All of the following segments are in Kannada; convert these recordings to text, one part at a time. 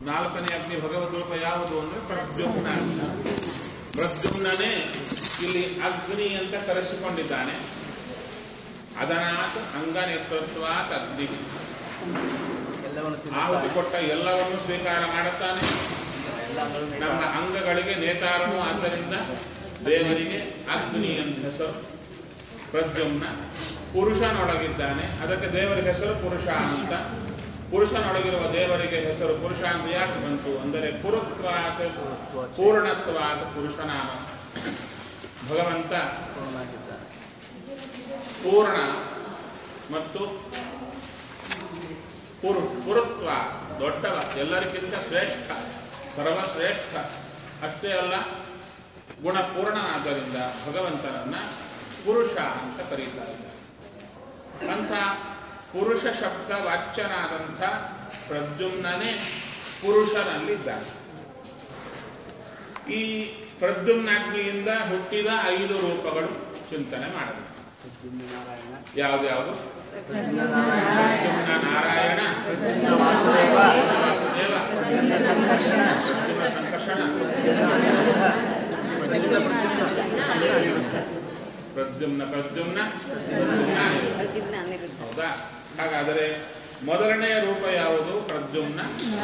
ನಾಲ್ಕನೇ ಅಗ್ನಿ ಭಗವದ್ ರೂಪ ಯಾವುದು ಅಂದ್ರೆ ಪ್ರದ್ಯುಮ್ನ ಅಂತ. ಪ್ರದ್ಯುಮ್ನನೇ ಇಲ್ಲಿ ಅಗ್ನಿ ಅಂತ ಕರೆಸಿಕೊಂಡಿದ್ದಾನೆ ಅದನಾತ್ ಅಂಗ ನೇತೃತ್ವಾತ್ ಅಗ್ನಿ ಎಲ್ಲವನ್ನು ಆಹುತಿ ಕೊಟ್ಟ ಎಲ್ಲವನ್ನು ಸ್ವೀಕಾರ ಮಾಡುತ್ತಾನೆ ಎಲ್ಲ ಅಂಗಗಳು ನಮ್ಮ ಅಂಗಗಳಿಗೆ ನೇತಾರನು ಆದ್ದರಿಂದ ದೇವರಿಗೆ ಅಗ್ನಿ ಅಂತ ಹೆಸರು ಪ್ರದ್ಯುಮ್ನ ಪುರುಷನೊಳಗಿದ್ದಾನೆ ಅದಕ್ಕೆ ದೇವರಿಗೆ ಹೆಸರು ಪುರುಷ ಅಂತ ಪುರುಷನೊಳಗಿರುವ ದೇವರಿಗೆ ಹೆಸರು ಪುರುಷ ಅಂತ ಯಾಕೆ ಬಂತು ಅಂದರೆ ಪುರುತ್ವಾತ್ ಪೂರ್ಣತ್ವಾತ್ ಪುರುಷನಾಮ ಭಗವಂತ ಪೂರ್ಣನಾಗಿದ್ದಾನೆ ಪೂರ್ಣ ಮತ್ತು ಪುರು ಪುರುತ್ವ ದೊಡ್ಡವ ಎಲ್ಲರಿಗಿಂತ ಶ್ರೇಷ್ಠ ಸರ್ವಶ್ರೇಷ್ಠ ಅಷ್ಟೇ ಅಲ್ಲ ಗುಣಪೂರ್ಣನಾದ್ದರಿಂದ ಭಗವಂತನನ್ನ ಪುರುಷ ಅಂತ ಕರೀತಾ ಇದ್ದಾರೆ ಅಂಥ ಪುರುಷ ಶಬ್ದ ವಾಚ್ಯನಾದಂಥ ಪ್ರದ್ಯುಮ್ನನೇ ಪುರುಷನಲ್ಲಿದ್ದಾನೆ ಈ ಪ್ರದ್ಯುಮ್ನಾಗ್ನಿಯಿಂದ ಹುಟ್ಟಿದ ಐದು ರೂಪಗಳು ಚಿಂತನೆ ಮಾಡಬೇಕು ಪ್ರದ್ಯುಮ್ನ ನಾರಾಯಣ ಯಾವ್ದ್ಯಾವುದು ಪ್ರದ್ಯುಮ್ನ ನಾರಾಯಣ ಪ್ರದ್ಯುಮ್ನ ನಾರಾಯಣ ಪ್ರದ್ಯುಮ್ನ ವಾಸುದೇವ ವಾಸುದೇವ ಪ್ರದ್ಯುಮ್ನ ಸಂಕರ್ಷಣ ಪ್ರದ್ಯುಮ್ನ ಸಂಕರ್ಷಣ ಪ್ರದ್ಯುಮ್ನ ಅನಿರುದ್ಧ ಪ್ರದ್ಯುಮ್ನ ಪ್ರದ್ಯುಮ್ನ ಅನಿರುದ್ಧ ಪ್ರದ್ಯುಮ್ನ ಪ್ರದ್ಯುಮ್ನ ಪ್ರದ್ಯುಮ್ನ ಪ್ರತಿಜ್ಞ ಅನಿರುದ್ಧ ಹೌದಾ ಹಾಗಾದರೆ ಮೊದಲನೆಯ ರೂಪ ಯಾವುದು ಪ್ರದ್ಯುಮ್ನ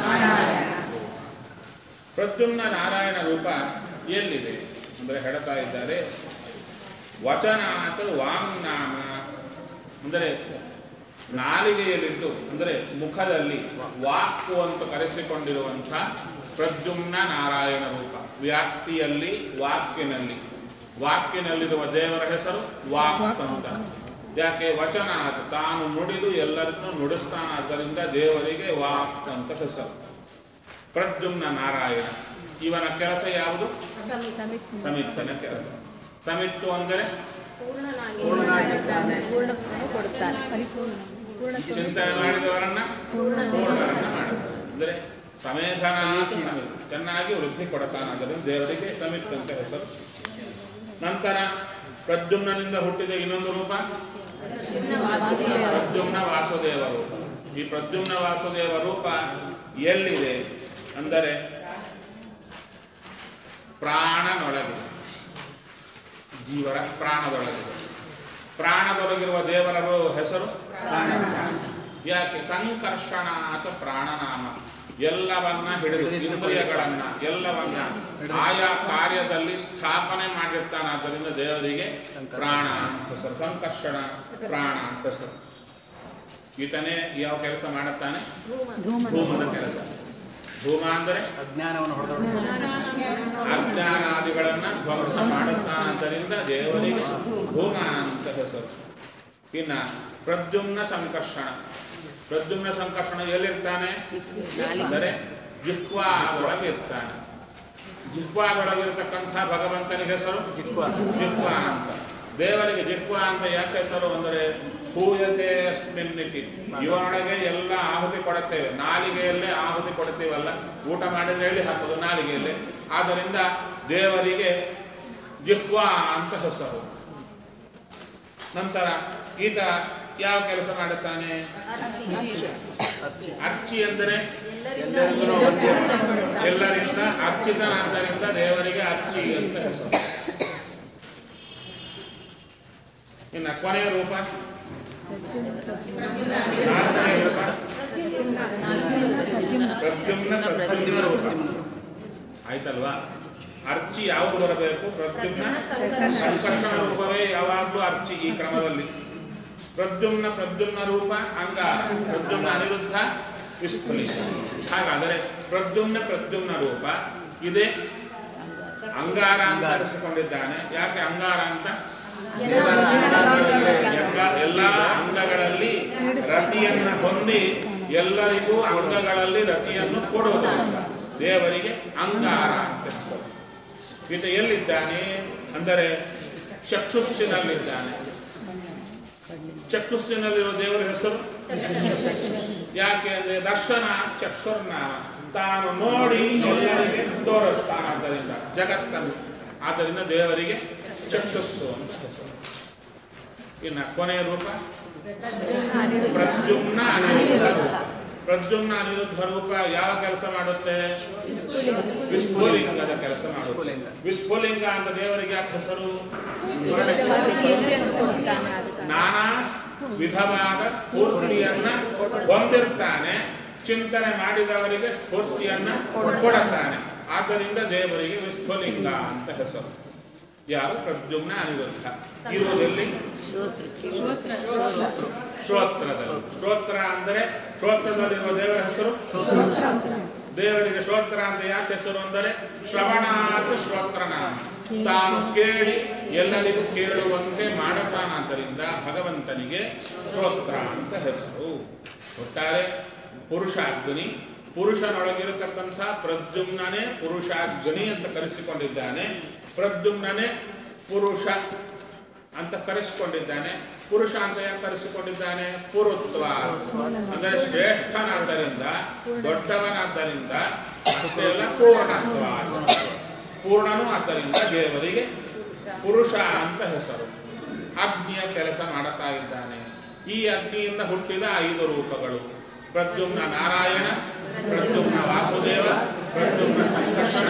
ಪ್ರದ್ಯುಮ್ನ ನಾರಾಯಣ ರೂಪ ಎಲ್ಲಿದೆ ಅಂದರೆ ಹೇಳ್ತಾ ಇದ್ದಾರೆ ವಚನಾತ್ ವಾಂಗ್ನಾಮ ಅಂದರೆ ನಾಲಿಗೆಯಲ್ಲಿದ್ದು ಅಂದರೆ ಮುಖದಲ್ಲಿ ವಾಕ್ಕು ಅಂತ ಕರೆಸಿಕೊಂಡಿರುವಂಥ ಪ್ರದ್ಯುಮ್ನ ನಾರಾಯಣ ರೂಪ ವ್ಯಾಪ್ತಿಯಲ್ಲಿ ವಾಕ್ಯನಲ್ಲಿ ವಾಕ್ಯನಲ್ಲಿರುವ ದೇವರ ಹೆಸರು ವಾಕ್ ಅಂತ ಯಾಕೆ ವಚನ ಅದು ತಾನು ನುಡಿದು ಎಲ್ಲರನ್ನೂ ನುಡಿಸ್ತಾನಾದ್ದರಿಂದ ದೇವರಿಗೆ ವಾಕ್ ಅಂತ ಹೆಸರು ಪ್ರದ್ಯುಮ್ನ ನಾರಾಯಣ ಇವನ ಕೆಲಸ ಯಾವುದು ಸಮಿತ್ಸನ ಕೆಲಸ ಸಮಿತ್ತು ಅಂದರೆ ಪೂರ್ಣನಾಗಿದ್ದಾನೆ ಪೂರ್ಣವನ್ನು ಕೊಡುತ್ತಾನೆ ಪರಿಪೂರ್ಣ ಪೂರ್ಣ ಚಿಂತನೆ ಮಾಡಿದವರನ್ನ ಪೂರ್ಣರನ್ನ ಮಾಡುತ್ತಾರೆ ಅಂದರೆ ಸಮೇಧನಾಥ ಸಮಿತ್ ಚೆನ್ನಾಗಿ ವೃದ್ಧಿ ಕೊಡತಾನಾದ್ದರಿಂದ ದೇವರಿಗೆ ಸಮಿತ್ ಅಂತ ಹೆಸರು ನಂತರ ಪ್ರದ್ಯುಮ್ನನಿಂದ ಹುಟ್ಟಿದ ಇನ್ನೊಂದು ರೂಪ ಪ್ರದ್ಯುಮ್ನ ವಾಸುದೇವ ರೂಪ ಈ ಪ್ರದ್ಯುಮ್ನ ವಾಸುದೇವ ರೂಪ ಎಲ್ಲಿದೆ ಅಂದರೆ ಪ್ರಾಣನೊಳಗೆ ಜೀವರ ಪ್ರಾಣದೊಳಗಿದೆ ಪ್ರಾಣದೊಳಗಿರುವ ದೇವರ ರೂ- ಹೆಸರು ಯಾಕೆ ಸಂಕರ್ಷಣ ಅಂತ ಪ್ರಾಣನಾಮ ಎಲ್ಲವನ್ನ ಹಿಡಿದು ಇಂದ್ರಿಯಗಳನ್ನ ಎಲ್ಲವನ್ನ ಆಯಾ ಕಾರ್ಯದಲ್ಲಿ ಸ್ಥಾಪನೆ ಮಾಡಿರ್ತಾನೆ ಆದ್ದರಿಂದ ದೇವರಿಗೆ ಪ್ರಾಣ ಅಂತ ಹೆಸರು ಸಂಕರ್ಷಣ ಪ್ರಾಣ ಅಂತ ಹೆಸರು ಈತನೇ ಯಾವ ಕೆಲಸ ಮಾಡುತ್ತಾನೆ ಧೂಮದ ಕೆಲಸ ಧೂಮ ಅಂದರೆ ಅಜ್ಞಾನವನ್ನು ಹೊಡೆದೊಡಿಸ್ತಾನೆ ಅಜ್ಞಾನಾದಿಗಳನ್ನ ಧ್ವಂಸ ಮಾಡುತ್ತಾನದ್ದರಿಂದ ದೇವರಿಗೆ ಭೂಮ ಅಂತ ಹೆಸರು ಇನ್ನ ಪ್ರದ್ಯುಮ್ನ ಸಂಕರ್ಷಣ ಪ್ರದ್ಯುಮ್ನ ಸಂಕರ್ಷಣ ಎಲ್ಲಿರ್ತಾನೆ ಅಂದರೆ ಜಿಹ್ವಾದೊಳಗೆ ಇರ್ತಾನೆ ಜಿಹ್ವಾದೊಳಗಿರ್ತಕ್ಕಂಥ ಭಗವಂತನಿಗೆ ಹೆಸರು ಜಿಹ್ವಾ. ಜಿಹ್ವಾ ಅಂತ ದೇವರಿಗೆ ಜಿಹ್ವಾ ಅಂತ ಯಾಕೆ ಹೆಸರು ಅಂದರೆ ಹೂಯತೆ ಅಸ್ಮಿನ್ನಿತಿ ಇವನೊಳಗೆ ಎಲ್ಲ ಆಹುತಿ ಕೊಡುತ್ತೇವೆ ನಾಲಿಗೆಯಲ್ಲೇ ಆಹುತಿ ಕೊಡ್ತೀವಲ್ಲ ಊಟ ಮಾಡಿದ್ರೆ ಹೇಳಿ ಹಾಕೋದು ನಾಲಿಗೆಯಲ್ಲೇ ಆದ್ದರಿಂದ ದೇವರಿಗೆ ಜಿಹ್ವಾ ಅಂತ ಹೆಸರು ನಂತರ ಈತ ಯಾವ ಕೆಲಸ ಮಾಡುತ್ತಾನೆ ಅರ್ಚಿ ಅರ್ಚಿ ಎಂದರೆ ಎಲ್ಲರಿಗೂ ಒಂದೇ ಎಲ್ಲರಿಂದ ಅರ್ಚಿತನಾದ್ದರಿಂದ ದೇವರಿಗೆ ಅರ್ಚಿ ಅಂತ ಹೆಸರು ಇನ್ನು ಕೊನೆಯ ರೂಪ ನಾಲ್ಕನೇ ರೂಪ ಪ್ರದ್ಯುಮ್ನ ಪ್ರದ್ಯುಮ್ನ ರೂಪ ಆಯ್ತಲ್ವಾ ಅರ್ಚಿ ಯಾವುದು ಬರಬೇಕು ಪ್ರದ್ಯುಮ್ನ ಸಂಕರ್ಷಣ ರೂಪವೇ ಯಾವಾಗಲೂ ಅರ್ಚಿ ಈ ಕ್ರಮದಲ್ಲಿ ಪ್ರದ್ಯುಮ್ನ ಪ್ರದ್ಯುಮ್ನ ರೂಪ ಅಂಗಾರ ಪ್ರದ್ಯುಮ್ನ ಅನಿರುದ್ಧ ವಿಸ್ಫುಲಿತ ಹಾಗಾದರೆ ಪ್ರದ್ಯುಮ್ನ ಪ್ರದ್ಯುಮ್ನ ರೂಪ ಇದೆ ಅಂಗಾರ ಅಂತ ಕರೆಸಿಕೊಂಡಿದ್ದಾನೆ ಯಾಕೆ ಅಂಗಾರ ಅಂತ ಎಲ್ಲ ಎಲ್ಲ ಅಂಗಗಳಲ್ಲಿ ರತಿಯನ್ನ ಹೊಂದಿ ಎಲ್ಲರಿಗೂ ಅಂಗಗಳಲ್ಲಿ ರತಿಯನ್ನು ಕೊಡುವುದರಿಂದ ದೇವರಿಗೆ ಅಂಗಾರ ಅಂತ ಹೆಸರು ಈತ ಎಲ್ಲಿದ್ದಾನೆ ಅಂದರೆ ಚಕ್ಷುಸ್ಸಿನಲ್ಲಿದ್ದಾನೆ ಚಕ್ಷುಸ್ಸಿನಲ್ಲಿರುವ ದೇವರ ಹೆಸರು ಯಾಕೆ ಅಂದರೆ ದರ್ಶನ ಚಕ್ಷುರ್ನಾಮ ತಾನು ನೋಡಿ ಎಲ್ಲರಿಗೆ ತೋರಿಸ್ತಾನ ಆದ್ದರಿಂದ ಜಗತ್ತನ್ನು ಆದ್ದರಿಂದ ದೇವರಿಗೆ ಚಕ್ಷುಸ್ಸು ಅಂತ ಹೆಸರು ಇನ್ನು ಕೊನೆಯ ರೂಪ ಪ್ರದ್ಯುಮ್ನ ಅನಿರುದ್ಧ ರೂಪ ಪ್ರದ್ಯುಮ್ನ ಅನಿರುದ್ಧ ರೂಪ ಯಾವ ಕೆಲಸ ಮಾಡುತ್ತೆ ವಿಸ್ಫುಲಿಂಗದ ಕೆಲಸ ಮಾಡುತ್ತೆ ವಿಸ್ಫುಲಿಂಗ. ವಿಸ್ಫುಲಿಂಗ ಅಂತ ದೇವರಿಗೆ ಯಾಕೆ ಹೆಸರು ವಿಧವಾದ ಕೀರ್ತಿಯನ್ನು ಕೊಡ್ತಾನೆ ಅದಕ್ಕೆ ನಾನಾ ವಿಧವಾದ ಸ್ಫೂರ್ತಿಯನ್ನ ಹೊಂದಿರ್ತಾನೆ ಚಿಂತನೆ ಮಾಡಿದವರಿಗೆ ಸ್ಫೂರ್ತಿಯನ್ನ ಕೊಡುತ್ತಾನೆ ಆದ್ದರಿಂದ ದೇವರಿಗೆ ವಿಸ್ಫುಲಿಂಗ ಅಂತ ಹೆಸರು ಯಾರು ಪ್ರದ್ಯುಮ್ನ ಅನಿರುದ್ಧ ಇರುವುದೆಲ್ಲಿ ಶ್ರೋತ್ರದಲ್ಲಿ ಶ್ರೋತ್ರ ಅಂದರೆ ಶ್ರೋತ್ರದಲ್ಲಿರುವ ದೇವರ ಹೆಸರು ದೇವರಿಗೆ ಶ್ರೋತ್ರ ಅಂತ ಯಾಕೆ ಹೆಸರು ಅಂದರೆ ಶ್ರವಣಾತ್ ಶ್ರೋತ್ರನಾಮ ತಾನು ಕೇಳಿ ಎಲ್ಲರಿಗೂ ಕೇಳುವಂತೆ ಮಾಡುತ್ತಾನಾದ್ದರಿಂದ ಭಗವಂತನಿಗೆ ಶ್ರೋತ್ರ ಅಂತ ಹೆಸರು ಒಟ್ಟಾರೆ ಪುರುಷಾಗ್ನಿ ಪುರುಷನೊಳಗಿರತಕ್ಕಂಥ ಪ್ರದ್ಯುಮ್ನನೇ ಪುರುಷಾಗ್ನಿ ಅಂತ ಕರೆಸಿಕೊಂಡಿದ್ದಾನೆ ಪ್ರದ್ಯುಮ್ನನೇ ಪುರುಷ ಅಂತ ಕರೆಸಿಕೊಂಡಿದ್ದಾನೆ ಪುರುಷ ಅಂತ ಯಾಕೆ ಕರೆಸಿಕೊಂಡಿದ್ದಾನೆ ಪುರುತ್ವ ಅಂದರೆ ಶ್ರೇಷ್ಠನಾದ್ದರಿಂದ ದೊಡ್ಡವನಾದ್ದರಿಂದ ಅಷ್ಟೇ ಅಲ್ಲ ಪೂರ್ಣತ್ವ ಪೂರ್ಣನೂ ಆದ್ದರಿಂದ ದೇವರಿಗೆ ಪುರುಷ ಅಂತ ಹೆಸರು ಅಗ್ನಿಯ ಕೆಲಸ ಮಾಡುತ್ತಾ ಇದ್ದಾನೆ ಈ ಅಗ್ನಿಯಿಂದ ಹುಟ್ಟಿದ ಐದು ರೂಪಗಳು ಪ್ರದ್ಯುಮ್ನ ನಾರಾಯಣ ಪ್ರದ್ಯುಮ್ನ ವಾಸುದೇವ ಪ್ರದ್ಯುಮ್ನ ಸಂಕರ್ಷಣ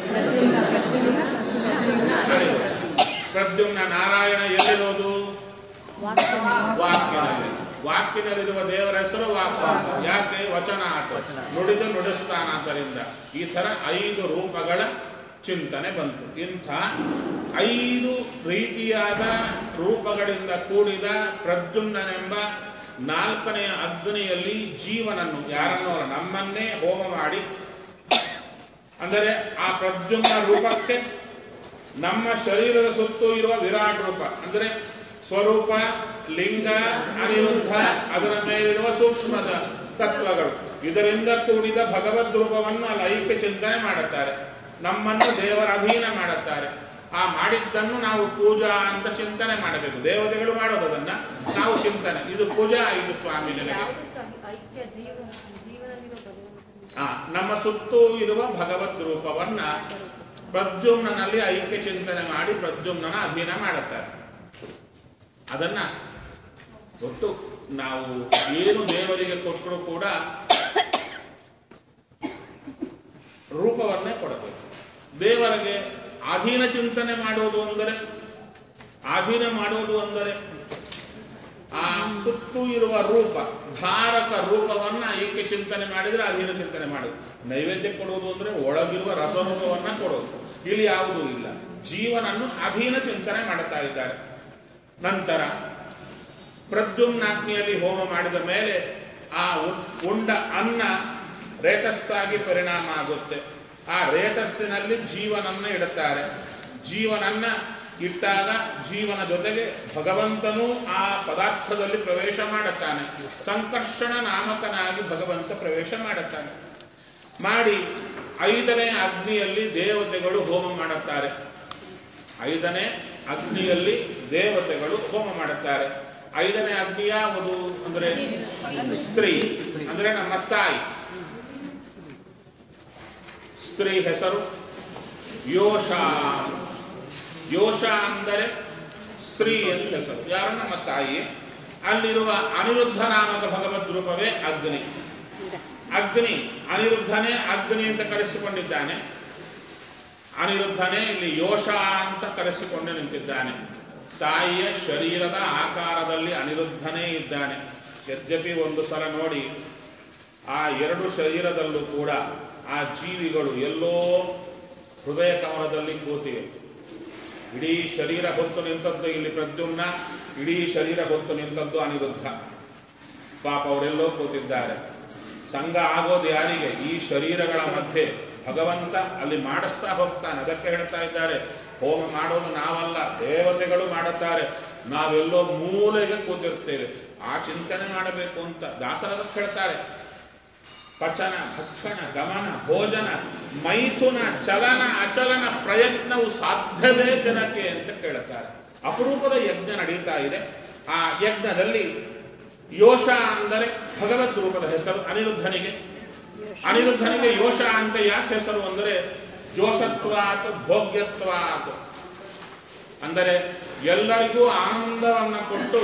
ಪ್ರದ್ಯುಮ್ನ ನಾರಾಯಣ ಎಲ್ಲಿರೋದು ವಾಕ್ಯನಲ್ಲಿ ವಾಕ್ಯದಲ್ಲಿರುವ ದೇವರ ಹೆಸರು ವಾಕ್ಯ ಯಾಕೆ ವಚನ ಆತ ನುಡಿದು ನುಡಿಸ್ತಾನಾದ್ದರಿಂದ ಈ ಥರ ಐದು ರೂಪಗಳ ಚಿಂತನೆ ಬಂತು ಇಂಥ ಐದು ರೀತಿಯಾದ ರೂಪಗಳಿಂದ ಕೂಡಿದ ಪ್ರದ್ಯುಮ್ನನೆಂಬ ನಾಲ್ಕನೆಯ ಅಗ್ನಿಯಲ್ಲಿ ಜೀವನನ್ನು ಯಾರನ್ನೋ ಅಲ್ಲ, ನಮ್ಮನ್ನೇ ಹೋಮ ಮಾಡಿ ಅಂದರೆ ಆ ಪ್ರದ್ಯುಮ್ನ ರೂಪಕ್ಕೆ ನಮ್ಮ ಶರೀರದ ಸುತ್ತೂ ಇರುವ ವಿರಾಟ್ ರೂಪ ಅಂದರೆ ಸ್ವರೂಪ ಲಿಂಗ ಅನಿರುದ್ಧ ಅದರ ಮೇಲಿರುವ ಸೂಕ್ಷ್ಮದ ತತ್ವಗಳು ಇದರಿಂದ ಕೂಡಿದ ಭಗವದ್ ರೂಪವನ್ನು ಅಲ್ಲಿ ಐಕ್ಯ ಚಿಂತನೆ ಮಾಡುತ್ತಾರೆ ನಮ್ಮನ್ನು ದೇವರ ಅಧೀನ ಮಾಡುತ್ತಾರೆ ಆ ಮಾಡಿದ್ದನ್ನು ನಾವು ಪೂಜಾ ಅಂತ ಚಿಂತನೆ ಮಾಡಬೇಕು ದೇವತೆಗಳು ಮಾಡೋದು ಅದನ್ನ ನಾವು ಚಿಂತನೆ ಇದು ಪೂಜಾ ಇದು ಸ್ವಾಮಿ ನನಗೆ ಐಕ್ಯ ಜೀವ ಜೀವನವಿರೋ ಭಗವಂತ ಆ, ನಮ್ಮ ಸುತ್ತೂ ಇರುವ ಭಗವದ್ ರೂಪವನ್ನ ಪ್ರದ್ಯುಮ್ನಲ್ಲಿ ಐಕ್ಯ ಚಿಂತನೆ ಮಾಡಿ ಪ್ರದ್ಯುಮ್ನನ ಅಧೀನ ಮಾಡುತ್ತಾರೆ ಅದನ್ನ ಒಟ್ಟು ನಾವು ಏನು ದೇವರಿಗೆ ಕೊಟ್ಟರೂ ಕೂಡ ರೂಪವನ್ನೇ ಕೊಡಬೇಕು ದೇವರಿಗೆ ಅಧೀನ ಚಿಂತನೆ ಮಾಡುವುದು ಅಂದರೆ ಅಧೀನ ಮಾಡುವುದು ಅಂದರೆ ಆ ಸುತ್ತೂ ಇರುವ ರೂಪ ಧಾರಕ ರೂಪವನ್ನ ಏಕೆ ಚಿಂತನೆ ಮಾಡಿದ್ರೆ ಅಧೀನ ಚಿಂತನೆ ಮಾಡುದು ನೈವೇದ್ಯ ಕೊಡುವುದು ಅಂದ್ರೆ ಒಳಗಿರುವ ರಸರೂಪವನ್ನ ಕೊಡೋದು ಇಲ್ಲಿ ಯಾವುದೂ ಇಲ್ಲ ಜೀವನನ್ನು ಅಧೀನ ಚಿಂತನೆ ಮಾಡುತ್ತಾ ಇದ್ದಾರೆ ನಂತರ ಪ್ರದ್ಯುಮ್ನಾಗ್ನಿಯಲ್ಲಿ ಹೋಮ ಮಾಡಿದ ಮೇಲೆ ಆ ಉ- ಉಂಡ ಅನ್ನ ರೇತಸ್ಸಾಗಿ ಪರಿಣಾಮ ಆಗುತ್ತೆ ಆ ರೇತಸ್ಸಿನಲ್ಲಿ ಜೀವನನ್ನ ಇಡುತ್ತಾರೆ ಜೀವನನ್ನ ಇಟ್ಟಾಗ ಜೀವನ ಜೊತೆಗೆ ಭಗವಂತನೂ ಆ ಪದಾರ್ಥದಲ್ಲಿ ಪ್ರವೇಶ ಮಾಡುತ್ತಾನೆ ಸಂಕರ್ಷಣ ನಾಮಕನಾಗಿ ಭಗವಂತ ಪ್ರವೇಶ ಮಾಡುತ್ತಾನೆ ಮಾಡಿ ಐದನೇ ಅಗ್ನಿಯಲ್ಲಿ ದೇವತೆಗಳು ಹೋಮ ಮಾಡುತ್ತಾರೆ ಐದನೇ ಅಗ್ನಿಯಲ್ಲಿ ದೇವತೆಗಳು ಹೋಮ ಮಾಡುತ್ತಾರೆ ಐದನೇ ಅಗ್ನಿ ಯಾವುದು ಅಂದ್ರೆ ಸ್ತ್ರೀ ಅಂದ್ರೆ ನಮ್ಮ ತಾಯಿ ಸ್ತ್ರೀ ಹೆಸರು ಯೋಷ ಯೋಷ ಅಂದರೆ ಸ್ತ್ರೀ ಅಂತ ಹೆಸರು ಯಾರು ನಮ್ಮ ತಾಯಿ ಅಲ್ಲಿರುವ ಅನಿರುದ್ಧ ನಾಮಕ ಭಗವದ್ ರೂಪವೇ ಅಗ್ನಿ ಅಗ್ನಿ ಅನಿರುದ್ಧನೇ ಅಗ್ನಿ ಅಂತ ಕರೆಸಿಕೊಂಡಿದ್ದಾನೆ ಅನಿರುದ್ಧನೇ ಇಲ್ಲಿ ಯೋಷ ಅಂತ ಕರೆಸಿಕೊಂಡು ನಿಂತಿದ್ದಾನೆ ತಾಯಿಯ ಶರೀರದ ಆಕಾರದಲ್ಲಿ ಅನಿರುದ್ಧನೇ ಇದ್ದಾನೆ ಯದ್ಯಪಿ ಒಂದು ಸಲ ನೋಡಿ ಆ ಎರಡು ಶರೀರದಲ್ಲೂ ಕೂಡ ಆ ಜೀವಿಗಳು ಎಲ್ಲೋ ಹೃದಯ ಕಮಲದಲ್ಲಿ ಕೂತಿವೆ ಇಡೀ ಶರೀರ ಹೊತ್ತು ನಿಂತದ್ದು ಇಲ್ಲಿ ಪ್ರದ್ಯುಮ್ನ ಇಡೀ ಶರೀರ ಹೊತ್ತು ನಿಂತದ್ದು ಅನಿರುದ್ಧ ಪಾಪ ಅವರೆಲ್ಲೋ ಕೂತಿದ್ದಾರೆ ಸಂಘ ಆಗೋದು ಯಾರಿಗೆ ಈ ಶರೀರಗಳ ಮಧ್ಯೆ ಭಗವಂತ ಅಲ್ಲಿ ಮಾಡಿಸ್ತಾ ಹೋಗ್ತಾನೆ ಅದಕ್ಕೆ ಹೇಳ್ತಾ ಇದ್ದಾರೆ ಹೋಮ ಮಾಡೋದು ನಾವಲ್ಲ ದೇವತೆಗಳು ಮಾಡುತ್ತಾರೆ ನಾವೆಲ್ಲೋ ಮೂಲೆಗೆ ಕೂತಿರ್ತೇವೆ ಆ ಚಿಂತನೆ ಮಾಡಬೇಕು ಅಂತ ದಾಸರದಕ್ಕೆ ಹೇಳ್ತಾರೆ ಪಚನ ಭಕ್ಷಣ ಗಮನ ಭೋಜನ ಮೈಥುನ ಚಲನ ಅಚಲನ ಪ್ರಯತ್ನವು ಸಾಧ್ಯವೇ ಜನಕ್ಕೆ ಅಂತ ಕೇಳುತ್ತಾರೆ ಅಪರೂಪದ ಯಜ್ಞ ನಡೀತಾ ಇದೆ ಆ ಯಜ್ಞದಲ್ಲಿ ಯೋಷ ಅಂದರೆ ಭಗವದ್ ರೂಪದ ಹೆಸರು ಅನಿರುದ್ಧನಿಗೆ ಅನಿರುದ್ಧನಿಗೆ ಯೋಷ ಅಂತ ಯಾಕೆ ಹೆಸರು ಅಂದರೆ ಜೋಷತ್ವಾತ್ ಭೋಗ್ಯತ್ವಾತ್ ಅಂದರೆ ಎಲ್ಲರಿಗೂ ಆನಂದವನ್ನು ಕೊಟ್ಟು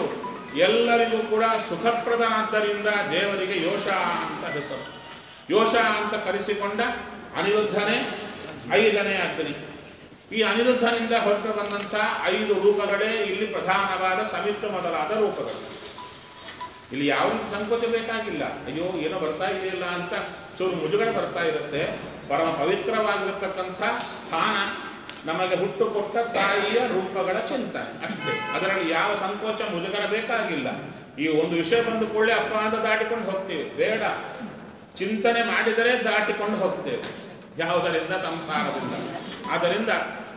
ಎಲ್ಲರಿಗೂ ಕೂಡ ಸುಖಪ್ರದನಾದ್ದರಿಂದ ದೇವರಿಗೆ ಯೋಷ ಅಂತ ಹೆಸರು ಯೋಷ ಅಂತ ಕರೆಸಿಕೊಂಡ ಅನಿರುದ್ಧನೇ ಐದನೇ ಅಗ್ನಿ ಈ ಅನಿರುದ್ಧನಿಂದ ಹೊರಟು ಬಂದಂಥ ಐದು ರೂಪಗಳೇ ಇಲ್ಲಿ ಪ್ರಧಾನವಾದ ಸಮಿತ್ರ ಮೊದಲಾದ ರೂಪಗಳು ಇಲ್ಲಿ ಯಾವ ರೀತಿ ಸಂಕೋಚ ಬೇಕಾಗಿಲ್ಲ ಅಯ್ಯೋ ಏನೋ ಬರ್ತಾ ಇದೆಯಲ್ಲ ಅಂತ ಚೂರು ಮುಜುಗರ ಬರ್ತಾ ಇರುತ್ತೆ ಪರಮ ಪವಿತ್ರವಾಗಿರತಕ್ಕಂಥ ಸ್ಥಾನ ನಮಗೆ ಹುಟ್ಟು ಕೊಟ್ಟ ತಾಯಿಯ ರೂಪಗಳ ಚಿಂತನೆ ಅಷ್ಟೇ ಅದರಲ್ಲಿ ಯಾವ ಸಂಕೋಚ ಮುಜುಗರ ಬೇಕಾಗಿಲ್ಲ ಈ ಒಂದು ವಿಷಯ ಬಂದು ಕೂಡಲೇ ಅಪ್ಪ ಅಂತ ದಾಟಿಕೊಂಡು ಹೋಗ್ತೀವಿ ಬೇಡ ಚಿಂತನೆ ಮಾಡಿದರೆ ದಾಟಿಕೊಂಡು ಹೋಗ್ತೇವೆ ಯಾವುದರಿಂದ ಸಂಸಾರದಿಂದ ಆದ್ದರಿಂದ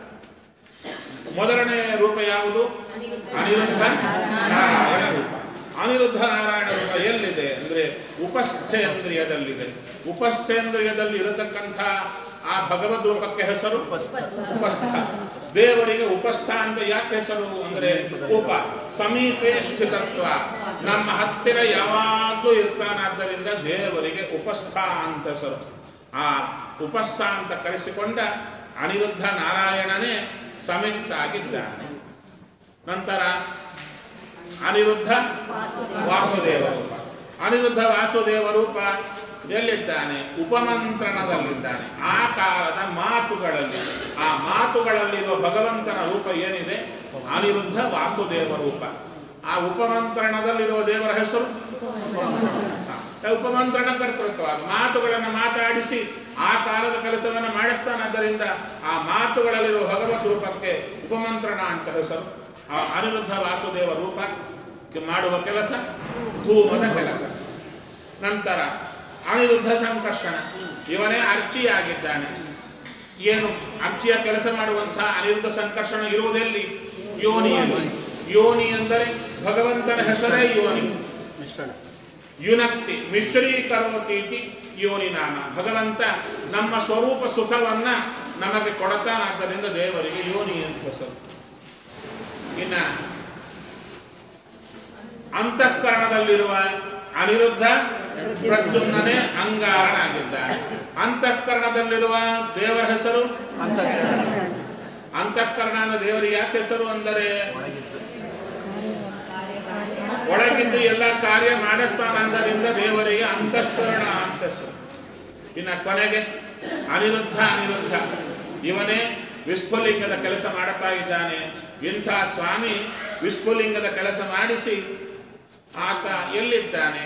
ಮೊದಲನೇ ರೂಪ ಯಾವುದು ಅನಿರುದ್ಧ ನಾರಾಯಣ ರೂಪ ಅನಿರುದ್ಧ ನಾರಾಯಣ ರೂಪ ಎಲ್ಲಿದೆ ಅಂದ್ರೆ ಉಪಸ್ಥೇಂದ್ರಿಯದಲ್ಲಿದೆ ಉಪಸ್ಥೇಂದ್ರಿಯದಲ್ಲಿ ಇರತಕ್ಕಂಥ ಆ ಭಗವದ್ ರೂಪಕ್ಕೆ ಹೆಸರು ಉಪಸ್ಥ ದೇವರಿಗೆ ಉಪಸ್ಥ ಅಂತ ಯಾಕೆ ಹೆಸರು ಅಂದ್ರೆ ಉಪ ಸಮೀಪೆ ಸ್ಥಿತತ್ವ ನಮ್ಮ ಹತ್ತಿರ ಯಾವಾಗಲೂ ಇರ್ತಾನಾದ್ದರಿಂದ ದೇವರಿಗೆ ಉಪಸ್ಥ ಅಂತ ಹೆಸರು ಆ ಉಪಸ್ಥ ಅಂತ ಕರೆಸಿಕೊಂಡ ಅನಿರುದ್ಧ ನಾರಾಯಣನೇ ಸಮಿಕ್ತ ಆಗಿದ್ದಾನೆ ನಂತರ ಅನಿರುದ್ಧ ವಾಸುದೇವ ರೂಪ ಅನಿರುದ್ಧ ವಾಸುದೇವ ರೂಪ ಎಲ್ಲಿದ್ದಾನೆ ಉಪಮಂತ್ರಣದಲ್ಲಿದ್ದಾನೆ ಆ ಕಾಲದ ಮಾತುಗಳಲ್ಲಿ ಆ ಮಾತುಗಳಲ್ಲಿರುವ ಭಗವಂತನ ರೂಪ ಏನಿದೆ ಅನಿರುದ್ಧ ವಾಸುದೇವ ರೂಪ ಆ ಉಪಮಂತ್ರಣದಲ್ಲಿರುವ ದೇವರ ಹೆಸರು ಆ, ಉಪಮಂತ್ರಣ ಕರ್ತೃತ್ವ ಅದು ಮಾತುಗಳನ್ನು ಮಾತಾಡಿಸಿ ಆ ಕಾಲದ ಕೆಲಸವನ್ನು ಮಾಡಿಸ್ತಾನಾದ್ದರಿಂದ ಆ ಮಾತುಗಳಲ್ಲಿರುವ ಭಗವತ್ ರೂಪಕ್ಕೆ ಉಪಮಂತ್ರಣ ಅಂತ ಹೆಸರು ಆ ಅನಿರುದ್ಧ ವಾಸುದೇವ ರೂಪ ಮಾಡುವ ಕೆಲಸ ಧೂಮದ ಕೆಲಸ ನಂತರ ಅನಿರುದ್ಧ ಸಂಕರ್ಷಣ ಇವನೇ ಅರ್ಚಿಯಾಗಿದ್ದಾನೆ ಏನು ಅರ್ಚಿಯ ಕೆಲಸ ಮಾಡುವಂತಹ ಅನಿರುದ್ಧ ಸಂಕರ್ಷಣ ಇರುವುದೆಲ್ಲಿ ಯೋನಿಯಲ್ಲಿ ಯೋನಿ ಎಂದರೆ ಭಗವಂತನ ಹೆಸರೇ ಯೋನಿ ಮಿಶ್ರಣ ಯುನಕ್ತಿ ಮಿಶ್ರೀಕರೋತೀತಿ ಯೋನಿ ನಾಮ ಭಗವಂತ ನಮ್ಮ ಸ್ವರೂಪ ಸುಖವನ್ನ ನಮಗೆ ಕೊಡತಾನಾದ್ದರಿಂದ ದೇವರಿಗೆ ಯೋನಿ ಅಂತ ಹೆಸರು ಇನ್ನ ಅಂತಃಕರಣದಲ್ಲಿರುವ ಅನಿರುದ್ಧ ಪ್ರದ್ಯುಮ್ನೇ ಅಂಗಾರನಾಗಿದ್ದಾನೆ ಅಂತಃಕರಣದಲ್ಲಿರುವ ದೇವರ ಹೆಸರು ಅಂತಃಕರಣ ಅನ್ನೋ ದೇವರಿಗೆ ಯಾಕೆ ಹೆಸರು ಅಂದರೆ ಒಳಗಿದ್ದು ಒಳಗಿದ್ದು ಎಲ್ಲ ಕಾರ್ಯ ಮಾಡಿಸ್ತಾನಂದರಿಂದ ದೇವರಿಗೆ ಅಂತಃಕರಣ ಅಂತ ಹೆಸರು ಇನ್ನ ಕೊನೆಗೆ ಅನಿರುದ್ಧ ಅನಿರುದ್ಧ ಇವನೇ ವಿಸ್ಫುಲಿಂಗದ ಕೆಲಸ ಮಾಡುತ್ತಾ ಇದ್ದಾನೆ ಇಂಥ ಸ್ವಾಮಿ ವಿಸ್ಫುಲಿಂಗದ ಕೆಲಸ ಮಾಡಿಸಿ ಆತ ಎಲ್ಲಿದ್ದಾನೆ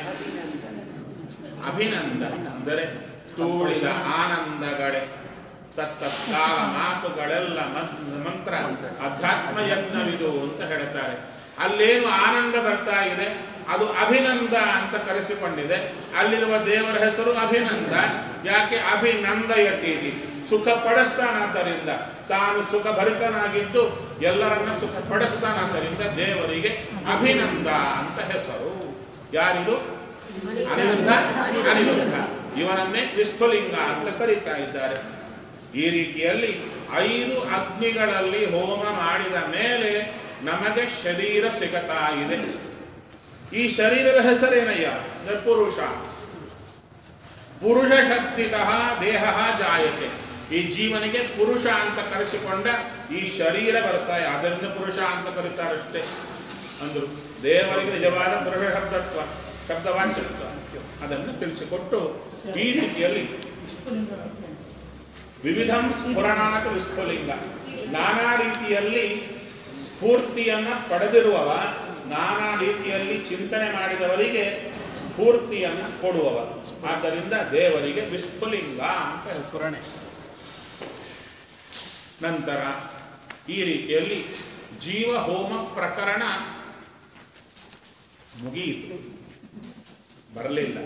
ಅಭಿನಂದ ಅಂದರೆ ತೂಳಿದ ಆನಂದಗಳೇ ತತ್ತತ್ಕಾಲ ಮಾತುಗಳೆಲ್ಲ ಮನ್- ಮಂತ್ರ ಅಧ್ಯಾತ್ಮ ಯಜ್ಞವಿದು ಅಂತ ಹೇಳ್ತಾರೆ ಅಲ್ಲೇನು ಆನಂದ ಬರ್ತಾ ಇದೆ ಅದು ಅಭಿನಂದ ಅಂತ ಕರೆಸಿಕೊಂಡಿದೆ ಅಲ್ಲಿರುವ ದೇವರ ಹೆಸರು ಅಭಿನಂದ ಯಾಕೆ ಅಭಿನಂದಯತೀತಿ ಸುಖ ಪಡಿಸ್ತಾನಾದ್ದರಿಂದ ತಾನು ಸುಖ ಭರಿತನಾಗಿದ್ದು ಎಲ್ಲರನ್ನ ಸುಖ ಪಡಿಸ್ತಾನಾದ್ದರಿಂದ ದೇವರಿಗೆ ಅಭಿನಂದ ಅಂತ ಹೆಸರು ಯಾರಿದು ಅನಿರುದ್ಧ ಅನಿರುದ್ಧ ಇವನನ್ನೇ ವಿಸ್ಫುಲಿಂಗ ಅಂತ ಕರೀತಾ ಇದ್ದಾರೆ ಈ ರೀತಿಯಲ್ಲಿ ಐದು ಅಗ್ನಿಗಳಲ್ಲಿ ಹೋಮ ಮಾಡಿದ ಮೇಲೆ ನಮಗೆ ಶರೀರ ಸಿಗತಾ ಇದೆ ಈ ಶರೀರದ ಹೆಸರೇನಯ್ಯ ಅಂದ್ರೆ ಪುರುಷ ಪುರುಷ ಶಕ್ತಿತಃ ದೇಹ ಜಾಯತೆ ಈ ಜೀವನಿಗೆ ಪುರುಷ ಅಂತ ಕರೆಸಿಕೊಂಡ ಈ ಶರೀರ ಬರ್ತಾ ಅದರಿಂದ ಪುರುಷ ಅಂತ ಕರೀತಾರಷ್ಟೇ ಅಂದ್ರು ದೇವರಿಗೆ ನಿಜವಾದ ಪುರುಷ ಶಬ್ದತ್ವ ಶಬ್ದವಾಚ್ಯತ್ವ ಅದನ್ನು ತಿಳಿಸಿಕೊಟ್ಟು ಈ ರೀತಿಯಲ್ಲಿ ವಿವಿಧಂ ಸ್ಫುರಣಾತ ವಿಸ್ಫುಲಿಂಗ ನಾನಾ ರೀತಿಯಲ್ಲಿ ಸ್ಫೂರ್ತಿಯನ್ನ ಪಡೆದಿರುವವ ನಾನಾ ರೀತಿಯಲ್ಲಿ ಚಿಂತನೆ ಮಾಡಿದವರಿಗೆ ಸ್ಫೂರ್ತಿಯನ್ನ ಕೊಡುವವ ಆದ್ದರಿಂದ ದೇವರಿಗೆ ವಿಸ್ಫುಲಿಂಗ ಅಂತ ಹೆಸರು ಸ್ಫುರಣೆ ನಂತರ ಈ ರೀತಿಯಲ್ಲಿ ಜೀವ ಹೋಮ ಪ್ರಕರಣ ಮುಗಿಯಿತು ಬರಲಿಲ್ಲ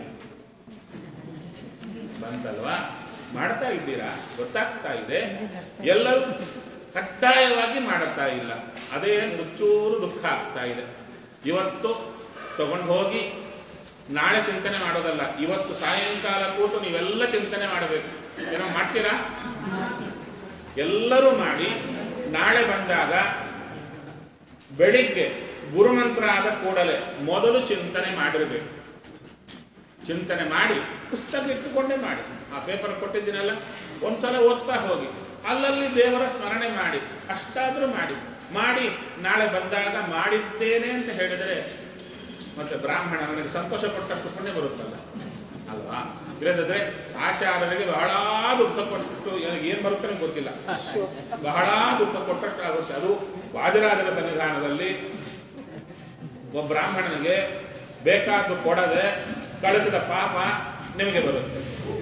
ಬಂತಲ್ವಾ ಮಾಡ್ತಾ ಇದ್ದೀರಾ ಗೊತ್ತಾಗ್ತಾ ಇದೆ ಎಲ್ಲರೂ ಕಡ್ಡಾಯವಾಗಿ ಮಾಡುತ್ತಾ ಇಲ್ಲ ಅದೇ ದುಚ್ಚೂರು ದುಃಖ ಆಗ್ತಾ ಇದೆ ಇವತ್ತು ತಗೊಂಡು ಹೋಗಿ ನಾಳೆ ಚಿಂತನೆ ಮಾಡೋದಲ್ಲ ಇವತ್ತು ಸಾಯಂಕಾಲ ಕೂತು ನೀವೆಲ್ಲ ಚಿಂತನೆ ಮಾಡಬೇಕು ಏನೋ ಮಾಡ್ತೀರಾ ಎಲ್ಲರೂ ಮಾಡಿ ನಾಳೆ ಬಂದಾಗ ಬೆಳಿಗ್ಗೆ ಗುರುಮಂತ್ರ ಆದ ಕೂಡಲೇ ಮೊದಲು ಚಿಂತನೆ ಮಾಡಿರಬೇಕು ಚಿಂತನೆ ಮಾಡಿ ಪುಸ್ತಕ ಇಟ್ಟುಕೊಂಡೇ ಮಾಡಿ ಆ ಪೇಪರ್ ಕೊಟ್ಟಿದ್ದೀನಲ್ಲ ಒಂದ್ಸಲ ಓದ್ತಾ ಹೋಗಿ ಅಲ್ಲಲ್ಲಿ ದೇವರ ಸ್ಮರಣೆ ಮಾಡಿ ಅಷ್ಟಾದ್ರೂ ಮಾಡಿ ಮಾಡಿ ನಾಳೆ ಬಂದಾಗ ಮಾಡಿದ್ದೇನೆ ಅಂತ ಹೇಳಿದರೆ ಮತ್ತೆ ಬ್ರಾಹ್ಮಣ ನನಗೆ ಸಂತೋಷ ಪಟ್ಟಷ್ಟು ಪುಣ್ಯ ಬರುತ್ತಲ್ಲ ಅಲ್ವಾ ಇಲ್ಲದಿದ್ರೆ ಆಚಾರ್ಯರಿಗೆ ಬಹಳ ದುಃಖ ಕೊಟ್ಟಷ್ಟು ನನಗೆ ಏನು ಬರುತ್ತೆ ನನಗೆ ಗೊತ್ತಿಲ್ಲ ಬಹಳ ದುಃಖ ಕೊಟ್ಟಷ್ಟು ಆಗುತ್ತೆ ಅದು ವಾದಿರಾಜರ ಸನ್ನಿಧಾನದಲ್ಲಿ ಒಬ್ಬ ಬ್ರಾಹ್ಮಣನಿಗೆ ಬೇಕಾದ್ದು ಕೊಡದೆ ಕಳಿಸಿದ ಪಾಪ ನಿಮಗೆ ಬರುತ್ತೆ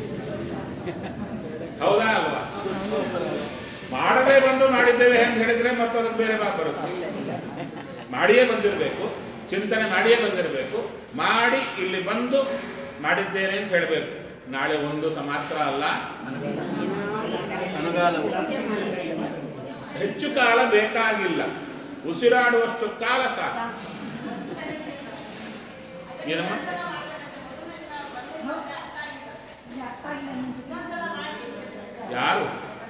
ಹೌದಾ ಅಲ್ವಾ ಮಾಡದೇ ಬಂದು ಮಾಡಿದ್ದೇವೆ ಅಂತ ಹೇಳಿದ್ರೆ ಮತ್ತು ಅದಕ್ಕೆ ಬೇರೆ ಪಾಪ ಬರುತ್ತೆ ಮಾಡಿಯೇ ಬಂದಿರಬೇಕು ಚಿಂತನೆ ಮಾಡಿಯೇ ಬಂದಿರಬೇಕು ಮಾಡಿ ಇಲ್ಲಿ ಬಂದು ಮಾಡಿದ್ದೇನೆ ಅಂತ ಹೇಳಬೇಕು ನಾಳೆ ಒಂದು ಸ ಮಾತ್ರ ಅಲ್ಲ ಅನುಗಾಲವು ಹೆಚ್ಚು ಕಾಲ ಬೇಕಾಗಿಲ್ಲ ಉಸಿರಾಡುವಷ್ಟು ಕಾಲ ಸಾಕು ಏನಮ್ಮ ಯಾರು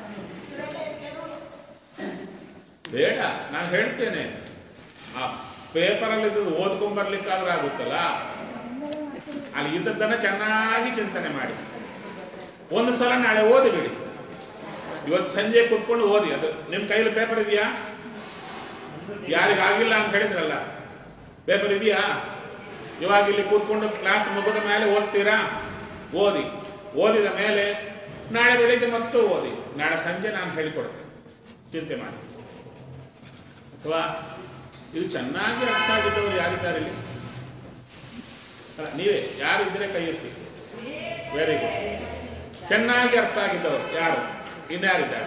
ಬೇಡ ನಾನು ಹೇಳ್ತೇನೆ ಆ ಪೇಪರಲ್ಲಿ ಓದ್ಕೊಂಡ್ಬರ್ಲಿಕ್ಕಾದ್ರೂ ಆಗುತ್ತಲ್ಲ ಅಲ್ಲಿ ಇದ್ದದ್ದನ್ನ ಚೆನ್ನಾಗಿ ಚಿಂತನೆ ಮಾಡಿ ಒಂದು ಸಲ ನಾಳೆ ಓದಿಬಿಡಿ ಇವತ್ತು ಸಂಜೆ ಕೂತ್ಕೊಂಡು ಓದಿ ಅದು ನಿಮ್ಮ ಕೈಯಲ್ಲಿ ಪೇಪರ್ ಇದೆಯಾ ಯಾರಿಗಾಗಿಲ್ಲ ಅಂತ ಹೇಳಿದ್ರಲ್ಲ ಪೇಪರ್ ಇದೆಯಾ ಇವಾಗ ಇಲ್ಲಿ ಕೂತ್ಕೊಂಡು ಕ್ಲಾಸ್ ಮುಗಿದ ಮೇಲೆ ಓದ್ತೀರಾ ಓದಿ ಓದಿದ ಮೇಲೆ ನಾಳೆ ಬೆಳಿಗ್ಗೆ ಮತ್ತು ಓದಿ ನಾಳೆ ಸಂಜೆ ನಾನು ಹೇಳಿಕೊಡ್ತೇನೆ ಚಿಂತೆ ಮಾಡಿ ಅಥವಾ ಇದು ಚೆನ್ನಾಗಿ ಅರ್ಥ ಆಗಿದ್ದವರು ಯಾರಿದ್ದಾರೆ ಇಲ್ಲಿ ಅಲ್ಲ ನೀವೇ ಯಾರು ಇದ್ರೆ ಕೈ ಎತ್ತಿ ವೆರಿ ಗುಡ್ ಚೆನ್ನಾಗಿ ಅರ್ಥ ಆಗಿದ್ದವರು ಯಾರು ಇನ್ಯಾರಿದ್ದಾರೆ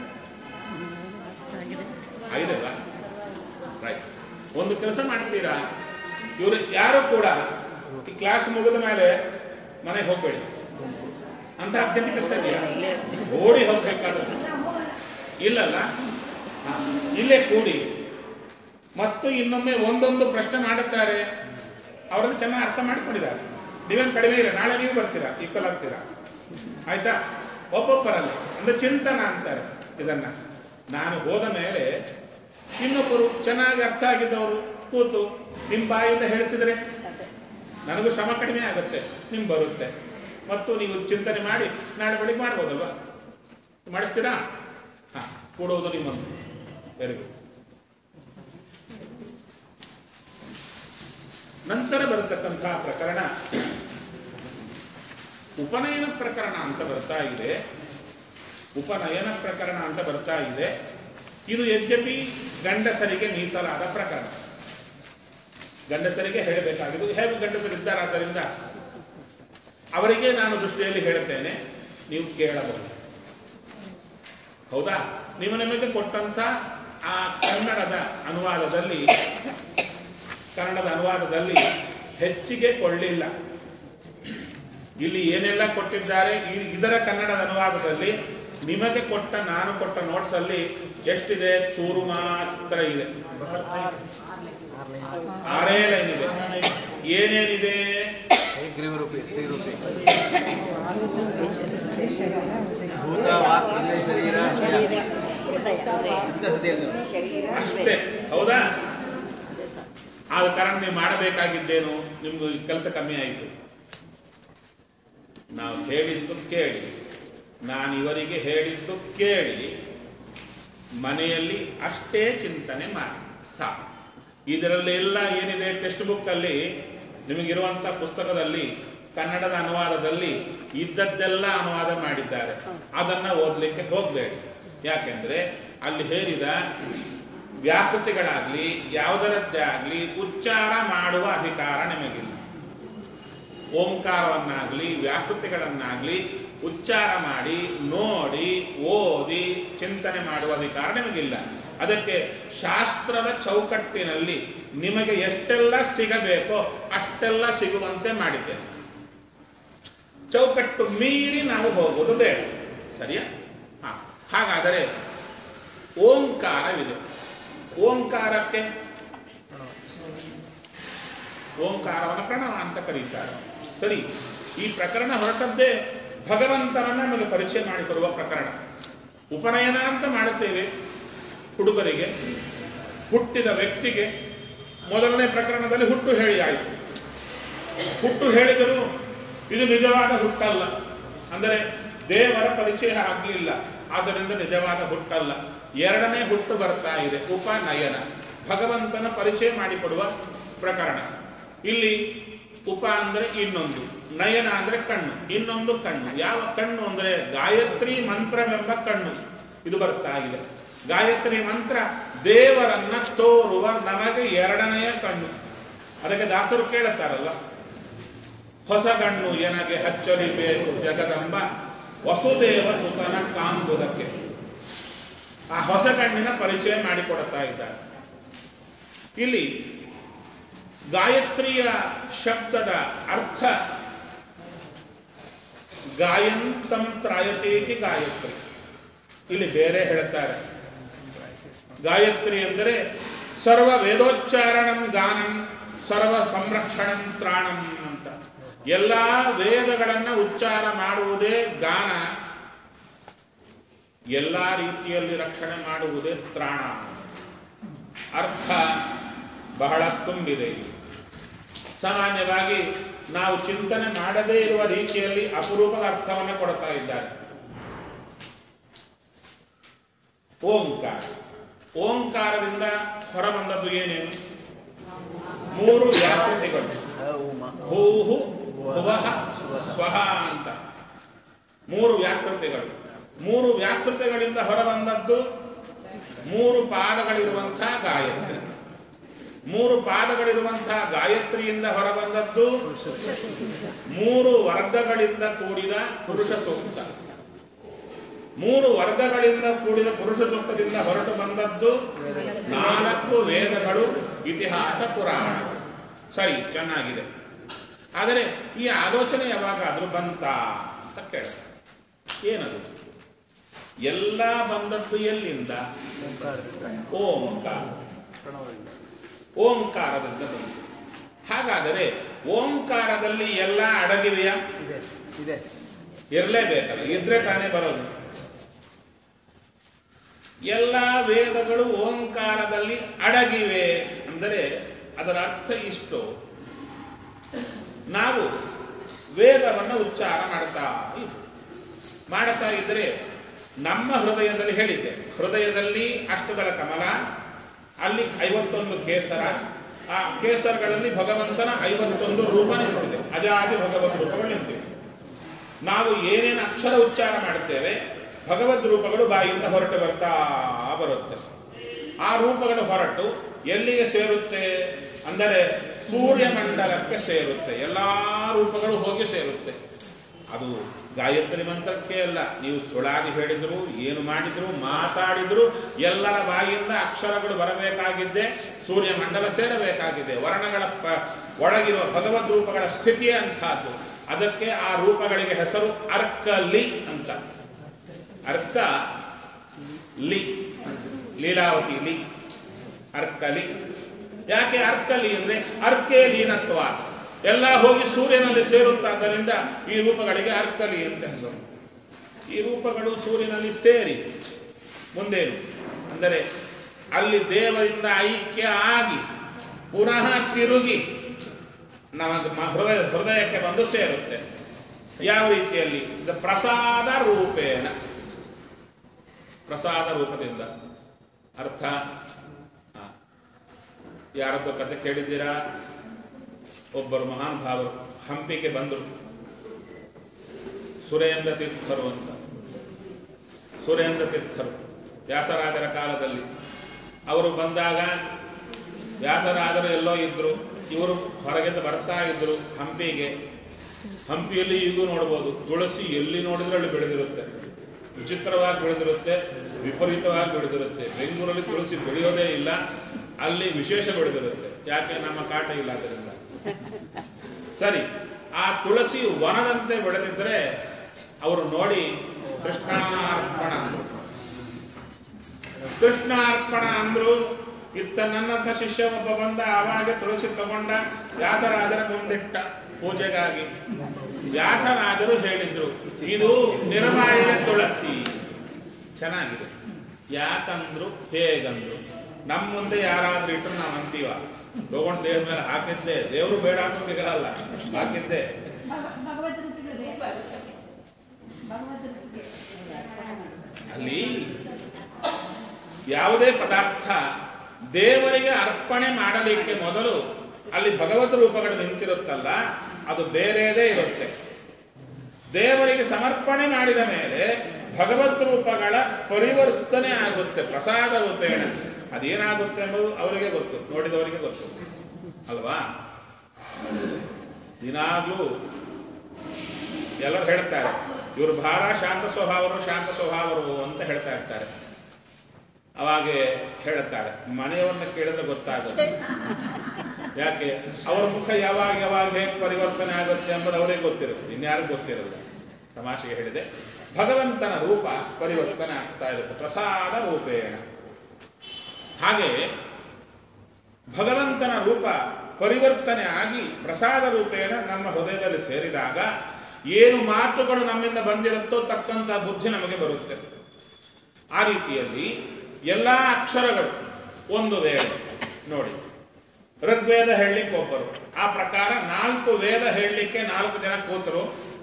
ಆಗಿದೆಲ್ಲ ರೈಟ್ ಒಂದು ಕೆಲಸ ಮಾಡ್ತೀರಾ ಇವರು ಯಾರು ಕೂಡ ಈ ಕ್ಲಾಸ್ ಮುಗಿದ ಮೇಲೆ ಮನೆಗೆ ಹೋಗ್ಬೇಡಿ ಅಂತ ಅರ್ಜೆಂಟ್ ಕೆಲಸ ಇದೆಯಾ ಓಡಿ ಹೋಗ್ಬೇಕಾದ್ರೆ ಇಲ್ಲಲ್ಲ ಹಾ, ಇಲ್ಲೇ ಕೂಡಿ ಮತ್ತು ಇನ್ನೊಮ್ಮೆ ಒಂದೊಂದು ಪ್ರಶ್ನೆ ಮಾಡುತ್ತಾರೆ ಅವರನ್ನು ಚೆನ್ನಾಗಿ ಅರ್ಥ ಮಾಡಿಕೊಂಡಿದ್ದಾರೆ ನೀವೇನು ಕಡಿಮೆ ಇಲ್ಲ ನಾಳೆ ನೀವು ಬರ್ತೀರಾ ಈಕ್ವಲ್ ಆಗ್ತೀರಾ ಆಯ್ತಾ ಒಬ್ಬೊಬ್ಬರಲ್ಲ ಅಂದ್ರೆ ಚಿಂತನ ಅಂತಾರೆ ಇದನ್ನ ನಾನು ಹೋದ ಮೇಲೆ ಇನ್ನೊಬ್ಬರು ಚೆನ್ನಾಗಿ ಅರ್ಥ ಆಗಿದ್ದವರು ಕೂತು ನಿಮ್ಮ ಬಾಯಿಂದ ಹೇಳಿಸಿದ್ರೆ ನನಗೂ ಶ್ರಮ ಕಡಿಮೆ ಆಗುತ್ತೆ ನಿಮ್ಗೆ ಬರುತ್ತೆ ಮತ್ತು ನೀವು ಚಿಂತನೆ ಮಾಡಿ ನಾಳೆ ಬೆಳಿಗ್ಗೆ ಮಾಡ್ಬೋದಲ್ವಾ ಮಾಡಿಸ್ತೀರಾ ಹಾಂ ಕೊಡುವುದು ನಿಮ್ಮನ್ನು ವೆರಿ ಗುಡ್ ನಂತರ ಬರತಕ್ಕಂತಹ ಪ್ರಕರಣ ಉಪನಯನ ಪ್ರಕರಣ ಅಂತ ಬರ್ತಾ ಇದೆ ಉಪನಯನ ಪ್ರಕರಣ ಅಂತ ಬರ್ತಾ ಇದೆ ಇದು ಯದ್ಯಪಿ ಗಂಡಸರಿಗೆ ಮೀಸಲಾದ ಪ್ರಕರಣ ಗಂಡಸರಿಗೆ ಹೇಳಬೇಕಾಗಿದ್ದು ಹೇಗೆ ಗಂಡಸರಿದ್ದಾರಾದ್ದರಿಂದ ಅವರಿಗೆ ನಾನು ದೃಷ್ಟಿಯಲ್ಲಿ ಹೇಳುತ್ತೇನೆ ನೀವು ಕೇಳಬಹುದು ಹೌದಾ ನೀವು ನಿಮಗೆ ಕೊಟ್ಟಂತ ಆ ಕನ್ನಡದ ಅನುವಾದದಲ್ಲಿ ಕನ್ನಡದ ಅನುವಾದದಲ್ಲಿ ಹೆಚ್ಚಿಗೆ ಕೊಳ್ಳಿಲ್ಲ ಇಲ್ಲಿ ಏನೆಲ್ಲ ಕೊಟ್ಟಿದ್ದಾರೆ ಈ- ಇದರ ಕನ್ನಡದ ಅನುವಾದದಲ್ಲಿ ನಿಮಗೆ ಕೊಟ್ಟ ನಾನು ಕೊಟ್ಟ ನೋಟ್ಸ್ ಅಲ್ಲಿ ಎಷ್ಟಿದೆ ಚೂರು ಮಾತ್ರ ಇದೆ ಆರೇ ಲೈನ್ ಇದೆ ಏನೇನಿದೆ ಗ್ರೀವರೂಪಿ ಸ್ತ್ರೀರೂಪಿ ಭೂತ ವಾಕ್ ಇಲ್ಲೇ ಶರೀರ ಇಂಥ ಸತಿಯಲ್ಲಿ ಅಷ್ಟೇ ಹೌದಾ ಆದ ಕಾರಣ ನೀವು ಮಾಡಬೇಕಾಗಿದ್ದೇನು ನಿಮ್ದು ಕೆಲಸ ಕಮ್ಮಿ ಆಯಿತು ನಾವು ಹೇಳಿದ್ದು ಕೇಳಿ ನಾನು ಇವರಿಗೆ ಹೇಳಿದ್ದು ಕೇಳಿ ಮನೆಯಲ್ಲಿ ಅಷ್ಟೇ ಚಿಂತನೆ ಮಾಡಿ ಸಾಕು ಇದರಲ್ಲೆಲ್ಲ ಏನಿದೆ ಟೆಕ್ಸ್ಟ್ ಬುಕ್ಕಲ್ಲಿ ನಿಮಗಿರುವಂಥ ಪುಸ್ತಕದಲ್ಲಿ ಕನ್ನಡದ ಅನುವಾದದಲ್ಲಿ ಇದ್ದದ್ದೆಲ್ಲ ಅನುವಾದ ಮಾಡಿದ್ದಾರೆ ಅದನ್ನು ಓದಲಿಕ್ಕೆ ಹೋಗಬೇಡಿ ಯಾಕೆಂದ್ರೆ ಅಲ್ಲಿ ಹೇರಿದ ವ್ಯಾಕೃತಿಗಳಾಗ್ಲಿ ಯಾವುದರದ್ದೇ ಆಗಲಿ ಉಚ್ಚಾರ ಮಾಡುವ ಅಧಿಕಾರ ನಿಮಗಿಲ್ಲ ಓಂಕಾರವನ್ನಾಗಲಿ ವ್ಯಾಕೃತಿಗಳನ್ನಾಗಲಿ ಉಚ್ಚಾರ ಮಾಡಿ ನೋಡಿ ಓದಿ ಚಿಂತನೆ ಮಾಡುವ ಅಧಿಕಾರ ನಿಮಗಿಲ್ಲ ಅದಕ್ಕೆ ಶಾಸ್ತ್ರದ ಚೌಕಟ್ಟಿನಲ್ಲಿ ನಿಮಗೆ ಎಷ್ಟೆಲ್ಲ ಸಿಗಬೇಕೋ ಅಷ್ಟೆಲ್ಲ ಸಿಗುವಂತೆ ಮಾಡಿದ್ದೇನೆ ಚೌಕಟ್ಟು ಮೀರಿ ನಾವು ಹೋಗೋದು ಬೇಡ ಸರಿಯಾ ಹಾ ಹಾಗಾದರೆ ಓಂಕಾರವಿದೆ ಓಂಕಾರಕ್ಕೆ ಓಂಕಾರವನ್ನು ಪ್ರಣವ ಅಂತ ಕರೀತಾರೆ ಸರಿ ಈ ಪ್ರಕರಣ ಹೊರಟದ್ದೇ ಭಗವಂತನನ್ನ ನಮಗೆ ಪರಿಚಯ ಮಾಡಿಕೊಡುವ ಪ್ರಕರಣ ಉಪನಯನ ಅಂತ ಮಾಡುತ್ತೇವೆ ಹುಡುಗರಿಗೆ ಹುಟ್ಟಿದ ವ್ಯಕ್ತಿಗೆ ಮೊದಲನೇ ಪ್ರಕರಣದಲ್ಲಿ ಹುಟ್ಟು ಹೇಳಿ ಆಯಿತು ಹುಟ್ಟು ಹೇಳಿದರು ಇದು ನಿಜವಾದ ಹುಟ್ಟಲ್ಲ ಅಂದರೆ ದೇವರ ಪರಿಚಯ ಆಗಲಿಲ್ಲ ಆದ್ದರಿಂದ ನಿಜವಾದ ಹುಟ್ಟಲ್ಲ ಎರಡನೇ ಹುಟ್ಟು ಬರ್ತಾ ಇದೆ ಉಪನಯನ ಭಗವಂತನ ಪರಿಚಯ ಮಾಡಿಕೊಡುವ ಪ್ರಕರಣ ಇಲ್ಲಿ ಉಪ ಅಂದ್ರೆ ಇನ್ನೊಂದು ನಯನ ಅಂದ್ರೆ ಕಣ್ಣು ಇನ್ನೊಂದು ಕಣ್ಣು ಯಾವ ಕಣ್ಣು ಅಂದ್ರೆ ಗಾಯತ್ರಿ ಮಂತ್ರವೆಂಬ ಕಣ್ಣು ಇದು ಬರ್ತಾ ಇದೆ ಗಾಯತ್ರಿ ಮಂತ್ರ ದೇವರನ್ನ ತೋರುವ ನಮಗೆ ಎರಡನೆಯ ಕಣ್ಣು ಅದಕ್ಕೆ ದಾಸರು ಕೇಳುತ್ತಾರಲ್ಲ ಹೊಸ ಕಣ್ಣು ಎನಗೆ ಹಚ್ಚಲಿಬೇಕು ಜಗದಂಬ ವಸುದೇವ ಸುತನ ಕಾಂಬುದಕ್ಕೆ ಆ ಹೊಸ ಕಣ್ಣಿನ ಪರಿಚಯ ಮಾಡಿಕೊಡುತ್ತಾ ಇದ್ದಾರೆ ಇಲ್ಲಿ ಗಾಯತ್ರಿಯ ಶಬ್ದದ ಅರ್ಥ ಗಾಯಂತಂ ತ್ರಾಯತೇತಿ ಗಾಯತ್ರಿ ಇಲ್ಲಿ ಬೇರೆ ಹೇಳ್ತಾರೆ ಗಾಯತ್ರಿ ಎಂದರೆ ಸರ್ವ ವೇದೋಚ್ಚಾರಣಂ ಗಾನಂ ಸರ್ವ ಸಂರಕ್ಷಣಂ ತ್ರಾಣಂ ಅಂತ ಎಲ್ಲ ವೇದಗಳನ್ನು ಉಚ್ಚಾರ ಮಾಡುವುದೇ ಗಾನ ಎಲ್ಲ ರೀತಿಯಲ್ಲಿ ರಕ್ಷಣೆ ಮಾಡುವುದೇ ತ್ರಾಣ ಅರ್ಥ ಬಹಳ ತುಂಬಿದೆ ಇಲ್ಲಿ. ಸಾಮಾನ್ಯವಾಗಿ ನಾವು ಚಿಂತನೆ ಮಾಡದೇ ಇರುವ ರೀತಿಯಲ್ಲಿ ಅಪರೂಪದ ಅರ್ಥವನ್ನು ಕೊಡ್ತಾ ಇದ್ದಾರೆ ಓಂಕಾರ ಓಂಕಾರದಿಂದ ಹೊರಬಂದದ್ದು ಏನೇನು ಮೂರು ವ್ಯಾಕೃತಿಗಳು ಹ ಉಮ ಹೂಹು ಹುವಹ ಸ್ವಹ ಅಂತ ಮೂರು ವ್ಯಾಕೃತಿಗಳು ಮೂರು ವ್ಯಾಕೃತಿಗಳಿಂದ ಹೊರಬಂದದ್ದು ಮೂರು ಪಾದಗಳಿರುವಂತಹ ಗಾಯತ್ರಿ ಮೂರು ಪಾದಗಳಿರುವಂತಹ ಗಾಯತ್ರಿಯಿಂದ ಹೊರಬಂದದ್ದು ಮೂರು ವರ್ಗಗಳಿಂದ ಕೂಡಿದ ಪುರುಷ ಸೂಕ್ತ ಮೂರು ವರ್ಗಗಳಿಂದ ಕೂಡಿದ ಪುರುಷ ಸೂಕ್ತದಿಂದ ಹೊರಟು ಬಂದದ್ದು ನಾಲ್ಕು ವೇದಗಳು ಇತಿಹಾಸ ಪುರಾಣ ಸರಿ ಚೆನ್ನಾಗಿದೆ ಆದರೆ ಈ ಆಲೋಚನೆ ಯಾವಾಗಾದ್ರೂ ಬಂತ ಅಂತ ಕೇಳ್ತಾರೆ ಏನದು ಎಲ್ಲ ಬಂದದ್ದು ಎಲ್ಲಿಂದ ಓಂಕಾರದಿಂದ ಓಂಕಾರ ಪ್ರಣವದಿಂದ ಓಂಕಾರದಿಂದ ಬಂತು ಹಾಗಾದರೆ ಓಂಕಾರದಲ್ಲಿ ಎಲ್ಲ ಅಡಗಿವೆಯಾ ಇದೆ ಇದೆ ಇರಲೇಬೇಕಲ್ಲ ಇದ್ರೆ ತಾನೇ ಬರೋದು ಎಲ್ಲ ವೇದಗಳು ಓಂಕಾರದಲ್ಲಿ ಅಡಗಿವೆ ಅಂದರೆ ಅದರ ಅರ್ಥ ಇಷ್ಟು ನಾವು ವೇದವನ್ನು ಉಚ್ಚಾರ ಮಾಡ್ತಾ ಇದ್ವಿ ಮಾಡ್ತಾ ಇದ್ದರೆ ನಮ್ಮ ಹೃದಯದಲ್ಲಿ ಹೇಳಿದ್ದೆ ಹೃದಯದಲ್ಲಿ ಅಷ್ಟದಳ ಕಮಲ ಅಲ್ಲಿ ಐವತ್ತೊಂದು ಕೇಸರ ಆ ಕೇಸರಗಳಲ್ಲಿ ಭಗವಂತನ ಐವತ್ತೊಂದು ರೂಪ ನಿಂತಿದೆ ಅಜಾದಿ ಭಗವತ್ ರೂಪಗಳು ನಿಂತಿವೆ ನಾವು ಏನೇನು ಅಕ್ಷರ ಉಚ್ಚಾರ ಮಾಡುತ್ತೇವೆ ಭಗವದ್ ರೂಪಗಳು ಬಾಯಿಂದ ಹೊರಟು ಬರ್ತಾ ಬರುತ್ತೆ ಆ ರೂಪಗಳು ಹೊರಟು ಎಲ್ಲಿಗೆ ಸೇರುತ್ತೆ ಅಂದರೆ ಸೂರ್ಯಮಂಡಲಕ್ಕೆ ಸೇರುತ್ತೆ ಎಲ್ಲ ರೂಪಗಳು ಹೋಗಿ ಸೇರುತ್ತೆ ಅದು ಗಾಯತ್ರಿ ಮಂತ್ರಕ್ಕೆ ಅಲ್ಲ ನೀವು ಸುಳಾದಿ ಹೇಳಿದ್ರು ಏನು ಮಾಡಿದ್ರು ಮಾತಾಡಿದ್ರು ಎಲ್ಲರ ಬಾಯಿಯಿಂದ ಅಕ್ಷರಗಳು ಬರಬೇಕಾಗಿದ್ದೆ ಸೂರ್ಯಮಂಡಲ ಸೇರಬೇಕಾಗಿದೆ ವರ್ಣಗಳ ಪ ಒಳಗಿರುವ ಭಗವದ್ ರೂಪಗಳ ಸ್ಥಿತಿಯೇ ಅಂತಹದ್ದು ಅದಕ್ಕೆ ಆ ರೂಪಗಳಿಗೆ ಹೆಸರು ಅರ್ಕಲಿ ಅಂತ ಅರ್ಕ ಲಿ ಲೀಲಾವತಿ ಲಿ ಅರ್ಕಲಿ ಯಾಕೆ ಅರ್ಕಲಿ ಅಂದ್ರೆ ಅರ್ಕೆ ಲೀನತ್ವ ಎಲ್ಲ ಹೋಗಿ ಸೂರ್ಯನಲ್ಲಿ ಸೇರುತ್ತಾದ್ದರಿಂದ ಈ ರೂಪಗಳಿಗೆ ಅರ್ಕಲಿ ಅಂತ ಹೆಸರು ಈ ರೂಪಗಳು ಸೂರ್ಯನಲ್ಲಿ ಸೇರಿ ಮುಂದೇನು ಅಂದರೆ ಅಲ್ಲಿ ದೇವರಿಂದ ಐಕ್ಯ ಆಗಿ ಪುನಃ ತಿರುಗಿ ನಮಗೆ ಮ- ಹೃದಯ ಹೃದಯಕ್ಕೆ ಬಂದು ಸೇರುತ್ತೆ ಯಾವ ರೀತಿಯಲ್ಲಿ ಇದು ಪ್ರಸಾದ ರೂಪೇಣ ಪ್ರಸಾದ ರೂಪದಿಂದ ಅರ್ಥ ಹಾ. ಯಾರದ್ದು ಕತೆ ಕೇಳಿದ್ದೀರಾ ಒಬ್ಬರು ಮಹಾನ್ ಭಾವರು ಹಂಪಿಗೆ ಬಂದರು ಸುರೇಂದ್ರ ತೀರ್ಥರು ಅಂತ ಸುರೇಂದ್ರ ತೀರ್ಥರು ವ್ಯಾಸರಾಜರ ಕಾಲದಲ್ಲಿ ಅವರು ಬಂದಾಗ ವ್ಯಾಸರಾಜರು ಎಲ್ಲೋ ಇದ್ರು ಇವರು ಹೊರಗಿಂದ ಬರ್ತಾ ಇದ್ರು ಹಂಪಿಗೆ ಹಂಪಿಯಲ್ಲಿ ಈಗೂ ನೋಡ್ಬೋದು ತುಳಸಿ ಎಲ್ಲಿ ನೋಡಿದ್ರೆ ಅಲ್ಲಿ ಬೆಳೆದಿರುತ್ತೆ ವಿಚಿತ್ರವಾಗಿ ಬೆಳೆದಿರುತ್ತೆ ವಿಪರೀತವಾಗಿ ಬೆಳೆದಿರುತ್ತೆ ಬೆಂಗಳೂರಲ್ಲಿ ತುಳಸಿ ಬೆಳೆಯೋದೇ ಇಲ್ಲ ಅಲ್ಲಿ ವಿಶೇಷ ಬೆಳೆದಿರುತ್ತೆ ಯಾಕೆ ನಮ್ಮ ಕಾಟ ಇಲ್ಲ ಅದರಿಂದ ಸರಿ ಆ ತುಳಸಿ ವನದಂತೆ ಬೆಳೆದಿದ್ರೆ ಅವರು ನೋಡಿ ಕೃಷ್ಣಾರ್ಪಣ ಅಂದ್ರು ಕೃಷ್ಣಾರ್ಪಣ ಅಂದ್ರು ಇತ್ತ ನನ್ನಂಥ ಶಿಷ್ಯ ಒಬ್ಬ ಬಂದ ಆವಾಗ ತುಳಸಿ ತಗೊಂಡ ವ್ಯಾಸರಾಜರ ಮುಂದಿಟ್ಟ ಪೂಜೆಗಾಗಿ ವ್ಯಾಸರಾಜರು ಹೇಳಿದ್ರು ಇದು ನಿರ್ಮಾಲ್ಯ ತುಳಸಿ ಚೆನ್ನಾಗಿದೆ ಯಾಕಂದ್ರು ಹೇಗಂದ್ರು ನಮ್ಮ ಮುಂದೆ ಯಾರಾದ್ರೂ ಇಟ್ಟರು ನಾವು ಅಂತೀವ ತಗೊಂಡು ದೇವ್ರ ಮೇಲೆ ಹಾಕಿದ್ದೆ ದೇವರು ಬೇಡ ಅಂತ ಬಿಗಲ್ಲ ಹಾಕಿದ್ದೆ ಅಲ್ಲಿ ಯಾವುದೇ ಪದಾರ್ಥ ದೇವರಿಗೆ ಅರ್ಪಣೆ ಮಾಡಲಿಕ್ಕೆ ಮೊದಲು ಅಲ್ಲಿ ಭಗವತ್ ರೂಪಗಳು ನಿಂತಿರುತ್ತಲ್ಲ ಅದು ಬೇರೆದೇ ಇರುತ್ತೆ ದೇವರಿಗೆ ಸಮರ್ಪಣೆ ಮಾಡಿದ ಮೇಲೆ ಭಗವತ್ ರೂಪಗಳ ಪರಿವರ್ತನೆ ಆಗುತ್ತೆ ಪ್ರಸಾದ ರೂಪೇಣ ಅದೇನಾಗುತ್ತೆ ಎಂಬುದು ಅವರಿಗೆ ಗೊತ್ತು ನೋಡಿದವರಿಗೆ ಗೊತ್ತು ಅಲ್ವಾ ದಿನಾಗ್ಲೂ ಎಲ್ಲರೂ ಹೇಳ್ತಾರೆ ಇವರು ಭಾರ ಶಾಂತ ಸ್ವಭಾವರು ಶಾಂತ ಸ್ವಭಾವರು ಅಂತ ಹೇಳ್ತಾ ಇರ್ತಾರೆ ಅವಾಗೆ ಹೇಳುತ್ತಾರೆ ಮನೆಯವರನ್ನ ಕೇಳಿದ್ರೆ ಗೊತ್ತಾಗುತ್ತೆ ಯಾಕೆ ಅವರ ಮುಖ ಯಾವಾಗ ಯಾವಾಗ ಹೇಗೆ ಪರಿವರ್ತನೆ ಆಗುತ್ತೆ ಎಂಬುದು ಅವರಿಗೆ ಗೊತ್ತಿರುತ್ತೆ ಇನ್ಯಾರಿಗೂ ಗೊತ್ತಿರಲ್ಲ ತಮಾಷೆಗೆ ಹೇಳಿದೆ ಭಗವಂತನ ರೂಪ ಪರಿವರ್ತನೆ ಆಗ್ತಾ ಇರುತ್ತೆ ಪ್ರಸಾದ ರೂಪೇಣ ಹಾಗೆ ಭಗವಂತನ ರೂಪ ಪರಿವರ್ತನೆ ಆಗಿ ಪ್ರಸಾದ ರೂಪೇಣ ನಮ್ಮ ಹೃದಯದಲ್ಲಿ ಸೇರಿದಾಗ ಏನು ಮಾತುಗಳು ನಮ್ಮಿಂದ ಬಂದಿರುತ್ತೋ ತಕ್ಕಂತ ಬುದ್ಧಿ ನಮಗೆ ಬರುತ್ತೆ ಆ ರೀತಿಯಲ್ಲಿ ಎಲ್ಲ ಅಕ್ಷರಗಳು ಒಂದು ವೇಳೆ ನೋಡಿ ಋಗ್ವೇದ ಹೇಳಲಿಕ್ಕೆ ಒಬ್ಬರು ಆ ಪ್ರಕಾರ ನಾಲ್ಕು ವೇದ ಹೇಳಲಿಕ್ಕೆ ನಾಲ್ಕು ಜನ ಕೂತರು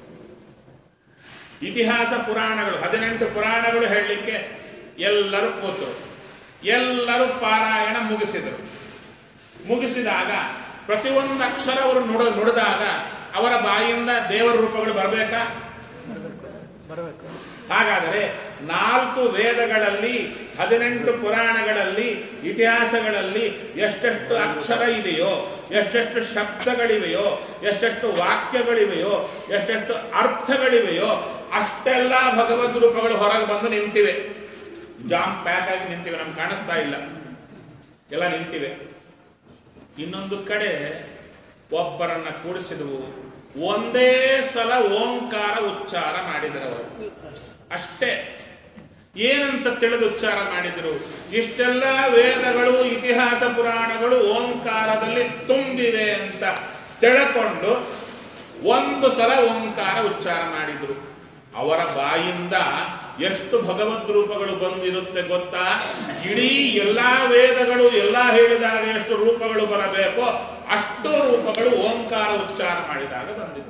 ಇತಿಹಾಸ ಪುರಾಣಗಳು ಹದಿನೆಂಟು ಪುರಾಣಗಳು ಹೇಳಲಿಕ್ಕೆ ಎಲ್ಲರೂ ಕೂತರು ಎಲ್ಲರೂ ಪಾರಾಯಣ ಮುಗಿಸಿದರು ಮುಗಿಸಿದಾಗ ಪ್ರತಿಯೊಂದು ಅಕ್ಷರ ಅವರು ನುಡ ನುಡಿದಾಗ ಅವರ ಬಾಯಿಂದ ದೇವರ ರೂಪಗಳು ಬರಬೇಕಾ ಬರಬೇಕು ಹಾಗಾದರೆ ನಾಲ್ಕು ವೇದಗಳಲ್ಲಿ ಹದಿನೆಂಟು ಪುರಾಣಗಳಲ್ಲಿ ಇತಿಹಾಸಗಳಲ್ಲಿ ಎಷ್ಟೆಷ್ಟು ಅಕ್ಷರ ಇದೆಯೋ ಎಷ್ಟೆಷ್ಟು ಶಬ್ದಗಳಿವೆಯೋ ಎಷ್ಟೆಷ್ಟು ವಾಕ್ಯಗಳಿವೆಯೋ ಎಷ್ಟೆಷ್ಟು ಅರ್ಥಗಳಿವೆಯೋ ಅಷ್ಟೆಲ್ಲ ಭಗವದ್ ರೂಪಗಳು ಹೊರಗೆ ಬಂದು ನಿಂತಿವೆ ಜಾಮ್ ಪ್ಯಾಕ್ ಆಗಿ ನಿಂತಿವೆ ನಮ್ಗೆ ಕಾಣಿಸ್ತಾ ಇಲ್ಲ ಎಲ್ಲ ನಿಂತಿವೆ ಇನ್ನೊಂದು ಕಡೆ ಒಬ್ಬರನ್ನ ಕೂಡಿಸಿದವು ಒಂದೇ ಸಲ ಓಂಕಾರ ಉಚ್ಚಾರ ಮಾಡಿದರವರು ಅಷ್ಟೇ ಏನಂತ ತಿಳಿದು ಉಚ್ಚಾರ ಮಾಡಿದರು ಇಷ್ಟೆಲ್ಲ ವೇದಗಳು ಇತಿಹಾಸ ಪುರಾಣಗಳು ಓಂಕಾರದಲ್ಲಿ ತುಂಬಿವೆ ಅಂತ ತಿಳ್ಕೊಂಡು ಒಂದು ಸಲ ಓಂಕಾರ ಉಚ್ಚಾರ ಮಾಡಿದರು ಅವರ ಬಾಯಿಂದ ಎಷ್ಟು ಭಗವದ್ ರೂಪಗಳು ಬಂದಿರುತ್ತೆ ಗೊತ್ತಾ ಇಡೀ ಎಲ್ಲಾ ವೇದಗಳು ಎಲ್ಲ ಹೇಳಿದಾಗ ಎಷ್ಟು ರೂಪಗಳು ಬರಬೇಕೋ ಅಷ್ಟು ರೂಪಗಳು ಓಂಕಾರ ಉಚ್ಚಾರ ಮಾಡಿದಾಗ ಬಂದಿದೆ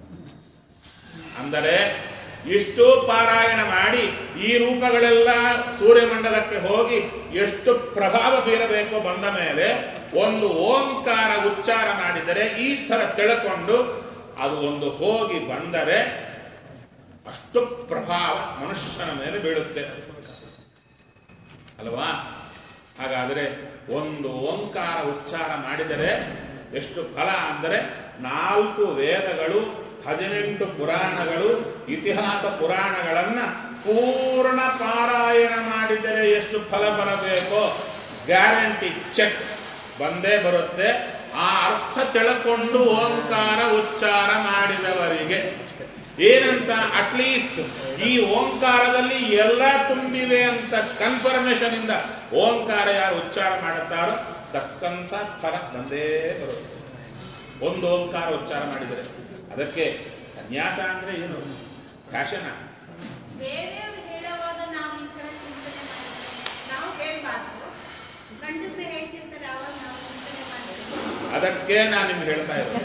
ಅಂದರೆ ಇಷ್ಟು ಪಾರಾಯಣ ಮಾಡಿ ಈ ರೂಪಗಳೆಲ್ಲ ಸೂರ್ಯಮಂಡಲಕ್ಕೆ ಹೋಗಿ ಎಷ್ಟು ಪ್ರಭಾವ ಬೀರಬೇಕೋ ಬಂದ ಮೇಲೆ ಒಂದು ಓಂಕಾರ ಉಚ್ಚಾರ ಮಾಡಿದರೆ ಈ ಥರ ತಿಳ್ಕೊಂಡು ಅದು ಒಂದು ಹೋಗಿ ಬಂದರೆ ಅಷ್ಟು ಪ್ರಭಾವ ಮನುಷ್ಯನ ಮೇಲೆ ಬೀಳುತ್ತೆ ಅಲ್ವಾ ಹಾಗಾದರೆ ಒಂದು ಓಂಕಾರ ಉಚ್ಚಾರ ಮಾಡಿದರೆ ಎಷ್ಟು ಫಲ ಅಂದರೆ ನಾಲ್ಕು ವೇದಗಳು ಹದಿನೆಂಟು ಪುರಾಣಗಳು ಇತಿಹಾಸ ಪುರಾಣಗಳನ್ನ ಪೂರ್ಣ ಪಾರಾಯಣ ಮಾಡಿದರೆ ಎಷ್ಟು ಫಲ ಬರಬೇಕೋ ಗ್ಯಾರಂಟಿ ಚೆಕ್ ಬಂದೇ ಬರುತ್ತೆ ಆ ಅರ್ಥ ತಿಳ್ಕೊಂಡು ಓಂಕಾರ ಉಚ್ಚಾರ ಮಾಡಿದವರಿಗೆ ಏನಂತ ಅಟ್ಲೀಸ್ಟ್ ಈ ಓಂಕಾರದಲ್ಲಿ ಎಲ್ಲ ತುಂಬಿವೆ ಅಂತ ಕನ್ಫರ್ಮೇಶನ್ ಇಂದ ಓಂಕಾರ ಯಾರು ಉಚ್ಚಾರ ಮಾಡುತ್ತಾರೋ ತಕ್ಕಂತ ಫಲ ಬಂದೇ ಬರುತ್ತೆ ಒಂದು ಓಂಕಾರ ಉಚ್ಚಾರ ಮಾಡಿದರೆ ಅದಕ್ಕೆ ಸನ್ಯಾಸ ಅಂದ್ರೆ ಏನು ಫ್ಯಾಷನ್ ಬೇರೆಯವರು ಹೇಳುವಾಗ ನಾವು ಈ ತರ ಚಿಂತನೆ ಮಾಡಿದ್ರೆ ನಾವು ಹೇಳ್ಬಾರ್ದು ಗಂಡಸರು ಹೇಳ್ತಿರ್ತಾರೆ ಅವಾಗ ನಾವು ಚಿಂತನೆ ಮಾಡ್ತೀವಿ ಅದಕ್ಕೆ ನಾನು ನಿಮ್ಗೆ ಹೇಳ್ತಾ ಇರೋದು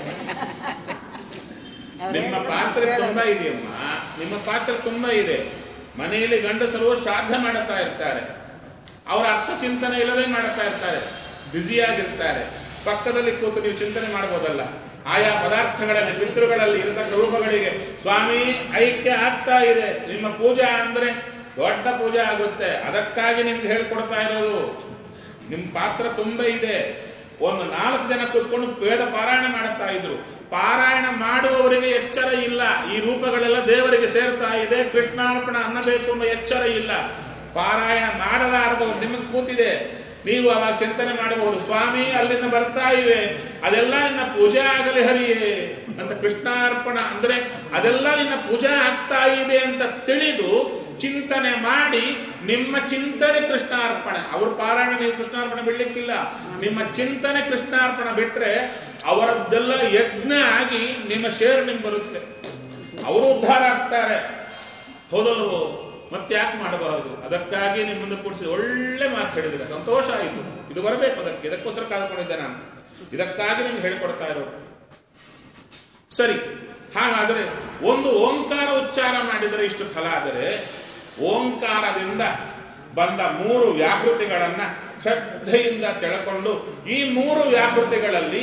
ನಿಮ್ಮ ಪಾತ್ರ ತುಂಬಾ ಇದೆಯಮ್ಮ ನಿಮ್ಮ ಪಾತ್ರ ತುಂಬಾ ಇದೆ ಮನೆಯಲ್ಲಿ ಗಂಡಸರು ಶ್ರಾದ್ದ ಮಾಡುತ್ತಾ ಇರ್ತಾರೆ ಅವರ ಅರ್ಥ ಚಿಂತನೆ ಇಲ್ಲದೆ ಮಾಡುತ್ತಾ ಇರ್ತಾರೆ ಬ್ಯುಸಿಯಾಗಿರ್ತಾರೆ ಪಕ್ಕದಲ್ಲಿ ಕೂತು ನೀವು ಚಿಂತನೆ ಮಾಡ್ಬೋದಲ್ಲ ಆಯಾ ಪದಾರ್ಥಗಳಲ್ಲಿ ಪಿತೃಗಳಲ್ಲಿ ಇರತಕ್ಕ ರೂಪಗಳಿಗೆ ಸ್ವಾಮಿ ಐಕ್ಯ ಆಗ್ತಾ ಇದೆ ನಿಮ್ಮ ಪೂಜಾ ಅಂದ್ರೆ ದೊಡ್ಡ ಪೂಜೆ ಆಗುತ್ತೆ ಅದಕ್ಕಾಗಿ ನಿಮ್ಗೆ ಹೇಳ್ಕೊಡ್ತಾ ಇರೋದು ನಿಮ್ಮ ಪಾತ್ರ ತುಂಬ ಇದೆ ಒಂದು ನಾಲ್ಕು ಜನ ಕೂತ್ಕೊಂಡು ವೇದ ಪಾರಾಯಣ ಮಾಡುತ್ತಾ ಇದ್ರು ಪಾರಾಯಣ ಮಾಡುವವರಿಗೆ ಎಚ್ಚರ ಇಲ್ಲ ಈ ರೂಪಗಳೆಲ್ಲ ದೇವರಿಗೆ ಸೇರ್ತಾ ಇದೆ ಕೃಷ್ಣಾರ್ಪಣ ಅನ್ನಬೇಕು ಎಂಬ ಎಚ್ಚರ ಇಲ್ಲ ಪಾರಾಯಣ ಮಾಡಲಾರದವರು ನಿಮಗೆ ಕೂತಿದೆ ನೀವು ಅವಾಗ ಚಿಂತನೆ ಮಾಡಬಹುದು ಸ್ವಾಮಿ ಅಲ್ಲಿಂದ ಬರ್ತಾ ಇವೆ ಅದೆಲ್ಲ ನಿನ್ನ ಪೂಜೆ ಆಗಲಿ ಹರಿಯೇ ಅಂತ ಕೃಷ್ಣಾರ್ಪಣ ಅಂದ್ರೆ ಅದೆಲ್ಲ ನಿನ್ನ ಪೂಜೆ ಆಗ್ತಾ ಇದೆ ಅಂತ ತಿಳಿದು ಚಿಂತನೆ ಮಾಡಿ ನಿಮ್ಮ ಚಿಂತನೆ ಕೃಷ್ಣಾರ್ಪಣೆ ಅವ್ರ ಪಾರಾಯಣ ನೀವು ಕೃಷ್ಣಾರ್ಪಣೆ ಬಿಡ್ಲಿಕ್ಕಿಲ್ಲ ನಿಮ್ಮ ಚಿಂತನೆ ಕೃಷ್ಣಾರ್ಪಣ ಬಿಟ್ರೆ ಅವರದ್ದೆಲ್ಲ ಯಜ್ಞ ಆಗಿ ನಿಮ್ಮ ಶೇರ್ ನಿಮ್ಗೆ ಬರುತ್ತೆ ಅವರು ಉದ್ಧಾರ ಆಗ್ತಾರೆ ಹೌದಲ್ವೋ ಮತ್ತೆ ಯಾಕೆ ಮಾಡಬಾರದು ಅದಕ್ಕಾಗಿ ನಿಮ್ಮ ಮುಂದೆ ಕೂಡಿಸಿ ಒಳ್ಳೆ ಮಾತು ಹೇಳಿದ್ರೆ ಸಂತೋಷ ಆಯಿತು ಇದು ಬರಬೇಕು ಅದಕ್ಕೆ ಇದಕ್ಕೋಸ್ಕರ ಕಾದುಕೊಂಡಿದ್ದೆ ನಾನು ಇದಕ್ಕಾಗಿ ನಿಮ್ಗೆ ಹೇಳಿಕೊಡ್ತಾ ಇರೋದು ಸರಿ ಹಾಗಾದರೆ ಒಂದು ಓಂಕಾರ ಉಚ್ಚಾರ ಮಾಡಿದರೆ ಇಷ್ಟು ಫಲ ಆದರೆ ಓಂಕಾರದಿಂದ ಬಂದ ಮೂರು ವ್ಯಾಹೃತಿಗಳನ್ನ ಶ್ರದ್ಧೆಯಿಂದ ತಿಳ್ಕೊಂಡು ಈ ಮೂರು ವ್ಯಾಹೃತಿಗಳಲ್ಲಿ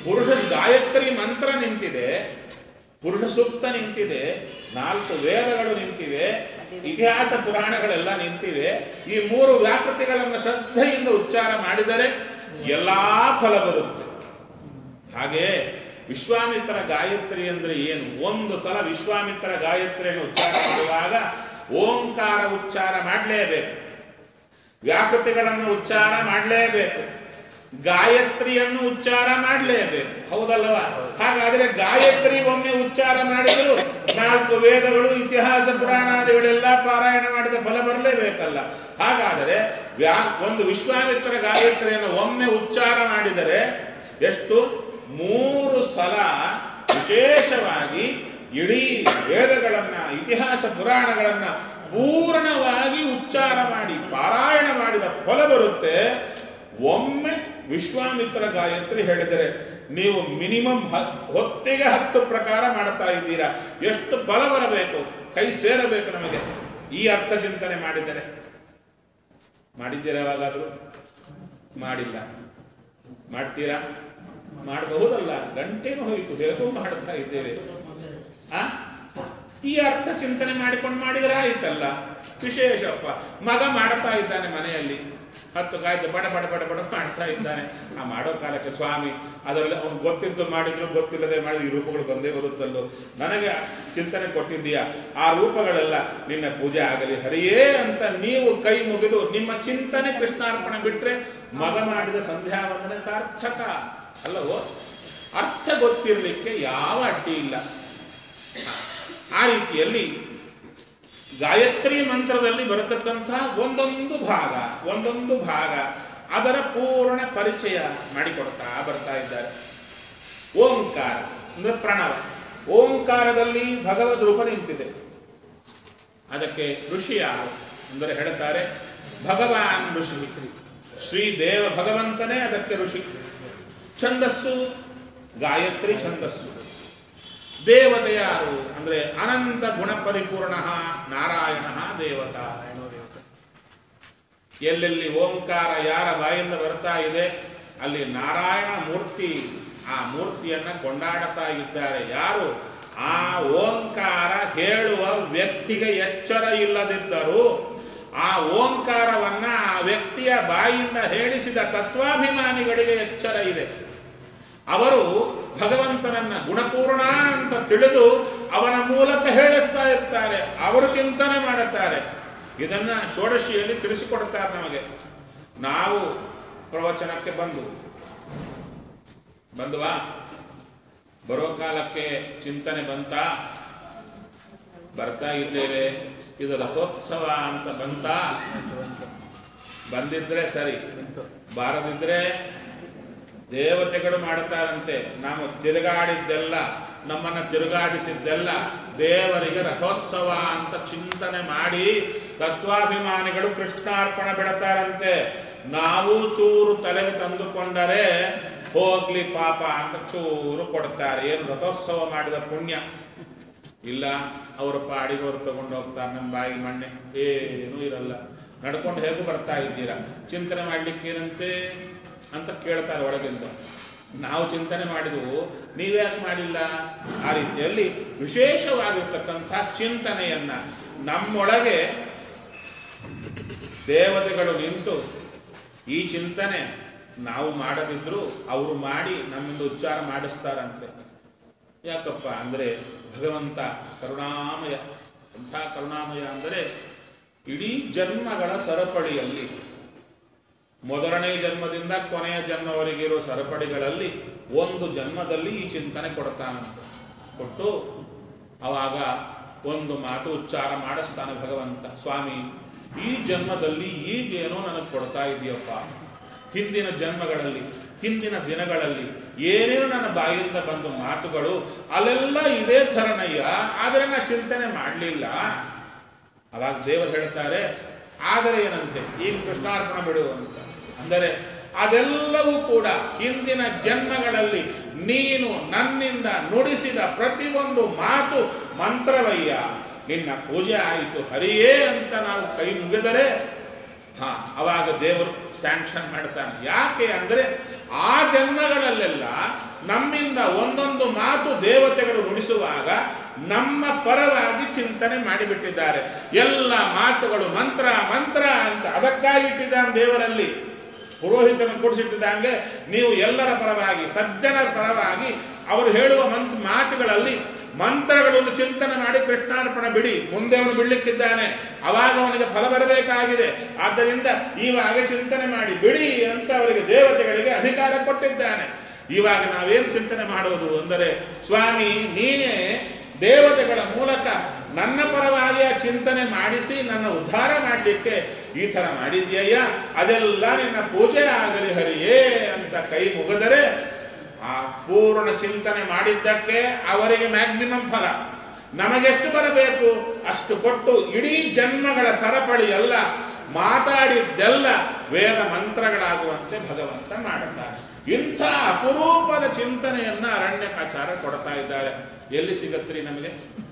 ಪುರುಷ ಗಾಯತ್ರಿ ಮಂತ್ರ ನಿಂತಿದೆ ಪುರುಷ ಸೂಕ್ತ ನಿಂತಿದೆ ನಾಲ್ಕು ವೇದಗಳು ನಿಂತಿವೆ ಇತಿಹಾಸ ಪುರಾಣಗಳೆಲ್ಲ ನಿಂತಿವೆ ಈ ಮೂರು ವ್ಯಾಕೃತಿಗಳನ್ನು ಶ್ರದ್ಧೆಯಿಂದ ಉಚ್ಚಾರ ಮಾಡಿದರೆ ಎಲ್ಲಾ ಫಲ ಬರುತ್ತೆ ಹಾಗೆ ವಿಶ್ವಾಮಿತ್ರ ಗಾಯತ್ರಿ ಅಂದ್ರೆ ಏನು ಒಂದು ಸಲ ವಿಶ್ವಾಮಿತ್ರ ಗಾಯತ್ರಿಯನ್ನು ಉಚ್ಚಾರ ಮಾಡುವಾಗ ಓಂಕಾರ ಉಚ್ಚಾರ ಮಾಡಲೇಬೇಕು ವ್ಯಾಕೃತಿಗಳನ್ನು ಉಚ್ಚಾರ ಮಾಡಲೇಬೇಕು ಗಾಯತ್ರಿಯನ್ನು ಉಚ್ಚಾರ ಮಾಡಲೇಬೇಕು ಹೌದಲ್ಲವಾ ಹಾಗಾದರೆ ಗಾಯತ್ರಿ ಒಮ್ಮೆ ಉಚ್ಚಾರ ಮಾಡಿದ್ರು ನಾಲ್ಕು ವೇದಗಳು ಇತಿಹಾಸ ಪುರಾಣಾದಿಗಳೆಲ್ಲ ಪಾರಾಯಣ ಮಾಡಿದ ಫಲ ಬರಲೇಬೇಕಲ್ಲ ಹಾಗಾದರೆ ವ್ಯಾ ಒಂದು ವಿಶ್ವಾಮಿತ್ರ ಗಾಯತ್ರಿಯನ್ನು ಒಮ್ಮೆ ಉಚ್ಚಾರ ಮಾಡಿದರೆ ಎಷ್ಟು ಮೂರು ಸಲ ವಿಶೇಷವಾಗಿ ಇಡೀ ವೇದಗಳನ್ನ ಇತಿಹಾಸ ಪುರಾಣಗಳನ್ನ ಪೂರ್ಣವಾಗಿ ಉಚ್ಚಾರ ಮಾಡಿ ಪಾರಾಯಣ ಮಾಡಿದ ಫಲ ಬರುತ್ತೆ ಒಮ್ಮೆ ವಿಶ್ವಾಮಿತ್ರ ಗಾಯತ್ರಿ ಹೇಳಿದರೆ ನೀವು ಮಿನಿಮಮ್ ಹೊತ್ತಿಗೆ ಹತ್ತು ಪ್ರಕಾರ ಮಾಡ್ತಾ ಇದ್ದೀರಾ ಎಷ್ಟು ಫಲ ಬರಬೇಕು ಕೈ ಸೇರಬೇಕು ನಮಗೆ ಈ ಅರ್ಥ ಚಿಂತನೆ ಮಾಡಿದರೆ ಮಾಡಿದ್ದೀರಾ ಯಾವಾಗಾದ್ರೂ ಮಾಡಿಲ್ಲ ಮಾಡ್ತೀರಾ ಮಾಡಬಹುದಲ್ಲ ಗಂಟೆನೂ ಹೋಯಿತು ಹೇಗೋ ಮಾಡ್ತಾ ಇದ್ದೇವೆ ಆ ಈ ಅರ್ಥ ಚಿಂತನೆ ಮಾಡಿಕೊಂಡು ಮಾಡಿದ್ರೆ ಆಯ್ತಲ್ಲ ವಿಶೇಷಪ್ಪ ಮಗ ಮಾಡ್ತಾ ಇದ್ದಾನೆ ಮನೆಯಲ್ಲಿ ಹತ್ತು ಕಾಯ್ದು ಬಡ ಬಡ ಬಡ ಬಡ ಮಾಡ್ತಾ ಇದ್ದಾನೆ ಆ ಮಾಡೋ ಕಾಲಕ್ಕೆ ಸ್ವಾಮಿ ಅದರಲ್ಲಿ ಅವ್ನು ಗೊತ್ತಿದ್ದು ಮಾಡಿದ್ರು ಗೊತ್ತಿಲ್ಲದೆ ಮಾಡಿದ್ರು ಈ ರೂಪಗಳು ಬಂದೇ ಬರುತ್ತಲ್ಲೋ ನನಗೆ ಚಿಂತನೆ ಕೊಟ್ಟಿದ್ದೀಯಾ ಆ ರೂಪಗಳೆಲ್ಲ ನಿನ್ನ ಪೂಜೆ ಆಗಲಿ ಹರಿಯೇ ಅಂತ ನೀವು ಕೈ ಮುಗಿದು ನಿಮ್ಮ ಚಿಂತನೆ ಕೃಷ್ಣಾರ್ಪಣೆ ಬಿಟ್ರೆ ಮಗ ಮಾಡಿದ ಸಂಧ್ಯಾ ವಂದನೆ ಸಾರ್ಥಕ ಅಲ್ಲವೋ ಅರ್ಥ ಗೊತ್ತಿರಲಿಕ್ಕೆ ಯಾವ ಅಡ್ಡಿ ಇಲ್ಲ ಆ ರೀತಿಯಲ್ಲಿ ಗಾಯತ್ರಿ ಮಂತ್ರದಲ್ಲಿ ಬರತಕ್ಕಂಥ ಒಂದೊಂದು ಭಾಗ ಒಂದೊಂದು ಭಾಗ ಅದರ ಪೂರ್ಣ ಪರಿಚಯ ಮಾಡಿಕೊಡ್ತಾ ಬರ್ತಾ ಇದ್ದಾರೆ ಓಂಕಾರ ಅಂದ್ರೆ ಪ್ರಣವ ಓಂಕಾರದಲ್ಲಿ ಭಗವದ್ ರೂಪ ನಿಂತಿದೆ ಅದಕ್ಕೆ ಋಷಿ ಯಾರು ಅಂದರೆ ಹೇಳ್ತಾರೆ ಭಗವಾನ್ ಋಷಿ ಶ್ರೀದೇವ ಭಗವಂತನೇ ಅದಕ್ಕೆ ಋಷಿ ಛಂದಸ್ಸು ಗಾಯತ್ರಿ ಛಂದಸ್ಸು ದೇವತೆ ಯಾರು ಅಂದ್ರೆ ಅನಂತ ಗುಣ ಪರಿಪೂರ್ಣ ನಾರಾಯಣ ದೇವತಾ ಎಲ್ಲೆಲ್ಲಿ ಓಂಕಾರ ಯಾರ ಬಾಯಿಂದ ಬರ್ತಾ ಇದೆ ಅಲ್ಲಿ ನಾರಾಯಣ ಮೂರ್ತಿ ಆ ಮೂರ್ತಿಯನ್ನ ಕೊಂಡಾಡುತ್ತಾ ಇದ್ದಾರೆ ಯಾರು ಆ ಓಂಕಾರ ಹೇಳುವ ವ್ಯಕ್ತಿಗೆ ಎಚ್ಚರ ಇಲ್ಲದಿದ್ದರೂ ಆ ಓಂಕಾರವನ್ನ ಆ ವ್ಯಕ್ತಿಯ ಬಾಯಿಂದ ಹೇಳಿಸಿದ ತತ್ವಾಭಿಮಾನಿಗಳಿಗೆ ಎಚ್ಚರ ಇದೆ ಅವರು ಭಗವಂತನನ್ನ ಗುಣಪೂರ್ಣ ಅಂತ ತಿಳಿದು ಅವನ ಮೂಲಕ ಹೇಳಿಸ್ತಾ ಇರ್ತಾರೆ ಅವರು ಚಿಂತನೆ ಮಾಡುತ್ತಾರೆ ಇದನ್ನ ಷೋಡಶಿಯಲ್ಲಿ ತಿಳಿಸಿಕೊಡುತ್ತಾರೆ ನಮಗೆ ನಾವು ಪ್ರವಚನಕ್ಕೆ ಬಂದು ಬಂದುವಾ ಬರೋ ಕಾಲಕ್ಕೆ ಚಿಂತನೆ ಬಂತ ಬರ್ತಾ ಇದ್ದೇವೆ ಇದು ರಥೋತ್ಸವ ಅಂತ ಬಂತ ಬಂದಿದ್ರೆ ಸರಿ ಬಾರದಿದ್ರೆ ದೇವತೆಗಳು ಮಾಡುತ್ತಾರಂತೆ ನಾವು ತಿರುಗಾಡಿದ್ದೆಲ್ಲ ನಮ್ಮನ್ನ ತಿರುಗಾಡಿಸಿದ್ದೆಲ್ಲ ದೇವರಿಗೆ ರಥೋತ್ಸವ ಅಂತ ಚಿಂತನೆ ಮಾಡಿ ತತ್ವಾಭಿಮಾನಿಗಳು ಕೃಷ್ಣಾರ್ಪಣ ಬಿಡತಾರಂತೆ ನಾವು ಚೂರು ತಲೆಗೆ ತಂದುಕೊಂಡರೆ ಹೋಗ್ಲಿ ಪಾಪ ಅಂತ ಚೂರು ಕೊಡ್ತಾರೆ ಏನು ರಥೋತ್ಸವ ಮಾಡಿದ ಪುಣ್ಯ ಇಲ್ಲ ಅವರ ಪಾಡಿಗೆ ಅವರು ತಗೊಂಡು ಹೋಗ್ತಾರೆ ನಮ್ಮ ಬಾಯಿ ಮಣ್ಣೆ ಏನೂ ಇರಲ್ಲ ನಡ್ಕೊಂಡು ಹೇಗೂ ಬರ್ತಾ ಇದ್ದೀರಾ ಚಿಂತನೆ ಮಾಡ್ಲಿಕ್ಕೆ ಏನಂತೆ ಅಂತ ಕೇಳ್ತಾರೆ ಒಳಗಿಂದ ನಾವು ಚಿಂತನೆ ಮಾಡಿದವು ನೀವ್ಯಾಕೆ ಮಾಡಿಲ್ಲ ಆ ರೀತಿಯಲ್ಲಿ ವಿಶೇಷವಾಗಿರ್ತಕ್ಕಂಥ ಚಿಂತನೆಯನ್ನ ನಮ್ಮೊಳಗೆ ದೇವತೆಗಳು ನಿಂತು ಈ ಚಿಂತನೆ ನಾವು ಮಾಡದಿದ್ರು ಅವರು ಮಾಡಿ ನಮ್ಮಿಂದ ಉಚ್ಚಾರ ಮಾಡಿಸ್ತಾರಂತೆ ಯಾಕಪ್ಪ ಅಂದರೆ ಭಗವಂತ ಕರುಣಾಮಯ ಅಂಥ ಕರುಣಾಮಯ ಅಂದರೆ ಇಡೀ ಜನ್ಮಗಳ ಸರಪಳಿಯಲ್ಲಿ ಮೊದಲನೇ ಜನ್ಮದಿಂದ ಕೊನೆಯ ಜನ್ಮವರೆಗಿರೋ ಸರಪಳಿಗಳಲ್ಲಿ ಒಂದು ಜನ್ಮದಲ್ಲಿ ಈ ಚಿಂತನೆ ಕೊಡ್ತಾನಂತೆ ಕೊಟ್ಟು ಅವಾಗ ಒಂದು ಮಾತು ಉಚ್ಚಾರ ಮಾಡಿಸ್ತಾನೆ ಭಗವಂತ ಸ್ವಾಮಿ ಈ ಜನ್ಮದಲ್ಲಿ ಈಗೇನೋ ನನಗೆ ಕೊಡ್ತಾ ಇದೆಯಪ್ಪ ಹಿಂದಿನ ಜನ್ಮಗಳಲ್ಲಿ ಹಿಂದಿನ ದಿನಗಳಲ್ಲಿ ಏನೇನು ನನ್ನ ಬಾಯಿಂದ ಬಂದು ಮಾತುಗಳು ಅಲ್ಲೆಲ್ಲ ಇದೇ ಥರನಯ್ಯ ಆದರೆ ನಾ ಚಿಂತನೆ ಮಾಡಲಿಲ್ಲ ಅವಾಗ ದೇವರು ಹೇಳ್ತಾರೆ ಆದರೆ ಏನಂತೆ ಈಗ ಕೃಷ್ಣಾರ್ಪಣ ಬಿಡು ಅಂತ ಅಂದರೆ ಅದೆಲ್ಲವೂ ಕೂಡ ಹಿಂದಿನ ಜನ್ಮಗಳಲ್ಲಿ ನೀನು ನನ್ನಿಂದ ನುಡಿಸಿದ ಪ್ರತಿಯೊಂದು ಮಾತು ಮಂತ್ರವಯ್ಯ ನಿನ್ನ ಪೂಜೆ ಆಯಿತು ಹರಿಯೇ ಅಂತ ನಾವು ಕೈ ಮುಗಿದರೆ ಹಾ ಅವಾಗ ದೇವರು ಸ್ಯಾಂಕ್ಷನ್ ಮಾಡ್ತಾನೆ ಯಾಕೆ ಅಂದ್ರೆ ಆ ಜನ್ಮಗಳಲ್ಲೆಲ್ಲ ನಮ್ಮಿಂದ ಒಂದೊಂದು ಮಾತು ದೇವತೆಗಳು ನುಡಿಸುವಾಗ ನಮ್ಮ ಪರವಾಗಿ ಚಿಂತನೆ ಮಾಡಿಬಿಟ್ಟಿದ್ದಾರೆ ಎಲ್ಲ ಮಾತುಗಳು ಮಂತ್ರ ಮಂತ್ರ ಅಂತ ಅದಕ್ಕಾಗಿ ಇಟ್ಟಿದ್ದಾನೆ ದೇವರಲ್ಲಿ ಪುರೋಹಿತನ ಕೂಡಿಸಿಟ್ಟಿದ್ದಂಗೆ ನೀವು ಎಲ್ಲರ ಪರವಾಗಿ ಸಜ್ಜನರ ಪರವಾಗಿ ಅವರು ಹೇಳುವ ಮಂತ್ ಮಾತುಗಳಲ್ಲಿ ಮಂತ್ರಗಳನ್ನು ಚಿಂತನೆ ಮಾಡಿ ಕೃಷ್ಣಾರ್ಪಣ ಬಿಡಿ ಮುಂದೆ ಅವನು ಬಿಡ್ಲಿಕ್ಕಿದ್ದಾನೆ ಅವಾಗ ಅವನಿಗೆ ಫಲ ಬರಬೇಕಾಗಿದೆ ಆದ್ದರಿಂದ ಇವಾಗ ಚಿಂತನೆ ಮಾಡಿ ಬಿಡಿ ಅಂತ ಅವರಿಗೆ ದೇವತೆಗಳಿಗೆ ಅಧಿಕಾರ ಕೊಟ್ಟಿದ್ದಾನೆ ಇವಾಗ ನಾವೇನು ಚಿಂತನೆ ಮಾಡುವುದು ಅಂದರೆ ಸ್ವಾಮಿ ನೀನೇ ದೇವತೆಗಳ ಮೂಲಕ ನನ್ನ ಪರವಾಗಿ ಆ ಚಿಂತನೆ ಮಾಡಿಸಿ ನನ್ನ ಉದ್ಧಾರ ಮಾಡಲಿಕ್ಕೆ ಈ ಥರ ಮಾಡಿದ್ಯಯ್ಯ ಅದೆಲ್ಲ ನಿನ್ನ ಪೂಜೆ ಆಗಲಿ ಹರಿಯೇ ಅಂತ ಕೈ ಮುಗಿದರೆ ಆ ಪೂರ್ಣ ಚಿಂತನೆ ಮಾಡಿದ್ದಕ್ಕೆ ಅವರಿಗೆ ಮ್ಯಾಕ್ಸಿಮಮ್ ಫಲ ನಮಗೆಷ್ಟು ಬರಬೇಕು ಅಷ್ಟು ಕೊಟ್ಟು ಇಡೀ ಜನ್ಮಗಳ ಸರಪಳಿ ಎಲ್ಲ ಮಾತಾಡಿದ್ದೆಲ್ಲ ವೇದ ಮಂತ್ರಗಳಾಗುವಂತೆ ಭಗವಂತ ಮಾಡುತ್ತಾರೆ ಇಂಥ ಅಪರೂಪದ ಚಿಂತನೆಯನ್ನ ಅರಣ್ಯಕಾಚಾರ ಕೊಡ್ತಾ ಇದ್ದಾರೆ ಎಲ್ಲಿ ಸಿಗತ್ರಿ ನಮಗೆ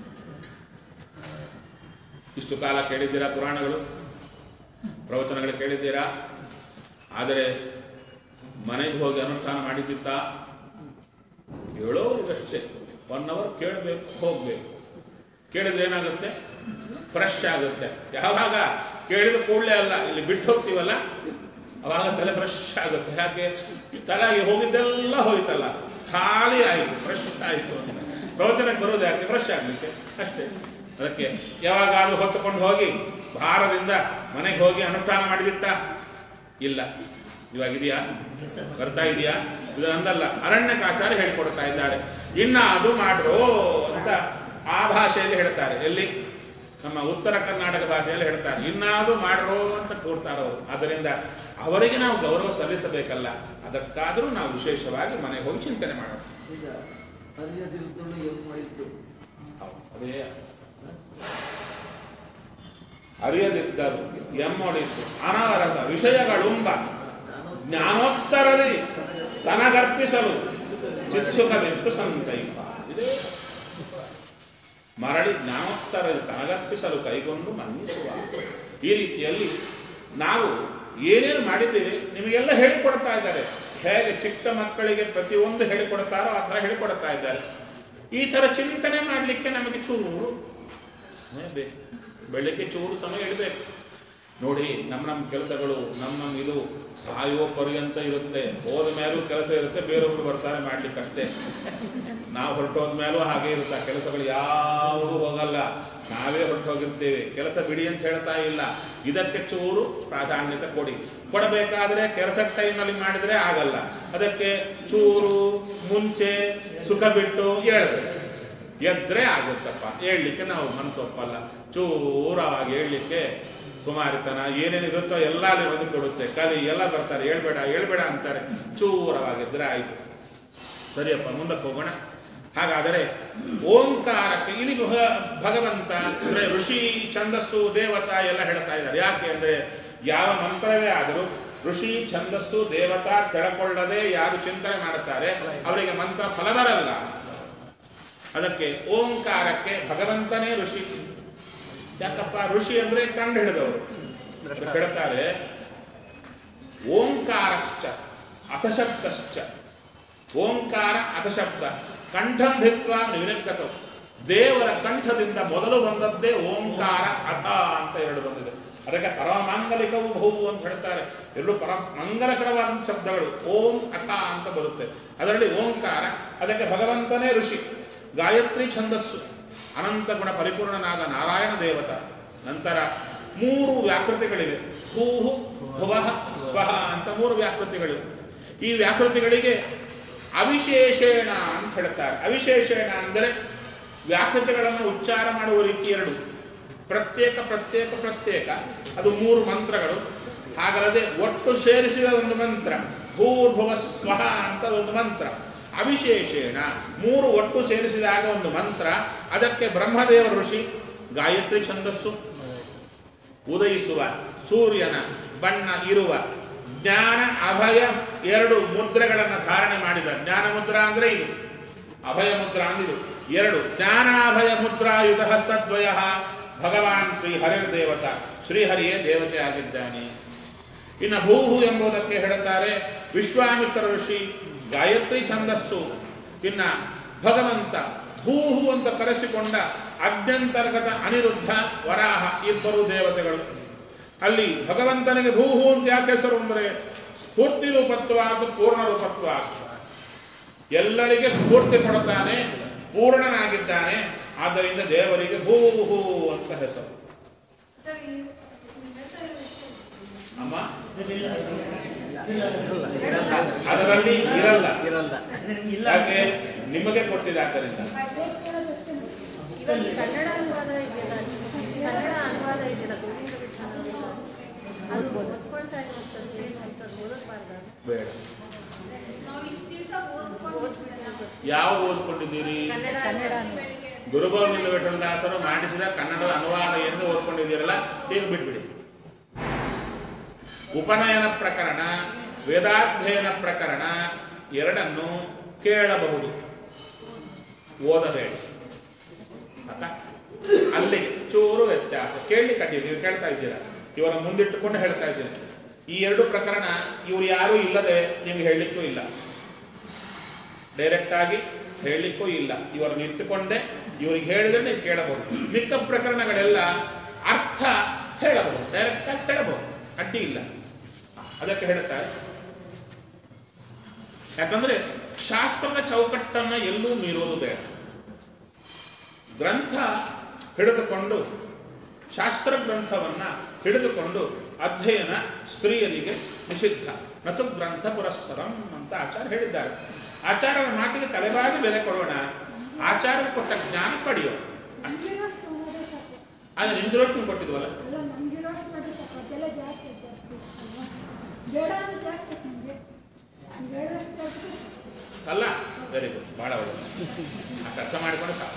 ಇಷ್ಟು ಕಾಲ ಕೇಳಿದ್ದೀರಾ ಪುರಾಣಗಳು ಪ್ರವಚನಗಳು ಕೇಳಿದ್ದೀರಾ ಆದರೆ ಮನೆಗೆ ಹೋಗಿ ಅನುಷ್ಠಾನ ಮಾಡಿದ್ದಿತ್ತ ಹೇಳೋರಿಗಷ್ಟೇ ಒನ್ ಅವರ್ ಕೇಳಬೇಕು ಹೋಗ್ಬೇಕು ಕೇಳಿದ್ರೆ ಏನಾಗುತ್ತೆ ಫ್ರೆಶ್ ಆಗುತ್ತೆ ಯಾವಾಗ ಕೇಳಿದ ಕೂಡಲೇ ಅಲ್ಲ ಇಲ್ಲಿ ಬಿಟ್ಟು ಹೋಗ್ತೀವಲ್ಲ ಅವಾಗ ತಲೆ ಫ್ರೆಶ್ ಆಗುತ್ತೆ ಯಾಕೆ ತಲೆಗೆ ಹೋಗಿದ್ದೆಲ್ಲ ಹೋಯ್ತಲ್ಲ ಖಾಲಿ ಆಯಿತು ಫ್ರೆಶ್ ಆಯಿತು ಅಂತ ಪ್ರವಚನಕ್ಕೆ ಬರೋದು ಯಾಕೆ ಫ್ರೆಶ್ ಆಗಲಿಕ್ಕೆ ಅಷ್ಟೇ ಅದಕ್ಕೆ ಯಾವಾಗಾದ್ರೂ ಹೊತ್ತುಕೊಂಡು ಹೋಗಿ ಭಾರದಿಂದ ಮನೆಗೆ ಹೋಗಿ ಅನುಷ್ಠಾನ ಮಾಡಿದಿತ್ತ ಇಲ್ಲ ಇವಾಗ ಇದೆಯಾ ಬರ್ತಾ ಇದೆಯಾ ಇದು ನಂದಲ್ಲ ಅರಣ್ಯಕಾಚಾರ ಹೇಳಿಕೊಡ್ತಾ ಇದ್ದಾರೆ ಇನ್ನ ಅದು ಮಾಡ್ರೋ ಅಂತ ಆ ಭಾಷೆಯಲ್ಲಿ ಹೇಳ್ತಾರೆ ಎಲ್ಲಿ ನಮ್ಮ ಉತ್ತರ ಕರ್ನಾಟಕ ಭಾಷೆಯಲ್ಲಿ ಹೇಳ್ತಾರೆ ಇನ್ನಾದು ಮಾಡ್ರೋ ಅಂತ ಕೂಡ್ತಾರೆ ಅವರು ಆದ್ದರಿಂದ ಅವರಿಗೆ ನಾವು ಗೌರವ ಸಲ್ಲಿಸಬೇಕಲ್ಲ ಅದಕ್ಕಾದರೂ ನಾವು ವಿಶೇಷವಾಗಿ ಮನೆಗೆ ಹೋಗಿ ಚಿಂತನೆ ಮಾಡೋಣ ಈಗ ಅರಿಯದಿರುತ್ತಳು ಏನು ಮಾಡಿದ್ದು ಹೌದು, ಅದೇ ಅರಿಯದಿದ್ದರು ಎಮ್ಮೊಡಿದ್ದು ಅನವರದ ವಿಷಯಗಳುಂಬ ಜ್ಞಾನೋತ್ತರದಿ ತನಗರ್ಪಿಸಲು ಚಿತ್ಸುಖವೆಂತು ಸಂಕೈಪ ಇದೇ ಮರಳಿ ಜ್ಞಾನೋತ್ತರ ತನಗರ್ಪಿಸಲು ಕೈಗೊಂಡು ಮನ್ನಿಸುವ ಈ ರೀತಿಯಲ್ಲಿ ನಾವು ಏನೇನು ಮಾಡಿದ್ದೇವೆ ನಿಮಗೆಲ್ಲ ಹೇಳಿಕೊಡ್ತಾ ಇದ್ದಾರೆ ಹೇಗೆ ಚಿಕ್ಕ ಮಕ್ಕಳಿಗೆ ಪ್ರತಿಯೊಂದು ಹೇಳಿಕೊಡ್ತಾರೋ ಆ ಥರ ಹೇಳಿಕೊಡ್ತಾ ಇದ್ದಾರೆ ಈ ಥರ ಚಿಂತನೆ ಮಾಡಲಿಕ್ಕೆ ನಮಗೆ ಚೂರು ಸಮಯ ಬೇಕು ಬೆಳಗ್ಗೆ ಚೂರು ಸಮಯ ಇಡಬೇಕು ನೋಡಿ ನಮ್ಮ ನಮ್ಮ ಕೆಲಸಗಳು ನಮ್ಮ ನಮ್ಮ ಇದು ಸಾಯುವ ಪರ್ಯಂತ ಇರುತ್ತೆ ಹೋದ ಮೇಲೂ ಕೆಲಸ ಇರುತ್ತೆ ಬೇರೊಬ್ರು ಬರ್ತಾರೆ ಮಾಡ್ಲಿಕ್ಕೆ ಅಷ್ಟೇ ನಾವು ಹೊರಟೋದ ಮೇಲೂ ಹಾಗೆ ಇರುತ್ತೆ ಆ ಕೆಲಸಗಳು ಯಾವುದೂ ಹೋಗಲ್ಲ ನಾವೇ ಹೊರಟೋಗಿರ್ತೇವೆ ಕೆಲಸ ಬಿಡಿ ಅಂತ ಹೇಳ್ತಾ ಇಲ್ಲ ಇದಕ್ಕೆ ಚೂರು ಪ್ರಾಧಾನ್ಯತೆ ಕೊಡಿ ಕೊಡಬೇಕಾದ್ರೆ ಕೆಲಸ ಟೈಮಲ್ಲಿ ಮಾಡಿದ್ರೆ ಆಗಲ್ಲ ಅದಕ್ಕೆ ಚೂರು ಮುಂಚೆ ಸುಖ ಬಿಟ್ಟು ಹೇಳ್ಬೇಕು ಎದ್ರೆ ಆಗುತ್ತಪ್ಪ ಹೇಳ್ಲಿಕ್ಕೆ ನಾವು ಮನಸ್ಸು ಒಪ್ಪಲ್ಲ ಚೂರವಾಗಿ ಹೇಳ್ಲಿಕ್ಕೆ ಸುಮಾರಿತನ ಏನೇನು ಇರುತ್ತೋ ಎಲ್ಲ ಅಲ್ಲಿ ಬಂದು ಕೊಡುತ್ತೆ ಕಲಿ ಎಲ್ಲ ಬರ್ತಾರೆ ಹೇಳ್ಬೇಡ ಹೇಳ್ಬೇಡ ಅಂತಾರೆ ಚೂರವಾಗಿದ್ರೆ ಆಯ್ತು ಸರಿಯಪ್ಪ ಮುಂದಕ್ಕೆ ಹೋಗೋಣ ಹಾಗಾದರೆ ಓಂಕಾರಕ್ಕೆ ಇಲ್ಲಿ ಭಗ ಭಗವಂತ ಅಂದ್ರೆ ಋಷಿ ಛಂದಸ್ಸು ದೇವತಾ ಎಲ್ಲ ಹೇಳ್ತಾ ಇದ್ದಾರೆ ಯಾಕೆ ಅಂದ್ರೆ ಯಾವ ಮಂತ್ರವೇ ಆದರೂ ಋಷಿ ಛಂದಸ್ಸು ದೇವತಾ ಕೆಳಕೊಳ್ಳದೆ ಯಾರು ಚಿಂತನೆ ಮಾಡುತ್ತಾರೆ ಅವರಿಗೆ ಮಂತ್ರ ಫಲ ಬರಲ್ಲ ಅದಕ್ಕೆ ಓಂಕಾರಕ್ಕೆ ಭಗವಂತನೇ ಋಷಿ ಯಾಕಪ್ಪ ಋಷಿ ಅಂದ್ರೆ ಕಂಡು ಹಿಡಿದವರು ಅವ್ರು ಹೇಳ್ತಾರೆ ಓಂಕಾರಶ್ಚ ಅಥಶಬ್ದಶ್ಚ ಓಂಕಾರ ಅಥಶಬ್ದ ಕಂಠಂ ಭಿತ್ವ ವಿನಿರ್ಗತವು ದೇವರ ಕಂಠದಿಂದ ಮೊದಲು ಬಂದದ್ದೇ ಓಂಕಾರ ಅಥ ಅಂತ ಎರಡು ಬಂದಿದೆ ಅದಕ್ಕೆ ಪರಮ ಮಾಂಗಲಿಕವು ಬಹುವು ಅಂತ ಹೇಳ್ತಾರೆ ಎರಡು ಪರಮ ಮಂಗಲಕರವಾದ ಶಬ್ದಗಳು ಓಂ ಅಥ ಅಂತ ಬರುತ್ತೆ ಅದರಲ್ಲಿ ಓಂಕಾರ ಅದಕ್ಕೆ ಭಗವಂತನೇ ಋಷಿ ಗಾಯತ್ರಿ ಛಂದಸ್ಸು ಅನಂತ ಗುಣ ಪರಿಪೂರ್ಣನಾದ ನಾರಾಯಣ ದೇವತ ನಂತರ ಮೂರು ವ್ಯಾಕೃತಿಗಳಿವೆ ಭೂಹು ಭುವಃ ಸ್ವಹ ಅಂತ ಮೂರು ವ್ಯಾಕೃತಿಗಳಿವೆ ಈ ವ್ಯಾಕೃತಿಗಳಿಗೆ ಅವಿಶೇಷೇಣ ಅಂತ ಹೇಳ್ತಾರೆ ಅವಿಶೇಷೇಣ ಅಂದರೆ ವ್ಯಾಕೃತಿಗಳನ್ನು ಉಚ್ಚಾರ ಮಾಡುವ ರೀತಿ ಎರಡು ಪ್ರತ್ಯೇಕ ಪ್ರತ್ಯೇಕ ಪ್ರತ್ಯೇಕ ಅದು ಮೂರು ಮಂತ್ರಗಳು ಹಾಗಲ್ಲದೆ ಒಟ್ಟು ಸೇರಿಸಿದ ಒಂದು ಮಂತ್ರ ಭೂರ್ಭುವ ಸ್ವಹ ಅಂತ ಒಂದು ಮಂತ್ರ ಅವಿಶೇಷೇಣ ಮೂರು ಒಟ್ಟು ಸೇರಿಸಿದಾಗ ಒಂದು ಮಂತ್ರ ಅದಕ್ಕೆ ಬ್ರಹ್ಮದೇವ ಋಷಿ ಗಾಯತ್ರಿ ಛಂದಸ್ಸು ಉದಯಿಸುವ ಸೂರ್ಯನ ಬಣ್ಣ ಇರುವ ಜ್ಞಾನ ಅಭಯ ಎರಡು ಮುದ್ರೆಗಳನ್ನು ಧಾರಣೆ ಮಾಡಿದ ಜ್ಞಾನ ಮುದ್ರಾ ಅಂದ್ರೆ ಇದು ಅಭಯ ಮುದ್ರಾ ಅಂದಿದು ಎರಡು ಜ್ಞಾನಾಭಯ ಮುದ್ರಾಯುಧ ಹಸ್ತದ್ವಯ ಭಗವಾನ್ ಶ್ರೀ ಹರಿರ್ ದೇವತ ಶ್ರೀಹರಿಯೇ ದೇವತೆ ಆಗಿದ್ದಾನೆ ಇನ್ನು ಭೂಹು ಎಂಬುದಕ್ಕೆ ಹೇಳುತ್ತಾರೆ ವಿಶ್ವಾಮಿತ್ರ ಋಷಿ ಗಾಯತ್ರಿ ಛಂದಸ್ಸು ಇನ್ನ ಭಗವಂತ ಭೂಹು ಅಂತ ಕರೆಸಿಕೊಂಡ ಅಜ್ಞಂತರ್ಗತ ಅನಿರುದ್ಧ ವರಾಹ ಇಬ್ಬರು ದೇವತೆಗಳು ಅಲ್ಲಿ ಭಗವಂತನಿಗೆ ಭೂಹು ಅಂತ ಯಾಕೆ ಹೆಸರು ಅಂದರೆ ಸ್ಫೂರ್ತಿ ರೂಪತ್ವಾದ ಪೂರ್ಣ ರೂಪತ್ವಾದ ಎಲ್ಲರಿಗೆ ಸ್ಫೂರ್ತಿ ಕೊಡುತ್ತಾನೆ ಪೂರ್ಣನಾಗಿದ್ದಾನೆ ಆದ್ದರಿಂದ ದೇವರಿಗೆ ಭೂಹು ಅಂತ ಹೆಸರು ಅಮ್ಮ ಅದರಲ್ಲಿ ಇರಲ್ಲ ಇರಲ್ಲ ಯಾಕೆ ನಿಮಗೆ ಕೊಟ್ಟಿದೆ ಆದ್ದರಿಂದ ಇವಾಗ ಈ ಕನ್ನಡ ಅನುವಾದ ಇದೆಯಲ್ಲ ಕನ್ನಡ ಅನುವಾದ ಇದೆಯಲ್ಲ ಗೋವಿಂದ ಕೃಷ್ಣ ಅದು ಓದ್ಕೊಳ್ತಾ ಇರುವಂಥದ್ದು ಏನಂತದ್ದು ಓದೋಕ್ಬಾರ್ದು ಬೇಡ ನಾವು ಇಷ್ಟು ದಿವಸ ಓದ್ಕೊಂಡು ಯಾವುದು ಓದ್ಕೊಂಡಿದ್ದೀರಿ ಕನ್ನಡ ಕನ್ನಡ ಬೆಳಿಗ್ಗೆ ಗುರುಗೋವಿಂದ ವಿಠಲದಾಸರು ಮಾಡಿಸಿದ ಕನ್ನಡದ ಅನುವಾದ ಎಂದು ಓದ್ಕೊಂಡಿದ್ದೀರಲ್ಲ ಈಗ ಬಿಟ್ಬಿಡಿ ಉಪನಯನ ಪ್ರಕರಣ ವೇದಾಧ್ಯಯನ ಪ್ರಕರಣ ಎರಡನ್ನು ಕೇಳಬಹುದು ಓದಬೇಡಿ ಆತಾ ಅಲ್ಲಿ ಚೂರು ವ್ಯತ್ಯಾಸ ಕೇಳಲಿಕ್ಕೆ ಅಡ್ಡಿ ನೀವು ಕೇಳ್ತಾ ಇದ್ದೀರಾ ಇವರ ಮುಂದಿಟ್ಟುಕೊಂಡು ಹೇಳ್ತಾ ಇದ್ದೀರಿ ಈ ಎರಡು ಪ್ರಕರಣ ಇವರು ಯಾರೂ ಇಲ್ಲದೆ ನಿಮ್ಗೆ ಹೇಳಲಿಕ್ಕೂ ಇಲ್ಲ ಡೈರೆಕ್ಟ್ ಆಗಿ ಹೇಳಲಿಕ್ಕೂ ಇಲ್ಲ ಇವರನ್ನು ಇಟ್ಟುಕೊಂಡೆ ಇವರಿಗೆ ಹೇಳಿದ್ರೆ ನೀವು ಕೇಳಬಹುದು ಮಿಕ್ಕ ಪ್ರಕರಣಗಳೆಲ್ಲ ಅರ್ಥ ಹೇಳಬಹುದು ಡೈರೆಕ್ಟ್ ಆಗಿ ಹೇಳಬಹುದು ಅಡ್ಡಿ ಇಲ್ಲ ಅದಕ್ಕೆ ಹೇಳುತ್ತಾರೆ ಯಾಕಂದ್ರೆ ಶಾಸ್ತ್ರದ ಚೌಕಟ್ಟನ್ನ ಎಲ್ಲೂ ಮೀರೋದು ಬೇಡ ಗ್ರಂಥ ಹಿಡಿದುಕೊಂಡು ಶಾಸ್ತ್ರ ಗ್ರಂಥವನ್ನ ಹಿಡಿದುಕೊಂಡು ಅಧ್ಯಯನ ಸ್ತ್ರೀಯರಿಗೆ ನಿಷಿದ್ಧ ನತು ಗ್ರಂಥ ಪುರಸ್ಸರಂ ಅಂತ ಆಚಾರ್ಯ ಹೇಳಿದ್ದಾರೆ ಆಚಾರ್ಯರ ಮಾತಿಗೆ ತಲೆಬಾಗಿ ಬೆಲೆ ಕೊಡೋಣ ಆಚಾರ್ಯರು ಕೊಟ್ಟ ಜ್ಞಾನ ಪಡೆಯೋಣ ನಮ್ಗಿರೋಷ್ಟು ಓದೋ ಸಾಕು ಆದ್ರೆ ನಿಮ್ಗಿರೋಟ್ಟು ಕೊಟ್ಟಿದ್ವಲ್ಲ ಅಲ್ಲ ನಮ್ಗಿರೋಷ್ಟು ಮಾಡಿ ಸಾಕು ಅದೆಲ್ಲ ಜಾಸ್ತಿ ಜಾಸ್ತಿ ಅಲ್ವಾ ಬೇಡ ಅಂತ ಯಾಕೆ ನಮಗೆ ಬೇಡ ಅಂತ ಹೇಳಿದ್ರೆ ಸಾಕು ಅಲ್ಲ ವೆರಿ ಗುಡ್ ಬಹಳ ಒಳ್ಳೆಯದು ಆ ಅರ್ಥ ಮಾಡಿಕೊಂಡು ಸಾಕು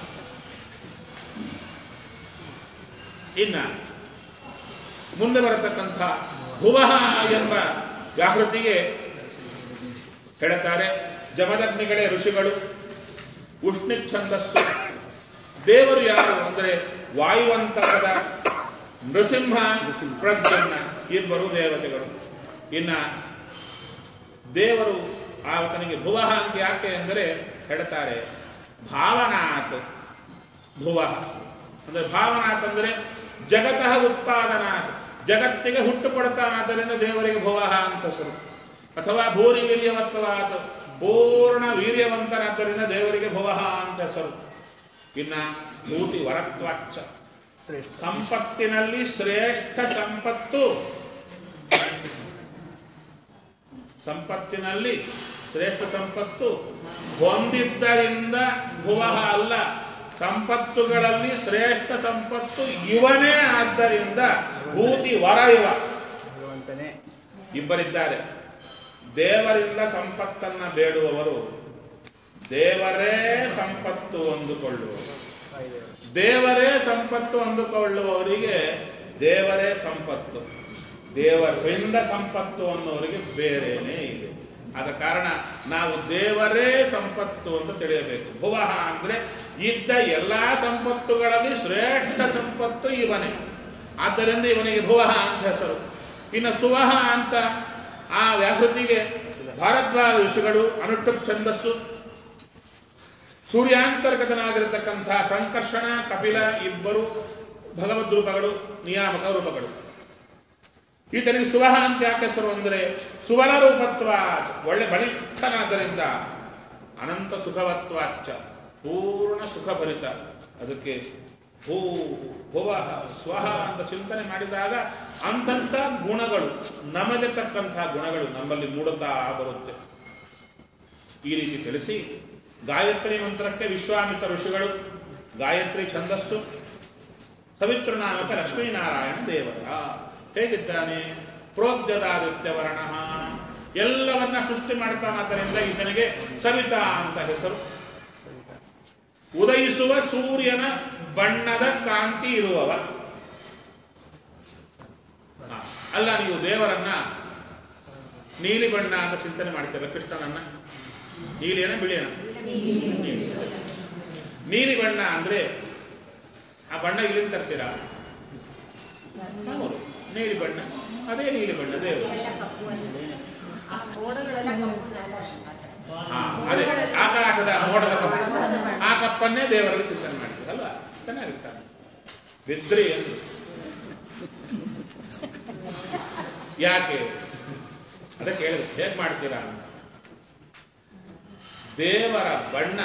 ಇನ್ನ ಮುಂದೆ ಬರತಕ್ಕಂಥ ಭುವಃ ಎಂಬ ವ್ಯಾಹೃತಿಗೆ ಹೇಳುತ್ತಾರೆ ಜಮದಗ್ನಿಗಳೇ ಋಷಿಗಳು ಉಷ್ಣಿ ಛಂದಸ್ಸು ದೇವರು ಯಾರು ಅಂದರೆ ವಾಯುವಂತಕದ ನೃಸಿಂಹ ಪ್ರದ್ಯುಮ್ನ ಇಬ್ಬರು ದೇವತೆಗಳು ಇನ್ನ ದೇವರು ಆತನಿಗೆ ಭುವಃ ಅಂತ ಯಾಕೆ ಅಂದರೆ ಹೇಳ್ತಾರೆ ಭಾವನಾತ್ ಭುವಃ ಅಂದರೆ ಭಾವನಾಥ್ ಅಂದರೆ ಜಗತಃ ಉತ್ಪಾದನಾಥ್ ಜಗತ್ತಿಗೆ ಹುಟ್ಟು ಕೊಡ್ತಾನಾದ್ದರಿಂದ ದೇವರಿಗೆ ಭುವಃ ಅಂತ ಹೆಸರು ಅಥವಾ ಭೂರಿ ವೀರ್ಯವತ್ವಾತ್ ಪೂರ್ಣ ವೀರ್ಯವಂತನಾದ್ದರಿಂದ ದೇವರಿಗೆ ಭುವಃ ಅಂತ ಹೆಸರು ಇನ್ನ ಭೂತಿ ವರತ್ವಾಚ್ಚ ಶ್ರೇಷ್ಠ ಸಂಪತ್ತಿನಲ್ಲಿ ಶ್ರೇಷ್ಠ ಸಂಪತ್ತು ಸಂಪತ್ತಿನಲ್ಲಿ ಶ್ರೇಷ್ಠ ಸಂಪತ್ತು ಹೊಂದಿದ್ದರಿಂದ ಭುವಃ ಅಲ್ಲ ಸಂಪತ್ತುಗಳಲ್ಲಿ ಶ್ರೇಷ್ಠ ಸಂಪತ್ತು ಇವನೇ ಆದ್ದರಿಂದ ಭೂತಿ ವರ ಇವ ಭಗವಂತನೇ ಇಬ್ಬರಿದ್ದಾರೆ ದೇವರಿಂದ ಸಂಪತ್ತನ್ನ ಬೇಡುವವರು ದೇವರೇ ಸಂಪತ್ತು ಅಂದುಕೊಳ್ಳುವರು ವಾಯುದೇವರು ದೇವರೇ ಸಂಪತ್ತು ಅಂದುಕೊಳ್ಳುವವರಿಗೆ ದೇವರೇ ಸಂಪತ್ತು ದೇವರಿಂದ ಸಂಪತ್ತು ಅನ್ನೋರಿಗೆ ಬೇರೆನೇ ಇದೆ ಆದ ಕಾರಣ ನಾವು ದೇವರೇ ಸಂಪತ್ತು ಅಂತ ತಿಳಿಯಬೇಕು ಭುವಃ ಅಂದ್ರೆ ಇದ್ದ ಎಲ್ಲಾ ಸಂಪತ್ತುಗಳಲ್ಲಿ ಶ್ರೇಷ್ಠ ಸಂಪತ್ತು ಇವನೇ ಆದ್ದರಿಂದ ಇವನಿಗೆ ಭುವಃ ಅಂತ ಹೆಸರು ಇನ್ನು ಸುವಹ ಅಂತ ಆ ವ್ಯಾಹೃತಿಗೆ ಭಾರದ್ವಾಜ ಋಷಿಗಳು ಅನುಷ್ಠುಪ್ ಛಂದಸ್ಸು ಸೂರ್ಯಾಂತರ್ಗತನಾಗಿರತಕ್ಕಂಥ ಸಂಕರ್ಷಣ ಕಪಿಲ ಇಬ್ಬರು ಭಗವದ್ ರೂಪಗಳು ನಿಯಾಮಕ ರೂಪಗಳು ಈತನಿಗೆ ಸುವಹ ಅಂತ ಯಾಕೆ ಹೆಸರು ಅಂದರೆ ಸುವಲ ರೂಪತ್ವ ಒಳ್ಳೆ ಬಲಿಷ್ಠನಾದ್ದರಿಂದ ಅನಂತ ಸುಖವತ್ವಾಚ್ಚ ಪೂರ್ಣ ಸುಖಭರಿತ ಅದಕ್ಕೆ ಭೂ ಭುವ ಸ್ವಹ ಅಂತ ಚಿಂತನೆ ಮಾಡಿದಾಗ ಅಂಥಂಥ ಗುಣಗಳು ನಮಗೆ ತಕ್ಕಂಥ ಗುಣಗಳು ನಮ್ಮಲ್ಲಿ ಮೂಡುತ್ತಾ ಬರುತ್ತೆ ಈ ರೀತಿ ತಿಳಿಸಿ ಗಾಯತ್ರಿ ಮಂತ್ರಕ್ಕೆ ವಿಶ್ವಾಮಿತ್ರ ಋಷಿಗಳು ಗಾಯತ್ರಿ ಛಂದಸ್ಸು ಸವಿತೃನಾಮಕ ಲಕ್ಷ್ಮೀನಾರಾಯಣ ದೇವರ ಹೇಗಿದ್ದಾನೆ ಪ್ರೋದ್ಯದಾದಿತ್ಯ ವರ್ಣ ಎಲ್ಲವನ್ನ ಸೃಷ್ಟಿ ಮಾಡ್ತಾನಾದ್ದರಿಂದ ಈತನಿಗೆ ಸವಿತಾ ಅಂತ ಹೆಸರು ಉದಯಿಸುವ ಸೂರ್ಯನ ಬಣ್ಣದ ಕಾಂತಿ ಇರುವವ ಹಾ, ಅಲ್ಲ ನೀವು ದೇವರನ್ನ ನೀಲಿ ಬಣ್ಣ ಅಂತ ಚಿಂತನೆ ಮಾಡ್ತೀರ ಕೃಷ್ಣನನ್ನ ನೀಲಿಯನ ಬಿಳಿಯನ ನೀಲಿ. ನೀಲಿ ಬಣ್ಣ ಅಂದ್ರೆ ಆ ಬಣ್ಣ ಇಲ್ಲಿಂದ ತರ್ತೀರಾ ಹೌದು ನೀಲಿ ಬಣ್ಣ ಅದೇ ನೀಲಿ ಬಣ್ಣ ದೇವರು ಎಲ್ಲ ಕಪ್ಪು ಅಲ್ಲಿ. ಆ ಮೋಡಗಳೆಲ್ಲ ಕಪ್ಪು ಹಾ ಅದೇ ಆಕಾಶದ ಮೋಡದ ಕಪ್ಪು ಆ ಕಪ್ಪನ್ನೇ ದೇವರಲ್ಲಿ ಚಿಂತನೆ ಮಾಡಿದ್ರು ಅಲ್ವಾ ಚೆನ್ನಾಗಿರ್ತಾರೆ ಬಿದ್ರಿ ಎಂದು ಯಾಕೆ ಅದಕ್ಕೆ ಹೇಳಿದ್ರು ಹೇಗ್ ಮಾಡ್ತೀರಾ ಅಂತ ದೇವರ ಬಣ್ಣ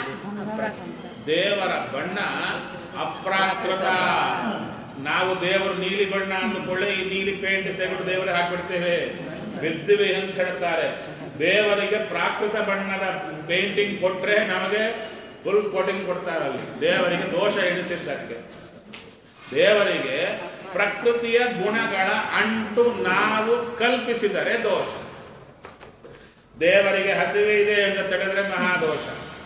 ದೇವರ ಬಣ್ಣ ಅಪ್ರಾಕೃತ ನಾವು ದೇವರು ನೀಲಿ ಬಣ್ಣ ಅಂದುಕೊಳ್ಳೆ ಈ ನೀಲಿ ಪೇಂಟ್ ತೆಗೆದು ದೇವರಿಗೆ ಹಾಕ್ಬಿಡ್ತೇವೆ ಬಿದ್ದಿವೆ ಅಂತ ಹೇಳ್ತಾರೆ ದೇವರಿಗೆ ಪ್ರಾಕೃತ ಬಣ್ಣದ ಪೇಂಟಿಂಗ್ ಕೊಟ್ರೆ ನಮಗೆ ಫುಲ್ ಕೋಟಿಂಗ್ ಕೊಡ್ತಾರಲ್ಲಿ ದೇವರಿಗೆ ದೋಷ ಎಣಿಸಿದ್ದಕ್ಕೆ ದೇವರಿಗೆ ಪ್ರಕೃತಿಯ ಗುಣಗಳ ಅಂಟು ನಾವು ಕಲ್ಪಿಸಿದರೆ ದೋಷ ದೇವರಿಗೆ ಹಸಿವೆ ಇದೆ ಎಂದು ತಿಳಿದ್ರೆ ಮಹಾದೋಷ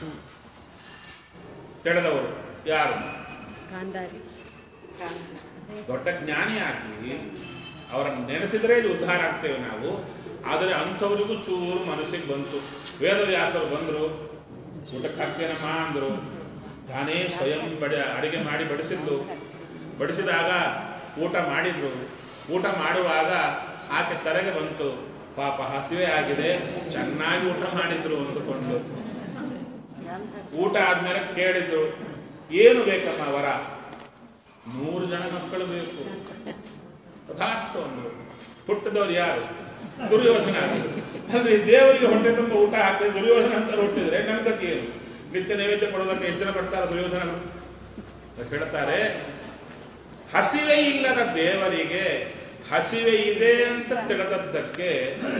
ತಿಳಿದವರು ಯಾರು ಗಾಂಧಾರಿ ದೊಡ್ಡ ಜ್ಞಾನಿ ಆಗಿ ಅವರನ್ನು ನೆನೆಸಿದ್ರೆ ಇಲ್ಲಿ ಉದ್ಧಾರ ಆಗ್ತೇವೆ ನಾವು ಆದರೆ ಅಂಥವರಿಗೂ ಚೂರು ಮನಸ್ಸಿಗೆ ಬಂತು ವೇದವ್ಯಾಸರು ಬಂದರು ಊಟಕ್ಕೆ ಹಾಕ್ತೇನಮ್ಮ ಅಂದರು ತಾನೇ ಸ್ವಯಂ ಬಡ ಅಡಿಗೆ ಮಾಡಿ ಬಡಿಸಿದ್ದು ಬಡಿಸಿದಾಗ ಊಟ ಮಾಡಿದ್ರು ಊಟ ಮಾಡುವಾಗ ಆಕೆ ತಲೆಗೆ ಬಂತು ಪಾಪ ಹಸಿವೆ ಆಗಿದೆ ಚೆನ್ನಾಗಿ ಊಟ ಮಾಡಿದ್ರು ಅಂದುಕೊಂಡು ಊಟ ಆದ್ಮೇಲೆ ಕೇಳಿದ್ರು ಏನು ಬೇಕಮ್ಮ ವರ ನೂರು ಜನ ಮಕ್ಕಳು ಬೇಕು ತಥಾಸ್ತು ಅಂದ್ರು ಹುಟ್ಟಿದವ್ರು ಯಾರು ದುರ್ಯೋಧನ ಅಂದ್ರೆ ದೇವರಿಗೆ ಹೊಟ್ಟೆ ತುಂಬ ಊಟ ಹಾಕಿ ದುರ್ಯೋಧನ ಅಂತ ಹುಟ್ಟಿದ್ರೆ ನಮ್ಮ ಗತಿ ಏನು ನಿತ್ಯ ನೈವೇದ್ಯ ಕೊಡೋದಕ್ಕೆ ಎಷ್ಟು ಜನ ಬರ್ತಾರೆ ದುರ್ಯೋಧನ ಹೇಳ್ತಾರೆ ಹಸಿವೆ ಇಲ್ಲದ ದೇವರಿಗೆ ಹಸಿವೆ ಇದೆ ಅಂತ ತಿಳಿದದ್ದಕ್ಕೆ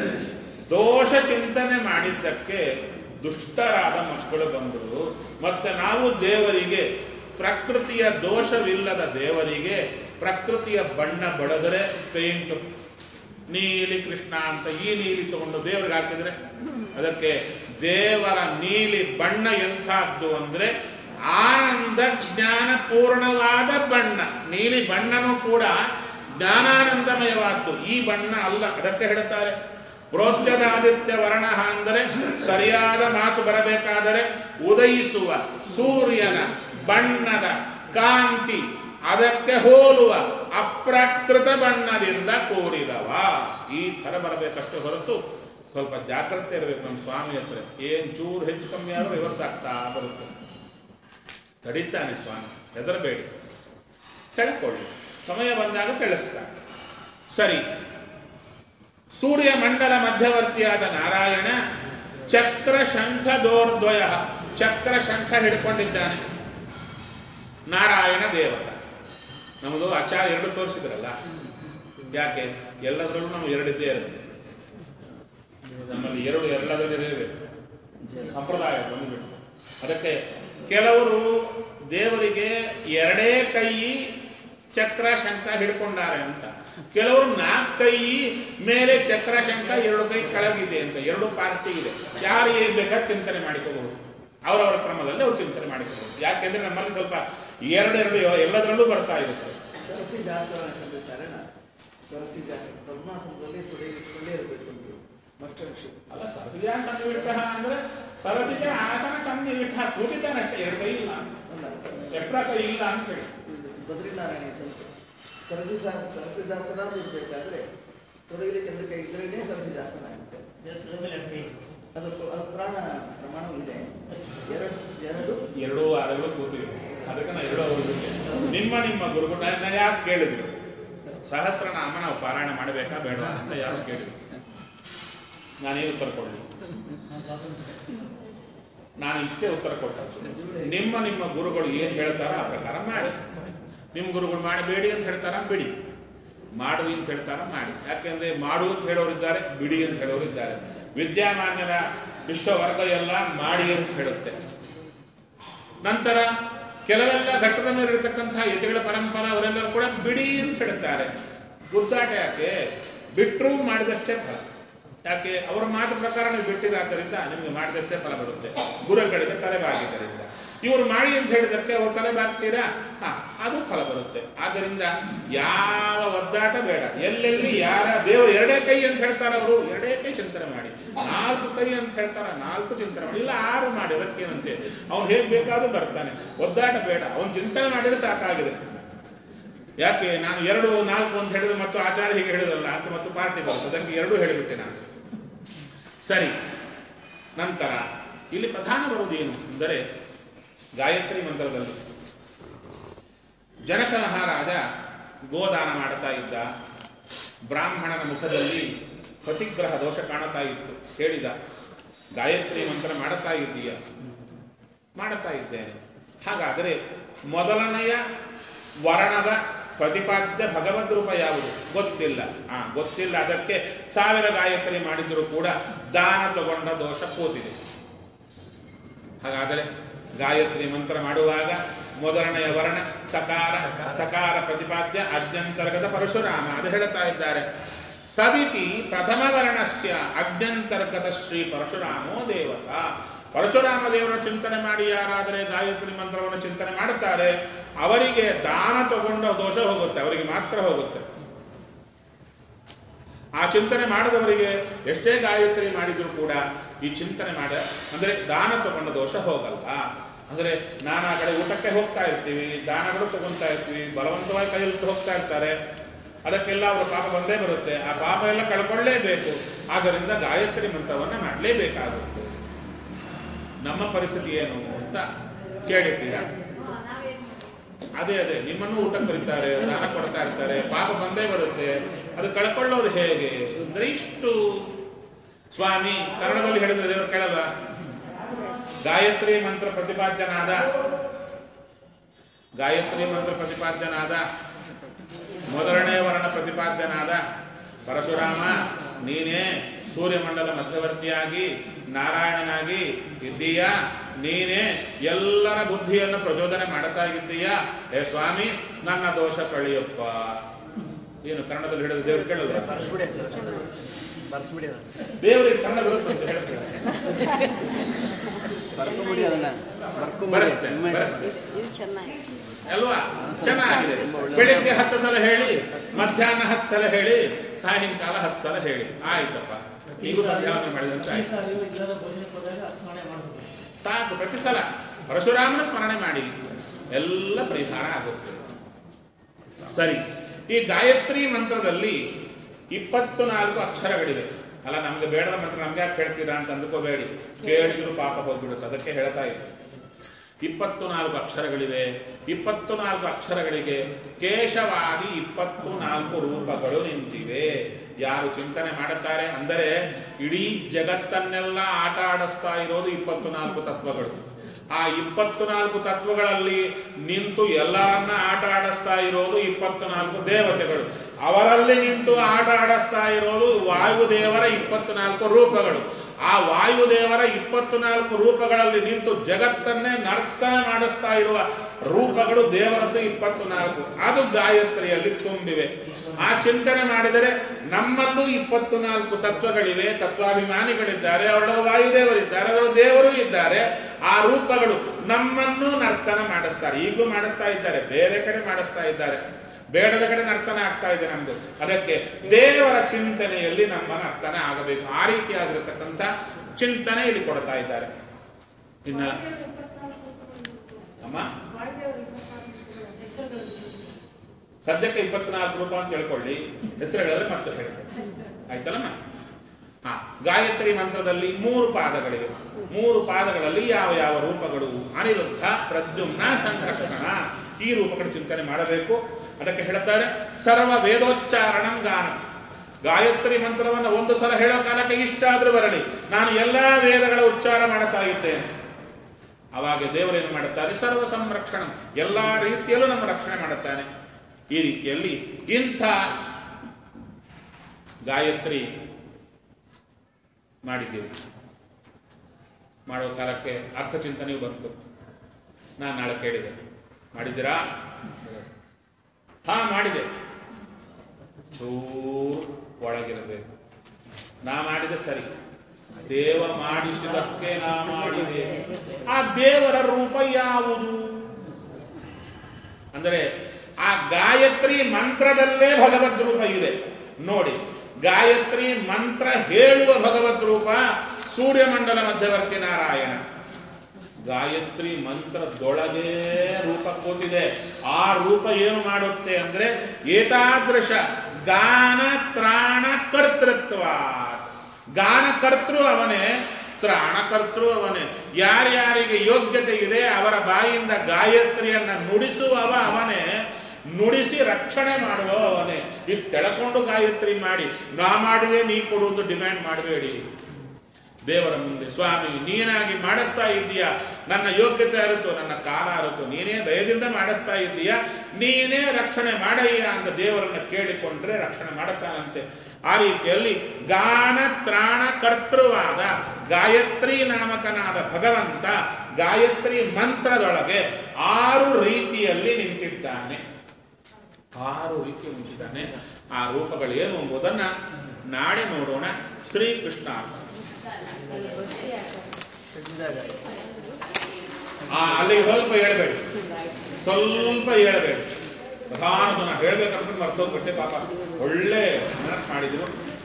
ದೋಷ ಚಿಂತನೆ ಮಾಡಿದ್ದಕ್ಕೆ ದುಷ್ಟರಾದ ಮಕ್ಕಳು ಬಂದರು ಮತ್ತೆ ನಾವು ದೇವರಿಗೆ ಪ್ರಕೃತಿಯ ದೋಷವಿಲ್ಲದ ದೇವರಿಗೆ ಪ್ರಕೃತಿಯ ಬಣ್ಣ ಬಡದರೆ ಪೇಂಟ್ ನೀಲಿ ಕೃಷ್ಣ ಅಂತ ಈ ನೀಲಿ ತಗೊಂಡು ದೇವರಿಗೆ ಹಾಕಿದ್ರೆ ಅದಕ್ಕೆ ದೇವರ ನೀಲಿ ಬಣ್ಣ ಎಂಥದ್ದು ಅಂದ್ರೆ ಆನಂದ ಜ್ಞಾನ ಪೂರ್ಣವಾದ ಬಣ್ಣ ನೀಲಿ ಬಣ್ಣನೂ ಕೂಡ ಜ್ಞಾನಾನಂದಮಯವಾದ್ದು ಈ ಬಣ್ಣ ಅಲ್ಲ ಅದಕ್ಕೆ ಹೇಳ್ತಾರೆ ಪ್ರೋದ್ಯದಾದಿತ್ಯ ವರ್ಣ ಅಂದರೆ ಸರಿಯಾದ ಮಾತು ಬರಬೇಕಾದರೆ ಉದಯಿಸುವ ಸೂರ್ಯನ ಬಣ್ಣದ ಕಾಂತಿ ಅದಕ್ಕೆ ಹೋಲುವ ಅಪ್ರಕೃತ ಬಣ್ಣದಿಂದ ಕೂಡಿದವ ಈ ಥರ ಬರಬೇಕಷ್ಟೇ ಹೊರತು ಸ್ವಲ್ಪ ಜಾಗ್ರತೆ ಇರಬೇಕು ನಮ್ಮ ಸ್ವಾಮಿ ಹತ್ರ ಏನ್ ಚೂರು ಹೆಚ್ಚು ಕಮ್ಮಿ ಆದ್ರೂ ರಿವರ್ಸ್ ಆಗ್ತಾ ಬರುತ್ತೆ ತಡಿತಾನೆ ಸ್ವಾಮಿ ಹೆದರಬೇಡಿ ಕೆಳಕೊಳ್ಳಿ ಸಮಯ ಬಂದಾಗ ತಿಳಿಸ್ತಾನೆ ಸರಿ ಸೂರ್ಯ ಮಂಡಲ ಮಧ್ಯವರ್ತಿಯಾದ ನಾರಾಯಣ ಚಕ್ರ ಶಂಖ ದೋರ್ದ್ವಯ ಚಕ್ರ ಶಂಖ ಹಿಡ್ಕೊಂಡಿದ್ದಾನೆ ನಾರಾಯಣ ದೇವತ ನಮ್ಮದು ಆಚಾರ ಎರಡು ತೋರಿಸಿದ್ರಲ್ಲ ಯಾಕೆ ಎಲ್ಲದರಲ್ಲೂ ನಾವು ಎರಡಿದ್ದೇ ಇರುತ್ತೆ ನಮ್ಮಲ್ಲಿ ಎರಡು ಎಲ್ಲದರಲ್ಲಿ ಇರಬೇಕು ಸಂಪ್ರದಾಯ ಬಂದ್ಬಿಟ್ಟು ಅದಕ್ಕೆ ಕೆಲವರು ದೇವರಿಗೆ ಎರಡೇ ಕೈ ಚಕ್ರ ಶಂಖ ಹಿಡ್ಕೊಂಡಾರೆ ಅಂತ ಕೆಲವರು ನಾಲ್ಕು ಕೈ ಮೇಲೆ ಚಕ್ರ ಶಂಖ ಎರಡು ಕೈ ಕೆಳಗಿದೆ ಅಂತ ಎರಡು ಪಾರ್ಟಿ ಇದೆ ಯಾರು ಏನ್ ಬೇಕಾದ್ರೆ ಚಿಂತನೆ ಮಾಡಿಕೋಬಹುದು ಅವರವರ ಕ್ರಮದಲ್ಲಿ ಅವ್ರು ಚಿಂತನೆ ಮಾಡಿಕೋಬಹುದು ಯಾಕೆಂದ್ರೆ ನಮ್ಮಲ್ಲಿ ಸ್ವಲ್ಪ ಎರಡೆರಡು ಎಲ್ಲದರಲ್ಲೂ ಬರ್ತಾ ಇರುತ್ತೆ ಸರಸಿ ಶಾಸ್ತ್ರ ಕಂಡಿರ್ತಾರೆ ಸರಸಿ ಶಾಸ್ತ್ರ ಪದ್ಮಾಸನದಲ್ಲಿ ತೊಡಗಿಕೊಂಡೇ ಇರಬೇಕು ಅಂತ ಮಕ್ಕಳು ಅಲ್ಲ ಸರ್ವಿಜಾ ಸನ್ನಿವಿಟ್ಟ ಅಂದ್ರೆ ಸರಸಿಗೆ ಆಸನ ಸನ್ನಿವಿಟ್ಟ ಕೂತಿದ್ದಾನಷ್ಟೇ ಎರಡು ಕೈ ಇಲ್ಲ ಅಲ್ಲ ಎಕ್ರ ಕೈ ಇಲ್ಲ ಅಂತ ಹೇಳಿ ಬದ್ರಿನಾರಾಯಣ ತಂತು ಸರಸಿ ಶಾ- ಸರಸಿ ಶಾಸ್ತ್ರ ಅಂತ ಇರ್ಬೇಕಾದ್ರೆ ತೊಡಗಲಿಕ್ಕೆ ಎರಡು ಕೈ ಇದ್ರೇನೆ ಸರಸಿ ಶಾಸ್ತ್ರ ಆಗುತ್ತೆ ಅದು ಅದು ಪ್ರಾಣ ಪ್ರಮಾಣವೂ ಇದೆ ಎರಡು ಎರಡು ಎರಡೂ ವಾರಗಳು ಕೂತಿವೆ ಅದಕ್ಕೆ ನಾ ಎರಡೂ ಅವರು ನಿಮ್ಮ ನಿಮ್ಮ ಗುರುಗಳು ನಾನು ನಾನು ಯಾಕೆ ಕೇಳಿದ್ರು ಸಹಸ್ರನಾಮ ನಾವು ಪಾರಾಯಣ ಮಾಡಬೇಕಾ ಬೇಡವಾ ಅಂತ ಯಾರು ಕೇಳಿದ್ರು ನಾನೇನು ಉತ್ತರ ಕೊಡಲಿ ನಾನು ಇಷ್ಟೇ ಉತ್ತರ ಕೊಟ್ಟದ್ದು ನಿಮ್ಮ ನಿಮ್ಮ ಗುರುಗಳು ಏನು ಹೇಳ್ತಾರೋ ಆ ಪ್ರಕಾರ ಮಾಡಿ ನಿಮ್ಮ ಗುರುಗಳು ಮಾಡಬೇಡಿ ಅಂತ ಹೇಳ್ತಾರ ಬಿಡಿ ಮಾಡು ಅಂತ ಹೇಳ್ತಾರ ಮಾಡಿ ಯಾಕೆಂದ್ರೆ ಮಾಡು ಅಂತ ಹೇಳೋರಿದ್ದಾರೆ ಬಿಡಿ ಅಂತ ಹೇಳೋರಿದ್ದಾರೆ ವಿದ್ಯಾಮಾನ್ಯರ ವಿಶ್ವವರ್ಗ ಎಲ್ಲ ಮಾಡಿ ಅಂತ ಹೇಳುತ್ತೆ ನಂತರ ಕೆಲವೆಲ್ಲ ಘಟ್ಟದ ಮೇಲೆ ಇರತಕ್ಕಂಥ ಯತಿಗಳ ಪರಂಪರ ಅವರೆಲ್ಲರೂ ಕೂಡ ಬಿಡಿ ಅಂತ ಹೇಳ್ತಾರೆ ಗುದ್ದಾಟ ಯಾಕೆ ಬಿಟ್ಟರು ಮಾಡಿದಷ್ಟೇ ಫಲ ಯಾಕೆ ಅವರ ಮಾತು ಪ್ರಕಾರ ನೀವು ಬಿಟ್ಟಿರಾದ್ದರಿಂದ ನಿಮಗೆ ಮಾಡಿದಷ್ಟೇ ಫಲ ಬರುತ್ತೆ ಗುರುಗಳಿಗೆ ತಲೆಬಾಗಿದ್ದರಿಂದ ಇವರು ಮಾಡಿ ಅಂತ ಹೇಳಿದಕ್ಕೆ ಅವರು ತಲೆಬಾಗ್ತೀರಾ ಹಾ ಅದು ಫಲ ಬರುತ್ತೆ ಆದ್ದರಿಂದ ಯಾವ ಒದ್ದಾಟ ಬೇಡ ಎಲ್ಲೆಲ್ಲಿ ಯಾರ ದೇವ ಎರಡೇ ಕೈ ಅಂತ ಹೇಳ್ತಾರೆ ಅವರು ಎರಡೇ ಕೈ ಚಿಂತನೆ ಮಾಡಿ ನಾಲ್ಕು ಕೈ ಅಂತ ಹೇಳ್ತಾರ ನಾಲ್ಕು ಚಿಂತನೆ ಮಾಡಿ ಇಲ್ಲ ಆರು ಮಾಡಿ ಅದಕ್ಕೇನಂತೆ ಅವ್ನು ಹೇಗೆ ಬೇಕಾದ್ರೂ ಬರ್ತಾನೆ ಒದ್ದಾಟ ಬೇಡ ಅವನು ಚಿಂತನೆ ಮಾಡಿದ್ರೆ ಸಾಕಾಗಿದೆ ಯಾಕೆ ನಾನು ಎರಡು ನಾಲ್ಕು ಅಂತ ಹೇಳಿದ್ರೆ ಮತ್ತು ಆಚಾರ್ಯ ಹೀಗೆ ಹೇಳಿದ್ರಲ್ಲ ಅಂತ ಮತ್ತು ಪಾರ್ಟಿ ಬರುತ್ತೆ ಅದಕ್ಕೆ ಎರಡೂ ಹೇಳಿಬಿಟ್ಟೆ ನಾನು ಸರಿ ನಂತರ ಇಲ್ಲಿ ಪ್ರಧಾನ ಬರುವುದೇನು ಅಂದರೆ ಗಾಯತ್ರಿ ಮಂತ್ರದಲ್ಲಿ ಜನಕ ಮಹಾರಾಜ ಗೋದಾನ ಮಾಡ್ತಾ ಇದ್ದ ಬ್ರಾಹ್ಮಣನ ಮುಖದಲ್ಲಿ ಪ್ರತಿಗ್ರಹ ದೋಷ ಕಾಣುತ್ತಾ ಇತ್ತು ಹೇಳಿದ ಗಾಯತ್ರಿ ಮಂತ್ರ ಮಾಡುತ್ತಾ ಇದ್ದೀಯ ಮಾಡುತ್ತಾ ಇದ್ದೇನೆ ಹಾಗಾದರೆ ಮೊದಲನೆಯ ವರ್ಣದ ಪ್ರತಿಪಾದ್ಯ ಭಗವದ್ ರೂಪ ಯಾವುದು ಗೊತ್ತಿಲ್ಲ ಆ ಗೊತ್ತಿಲ್ಲ ಅದಕ್ಕೆ ಸಾವಿರ ಗಾಯತ್ರಿ ಮಾಡಿದರೂ ಕೂಡ ದಾನ ತಗೊಂಡ ದೋಷ ಕೂತಿದೆ ಹಾಗಾದರೆ ಗಾಯತ್ರಿ ಮಂತ್ರ ಮಾಡುವಾಗ ಮೊದಲನೆಯ ವರ್ಣ ತಕಾರ ತಕಾರ ಪ್ರತಿಪಾದ್ಯ ಅಜ್ಞಂತರ್ಗತ ಪರಶುರಾಮ ಅದು ಹೇಳುತ್ತಾ ಇದ್ದಾರೆ ತದಿತಿ ಪ್ರಥಮ ವರ್ಣಸ್ಯ ಅಜ್ಞಂತರ್ಗತ ಶ್ರೀ ಪರಶುರಾಮೋ ದೇವತಾ ಪರಶುರಾಮ ದೇವರ ಚಿಂತನೆ ಮಾಡಿ ಯಾರಾದರೆ ಗಾಯತ್ರಿ ಮಂತ್ರವನ್ನು ಚಿಂತನೆ ಮಾಡುತ್ತಾರೆ ಅವರಿಗೆ ದಾನ ತಗೊಂಡ ದೋಷ ಹೋಗುತ್ತೆ ಅವರಿಗೆ ಮಾತ್ರ ಹೋಗುತ್ತೆ ಆ ಚಿಂತನೆ ಮಾಡದವರಿಗೆ ಎಷ್ಟೇ ಗಾಯತ್ರಿ ಮಾಡಿದ್ರು ಕೂಡ ಈ ಚಿಂತನೆ ಮಾಡ ಅಂದರೆ ದಾನ ತಗೊಂಡ ದೋಷ ಹೋಗಲ್ಲ ಅಂದರೆ ನಾನಾ ಕಡೆ ಊಟಕ್ಕೆ ಹೋಗ್ತಾ ಇರ್ತೀವಿ ದಾನಗಳು ತಗೊಂತಾ ಇರ್ತೀವಿ ಬಲವಂತವಾಗಿ ಕೈಯಲ್ಲಿ ಹೋಗ್ತಾ ಇರ್ತಾರೆ ಅದಕ್ಕೆಲ್ಲ ಅವರ ಪಾಪ ಬಂದೇ ಬರುತ್ತೆ ಆ ಪಾಪ ಎಲ್ಲ ಕಳ್ಕೊಳ್ಳೇಬೇಕು ಆದ್ದರಿಂದ ಗಾಯತ್ರಿ ಮಂತ್ರವನ್ನು ಮಾಡಲೇಬೇಕಾಗುತ್ತೆ ನಮ್ಮ ಪರಿಸ್ಥಿತಿ ಏನು ಅಂತ ಕೇಳಿದ್ದೀರಾ ಅದೇ ಅದೇ ನಿಮ್ಮನ್ನು ಊಟ ಕರೀತಾರೆ ದಾನ ಕೊಡ್ತಾ ಇರ್ತಾರೆ ಪಾಪ ಬಂದೇ ಬರುತ್ತೆ ಅದು ಕಳ್ಕೊಳ್ಳೋದು ಹೇಗೆ ಅಂದ್ರೆ ಇಷ್ಟು ಸ್ವಾಮಿ ಕನ್ನಡದಲ್ಲಿ ಹೇಳಿದ್ರೆ ದೇವರು ಕೇಳಲ್ಲ ಗಾಯತ್ರಿ ಮಂತ್ರ ಪ್ರತಿಪಾದ್ಯನಾದ ಗಾಯತ್ರಿ ಮಂತ್ರ ಪ್ರತಿಪಾದ್ಯನಾದ ಮೊದಲನೇ ವರ್ಣ ಪ್ರತಿಪಾದ್ಯನಾದ ಪರಶುರಾಮ ನೀನೇ ಸೂರ್ಯಮಂಡಲ ಮಧ್ಯವರ್ತಿಯಾಗಿ ನಾರಾಯಣನಾಗಿ ಇದ್ದೀಯ ನೀನೇ ಎಲ್ಲರ ಬುದ್ಧಿಯನ್ನು ಪ್ರಚೋದನೆ ಮಾಡುತ್ತಾ ಇದ್ದೀಯ ಏ ಸ್ವಾಮಿ ನನ್ನ ದೋಷ ಕಳಿಯಪ್ಪ ಏನು ಕನ್ನಡದಲ್ಲಿ ಹೇಳಿದ ದೇವ್ರು ಕೇಳಿದ್ರ ಬರ್ಸ್ಬಿಡಿ ಸರ್ ಬರ್ಸ್ಬಿಡಿ ಅದನ್ನ ದೇವರಿಗೆ ಕನ್ನಡ ಬರುತ್ತೆ ಅಂತ ಹೇಳ್ತಾರೆ ಬರ್ಕೊಂಬಿಡಿ ಅದನ್ನ ಬರ್ಕೊಂಬಿಡಿ ಬರೆಸ್ತೇನೆ ಒಮ್ಮೆ ಬರೆಸ್ತೇನೆ ಇದು ಚೆನ್ನಾಗಿ ಅಲ್ವಾ ಚೆನ್ನಾಗಿದೆ ಬೆಳಿಗ್ಗೆ ಹತ್ತು ಸಲ ಹೇಳಿ ಮಧ್ಯಾಹ್ನ ಹತ್ತು ಸಲ ಹೇಳಿ ಸಾಯಂಕಾಲ ಹತ್ತು ಸಲ ಹೇಳಿ ಆಯ್ತಪ್ಪ ಈಗೂ ಸಂಧ್ಯಾವಂದನೆ ಮಾಡಿದಂತ ಆಯ್ತು ಸಾಕು ಪ್ರತಿ ಸಲ ಪರಶುರಾಮನ ಸ್ಮರಣೆ ಮಾಡಿ ಎಲ್ಲ ಪರಿಹಾರ ಆಗುತ್ತೆ ಸರಿ ಈ ಗಾಯತ್ರಿ ಮಂತ್ರದಲ್ಲಿ ಇಪ್ಪತ್ತು ನಾಲ್ಕು ಅಕ್ಷರಗಳಿವೆ ಅಲ್ಲ ನಮ್ಗೆ ಬೇಡದ ಮಂತ್ರ ನಮ್ಗೆ ಯಾಕೆ ಹೇಳ್ತೀರಾ ಅಂತ ಅಂದ್ಕೋಬೇಡಿ ಕೇಳಿದ್ರು ಪಾಪ ಹೋಗ್ಬಿಡುತ್ತೆ ಅದಕ್ಕೆ ಹೇಳ್ತಾ ಇದ್ದೆ ಇಪ್ಪತ್ತು ನಾಲ್ಕು ಅಕ್ಷರಗಳಿವೆ ಇಪ್ಪತ್ತು ನಾಲ್ಕು ಅಕ್ಷರಗಳಿಗೆ ಕೇಶವಾದಿ ಇಪ್ಪತ್ತು ನಾಲ್ಕು ರೂಪಗಳು ನಿಂತಿವೆ ಯಾರು ಚಿಂತನೆ ಮಾಡುತ್ತಾರೆ ಅಂದರೆ ಇಡೀ ಜಗತ್ತನ್ನೆಲ್ಲ ಆಟ ಆಡಿಸ್ತಾ ಇರೋದು ಇಪ್ಪತ್ತು ನಾಲ್ಕು ತತ್ವಗಳು ಆ ಇಪ್ಪತ್ತು ನಾಲ್ಕು ತತ್ವಗಳಲ್ಲಿ ನಿಂತು ಎಲ್ಲರನ್ನ ಆಟ ಆಡಿಸ್ತಾ ಇರೋದು ಇಪ್ಪತ್ತು ನಾಲ್ಕು ದೇವತೆಗಳು ಅವರಲ್ಲಿ ನಿಂತು ಆಟ ಆಡಿಸ್ತಾ ಇರೋದು ವಾಯುದೇವರ ಇಪ್ಪತ್ತು ನಾಲ್ಕು ರೂಪಗಳು ಆ ವಾಯುದೇವರ ಇಪ್ಪತ್ತು ನಾಲ್ಕು ರೂಪಗಳಲ್ಲಿ ನಿಂತು ಜಗತ್ತನ್ನೇ ನರ್ತನ ಮಾಡಿಸ್ತಾ ಇರುವ ರೂಪಗಳು ದೇವರದ್ದು ಇಪ್ಪತ್ತು ನಾಲ್ಕು ಅದು ಗಾಯತ್ರಿಯಲ್ಲಿ ತುಂಬಿವೆ ಆ ಚಿಂತನೆ ಮಾಡಿದರೆ ನಮ್ಮಲ್ಲೂ ಇಪ್ಪತ್ತು ನಾಲ್ಕು ತತ್ವಗಳಿವೆ ತತ್ವಾಭಿಮಾನಿಗಳಿದ್ದಾರೆ ಅವರೊಳಗೆ ವಾಯುದೇವರಿದ್ದಾರೆ ಅದರ ದೇವರು ಇದ್ದಾರೆ ಆ ರೂಪಗಳು ನಮ್ಮನ್ನು ನರ್ತನ ಮಾಡಿಸ್ತಾರೆ ಈಗಲೂ ಮಾಡಿಸ್ತಾ ಇದ್ದಾರೆ ಬೇರೆ ಕಡೆ ಮಾಡಿಸ್ತಾ ಇದ್ದಾರೆ ಬೇಡದ ಕಡೆ ನರ್ತನ ಆಗ್ತಾ ಇದೆ ನಮ್ದು ಅದಕ್ಕೆ ದೇವರ ಚಿಂತನೆಯಲ್ಲಿ ನಮ್ಮ ನರ್ತನ ಆಗಬೇಕು ಆ ರೀತಿಯಾಗಿರತಕ್ಕಂಥ ಚಿಂತನೆ ಇಲ್ಲಿ ಕೊಡ್ತಾ ಇದ್ದಾರೆ ಇನ್ನ ಅಮ್ಮ ಸದ್ಯಕ್ಕೆ ಇಪ್ಪತ್ನಾಲ್ಕು ರೂಪ ಅಂತ ಹೇಳ್ಕೊಳ್ಳಿ ಹೆಸರು ಹೇಳಿದ್ರೆ ಮತ್ತೆ ಹೇಳ್ತೇನೆ ಆಯ್ತಲ್ಲಮ್ಮ ಹಾ ಗಾಯತ್ರಿ ಮಂತ್ರದಲ್ಲಿ ಮೂರು ಪಾದಗಳಿವೆ ಮೂರು ಪಾದಗಳಲ್ಲಿ ಯಾವ ಯಾವ ರೂಪಗಳು ಅನಿರುದ್ಧ ಪ್ರದ್ಯುಮ್ನ ಸಂರಕ್ಷಣ ಈ ರೂಪಗಳು ಚಿಂತನೆ ಮಾಡಬೇಕು ಅದಕ್ಕೆ ಹೇಳ್ತಾರೆ ಸರ್ವ ವೇದೋಚ್ಚಾರಣಂ ಗಾನ ಗಾಯತ್ರಿ ಮಂತ್ರವನ್ನು ಒಂದು ಸಲ ಹೇಳೋ ಕಾಲಕ್ಕೆ ಇಷ್ಟ ಆದ್ರೂ ಬರಲಿ ನಾನು ಎಲ್ಲಾ ವೇದಗಳ ಉಚ್ಚಾರ ಮಾಡುತ್ತಾ ಇದ್ದೇನೆ ಅವಾಗ ದೇವರೇನು ಮಾಡುತ್ತಾರೆ ಸರ್ವ ಸಂರಕ್ಷಣ ಎಲ್ಲಾ ರೀತಿಯಲ್ಲೂ ನಮ್ಮ ರಕ್ಷಣೆ ಮಾಡುತ್ತಾನೆ ಈ ರೀತಿಯಲ್ಲಿ ಇಂಥ ಗಾಯತ್ರಿ ಮಾಡಿದ್ದೀವಿ ಮಾಡೋ ಕಾಲಕ್ಕೆ ಅರ್ಥಚಿಂತನೆಯೂ ಬಂತು ನಾನು ನಾಳೆ ಕೇಳಿದೆ ಮಾಡಿದ್ದೀರಾ ಹಾ ಮಾಡಿದೆ ಚೂರು ಒಳಗಿರಬೇಕು ನಾ ಮಾಡಿದೆ ಸರಿ ದೇವ ಮಾಡಿಸಿದಕ್ಕೆ ನಾ ಮಾಡಿದೆ ಆ ದೇವರ ರೂಪ ಯಾವುದು ಅಂದರೆ ಆ ಗಾಯತ್ರಿ ಮಂತ್ರದಲ್ಲೇ ಭಗವದ್ ರೂಪ ಇದೆ ನೋಡಿ ಗಾಯತ್ರಿ ಮಂತ್ರ ಹೇಳುವ ಭಗವದ್ ರೂಪ ಸೂರ್ಯಮಂಡಲ ಮಧ್ಯವರ್ತಿ ನಾರಾಯಣ ಗಾಯತ್ರಿ ಮಂತ್ರದೊಳಗೇ ರೂಪ ಕೂತಿದೆ ಆ ರೂಪ ಏನು ಮಾಡುತ್ತೆ ಅಂದ್ರೆ ಏತಾದೃಶ ಗಾನ ತ್ರಾಣ ಕರ್ತೃತ್ವ ಗಾನ ಕರ್ತೃ ಅವನೇ ತ್ರಾಣಕರ್ತೃ ಅವನೇ ಯಾರ್ಯಾರಿಗೆ ಯೋಗ್ಯತೆ ಇದೆ ಅವರ ಬಾಯಿಂದ ಗಾಯತ್ರಿಯನ್ನ ನುಡಿಸುವವ ಅವನೇ ನುಡಿಸಿ ರಕ್ಷಣೆ ಮಾಡುವ ಅವನೇ ಇದು ತೆಳಕೊಂಡು ಗಾಯತ್ರಿ ಮಾಡಿ ನಾ ಮಾಡಿದೆ ನೀ ಕೊಡುವುದು ಡಿಮ್ಯಾಂಡ್ ಮಾಡಬೇಡಿ ದೇವರ ಮುಂದೆ ಸ್ವಾಮಿ ನೀನಾಗಿ ಮಾಡಿಸ್ತಾ ಇದ್ದೀಯ ನನ್ನ ಯೋಗ್ಯತೆ ಅರಿತು ನನ್ನ ಕಾಲ ಅರಿತು ನೀನೇ ದಯದಿಂದ ಮಾಡಿಸ್ತಾ ಇದ್ದೀಯ ನೀನೇ ರಕ್ಷಣೆ ಮಾಡಯ್ಯ ಅಂತ ದೇವರನ್ನ ಕೇಳಿಕೊಂಡ್ರೆ ರಕ್ಷಣೆ ಮಾಡುತ್ತಾನಂತೆ ಆ ರೀತಿಯಲ್ಲಿ ಗಾನ ತ್ರಾಣ ಕರ್ತೃವಾದ ಗಾಯತ್ರಿ ನಾಮಕನಾದ ಭಗವಂತ ಗಾಯತ್ರಿ ಮಂತ್ರದೊಳಗೆ ಆರು ರೀತಿಯಲ್ಲಿ ನಿಂತಿದ್ದಾನೆ ಆರು ರೀತಿ ನಿಂತಿದ್ದಾನೆ ಆ ರೂಪಗಳೇನು ಎಂಬುದನ್ನ ನಾಳೆ ನೋಡೋಣ ಶ್ರೀಕೃಷ್ಣ ಆ ಅಲ್ಲಿಗೆ ಸ್ವಲ್ಪ ಹೇಳಬೇಡಿ ಸ್ವಲ್ಪ ಹೇಳಬೇಡಿ ಪ್ರಧಾನದು ನಾ ಹೇಳ್ಬೇಕಂತ ಮರ್ತೋಗ್ಬಿಟ್ಟೆ ಪಾಪ ಒಳ್ಳೆ ನೆನಪು ಮಾಡಿದ್ರು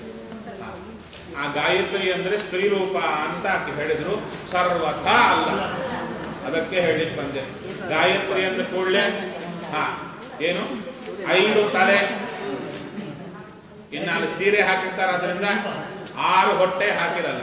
ಆ ಗಾಯತ್ರಿ ಅಂದ್ರೆ ಸ್ತ್ರೀ ರೂಪ ಅಂತ ಆಕೆ ಹೇಳಿದ್ರು ಸರ್ವಥ ಅಲ್ಲ ಅದಕ್ಕೆ ಹೇಳಿಕ್ ಬಂದೆ ಗಾಯತ್ರಿ ಅಂದ ಕೂಡಲೇ ಹಾ ಏನು ಐದು ತಲೆ ಇನ್ನು ಅಲ್ಲಿ ಸೀರೆ ಹಾಕಿರ್ತಾರೆ ಅದರಿಂದ ಆರು ಹೊಟ್ಟೆ ಹಾಕಿರಲ್ಲ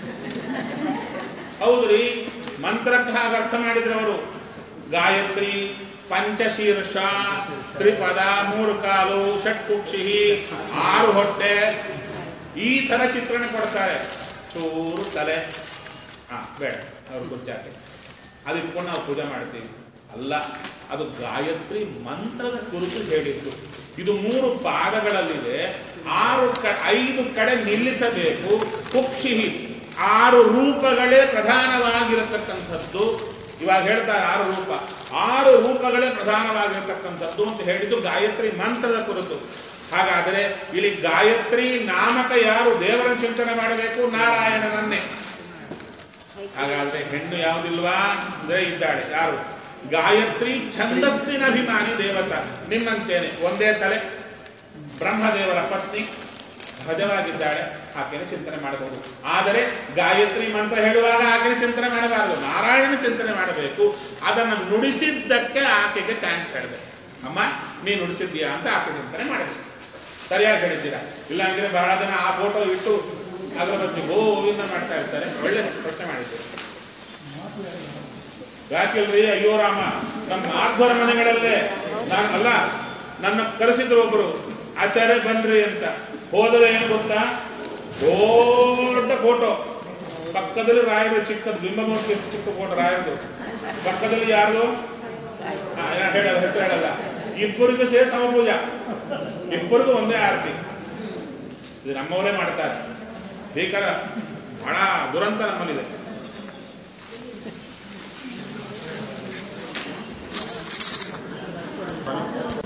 ಹೌದ್ರಿ ಮಂತ್ರಕ್ಕೆ ಹಾಗೆ ಅರ್ಥ ಮಾಡಿದ್ರು ಅವರು ಗಾಯತ್ರಿ ಪಂಚಶೀರ್ಷ ತ್ರಿಪದ ಮೂರು ಕಾಲು ಷಟ್ಕುಕ್ಷಿ ಆರು ಹೊಟ್ಟೆ ಈ ತರ ಚಿತ್ರಣ ಕೊಡ್ತಾರೆ ಚೂರು ತಲೆ ಹಾ ಬೇಡ ಅವ್ರು ಗುಚ್ಚಾಕೆ ಅದು ಇಟ್ಕೊಂಡು ನಾವು ಪೂಜೆ ಮಾಡ್ತೀವಿ ಅಲ್ಲ ಅದು ಗಾಯತ್ರಿ ಮಂತ್ರದ ಕುರಿತು ಹೇಳಿದ್ದು ಇದು ಮೂರು ಪಾದಗಳಲ್ಲಿದೆ ಆರು ಕ ಐದು ಕಡೆ ನಿಲ್ಲಿಸಬೇಕು ಕುಕ್ಷಿ ಆರು ರೂಪಗಳೇ ಪ್ರಧಾನವಾಗಿರತಕ್ಕಂಥದ್ದು ಇವಾಗ ಹೇಳ್ತಾರೆ ಆರು ರೂಪ ಆರು ರೂಪಗಳೇ ಪ್ರಧಾನವಾಗಿರತಕ್ಕಂಥದ್ದು ಅಂತ ಹೇಳಿದ್ದು ಗಾಯತ್ರಿ ಮಂತ್ರದ ಕುರಿತು ಹಾಗಾದರೆ ಇಲ್ಲಿ ಗಾಯತ್ರಿ ನಾಮಕ ಯಾರು ದೇವರ ಚಿಂತನೆ ಮಾಡಬೇಕು ನಾರಾಯಣನನ್ನೇ ಹಾಗಾದ್ರೆ ಹೆಣ್ಣು ಯಾವುದಿಲ್ವಾ ಅಂದ್ರೆ ಇದ್ದಾಳೆ ಯಾರು ಗಾಯತ್ರಿ ಛಂದಸ್ಸಿನ ಅಭಿಮಾನಿ ದೇವತ ನಿಮ್ಮಂತೇನೆ ಒಂದೇ ತಲೆ ಬ್ರಹ್ಮದೇವರ ಪತ್ನಿ ಸಹಜವಾಗಿದ್ದಾಳೆ ಆಕೆನ ಚಿಂತನೆ ಮಾಡಬಹುದು ಆದರೆ ಗಾಯತ್ರಿ ಮಂತ್ರ ಹೇಳುವಾಗ ಆಕೆನ ಚಿಂತನೆ ಮಾಡಬಾರದು ನಾರಾಯಣನ ಚಿಂತನೆ ಮಾಡಬೇಕು ಅದನ್ನು ನುಡಿಸಿದ್ದಕ್ಕೆ ಆಕೆಗೆ ಥ್ಯಾಂಕ್ಸ್ ಹೇಳಬೇಕು ಅಮ್ಮ ನೀ ನುಡಿಸಿದ್ದೀಯಾ ಅಂತ ಆಕೆ ಚಿಂತನೆ ಮಾಡಬೇಕು ಸರಿಯಾಗಿ ಹೇಳಿದ್ದೀರಾ ಇಲ್ಲಾಂದ್ರೆ ಬಹಳ ಜನ ಆ ಫೋಟೋ ಇಟ್ಟು ಅಗರಬತ್ತಿ ಗೋವಿಂದ ಮಾಡ್ತಾ ಇರ್ತಾರೆ ಒಳ್ಳೆ ಪ್ರಶ್ನೆ ಮಾಡಿದ್ದೀರಿ ಯಾಕಿಲ್ರಿ ಅಯ್ಯೋ ರಾಮ ನಮ್ಮ ನಾಲ್ಕರ ಮನೆಗಳಲ್ಲೇ ನಾನು ಅಲ್ಲ ನನ್ನ ಕರೆಸಿದ್ರು ಒಬ್ರು ಆಚಾರ್ಯ ಬನ್ರಿ ಅಂತ ಹೋದರೆ ಏನು ಗೊತ್ತಾ ದೊಡ್ಡ ಫೋಟೋ ಪಕ್ಕದಲ್ಲಿ ರಾಯದು ಚಿಕ್ಕದು ಬಿಂಬಮೂರ್ತಿ ಚಿಕ್ಕ ಫೋಟೋ ರಾಯದು ಪಕ್ಕದಲ್ಲಿ ಯಾರು ಹಾ, ಏನ ಹೇಳಲ್ಲ ಹೆಸರು ಹೇಳಲ್ಲ ಇಬ್ಬರಿಗೂ ಸೇರಿ ಸಮಪೂಜಾ ಇಬ್ಬರಿಗೂ ಒಂದೇ ಆರತಿ ಇದು ನಮ್ಮವರೇ ಮಾಡ್ತಾರೆ ಭೀಕರ ಬಹಳ ದುರಂತ ನಮ್ಮಲ್ಲಿದೆ ಹ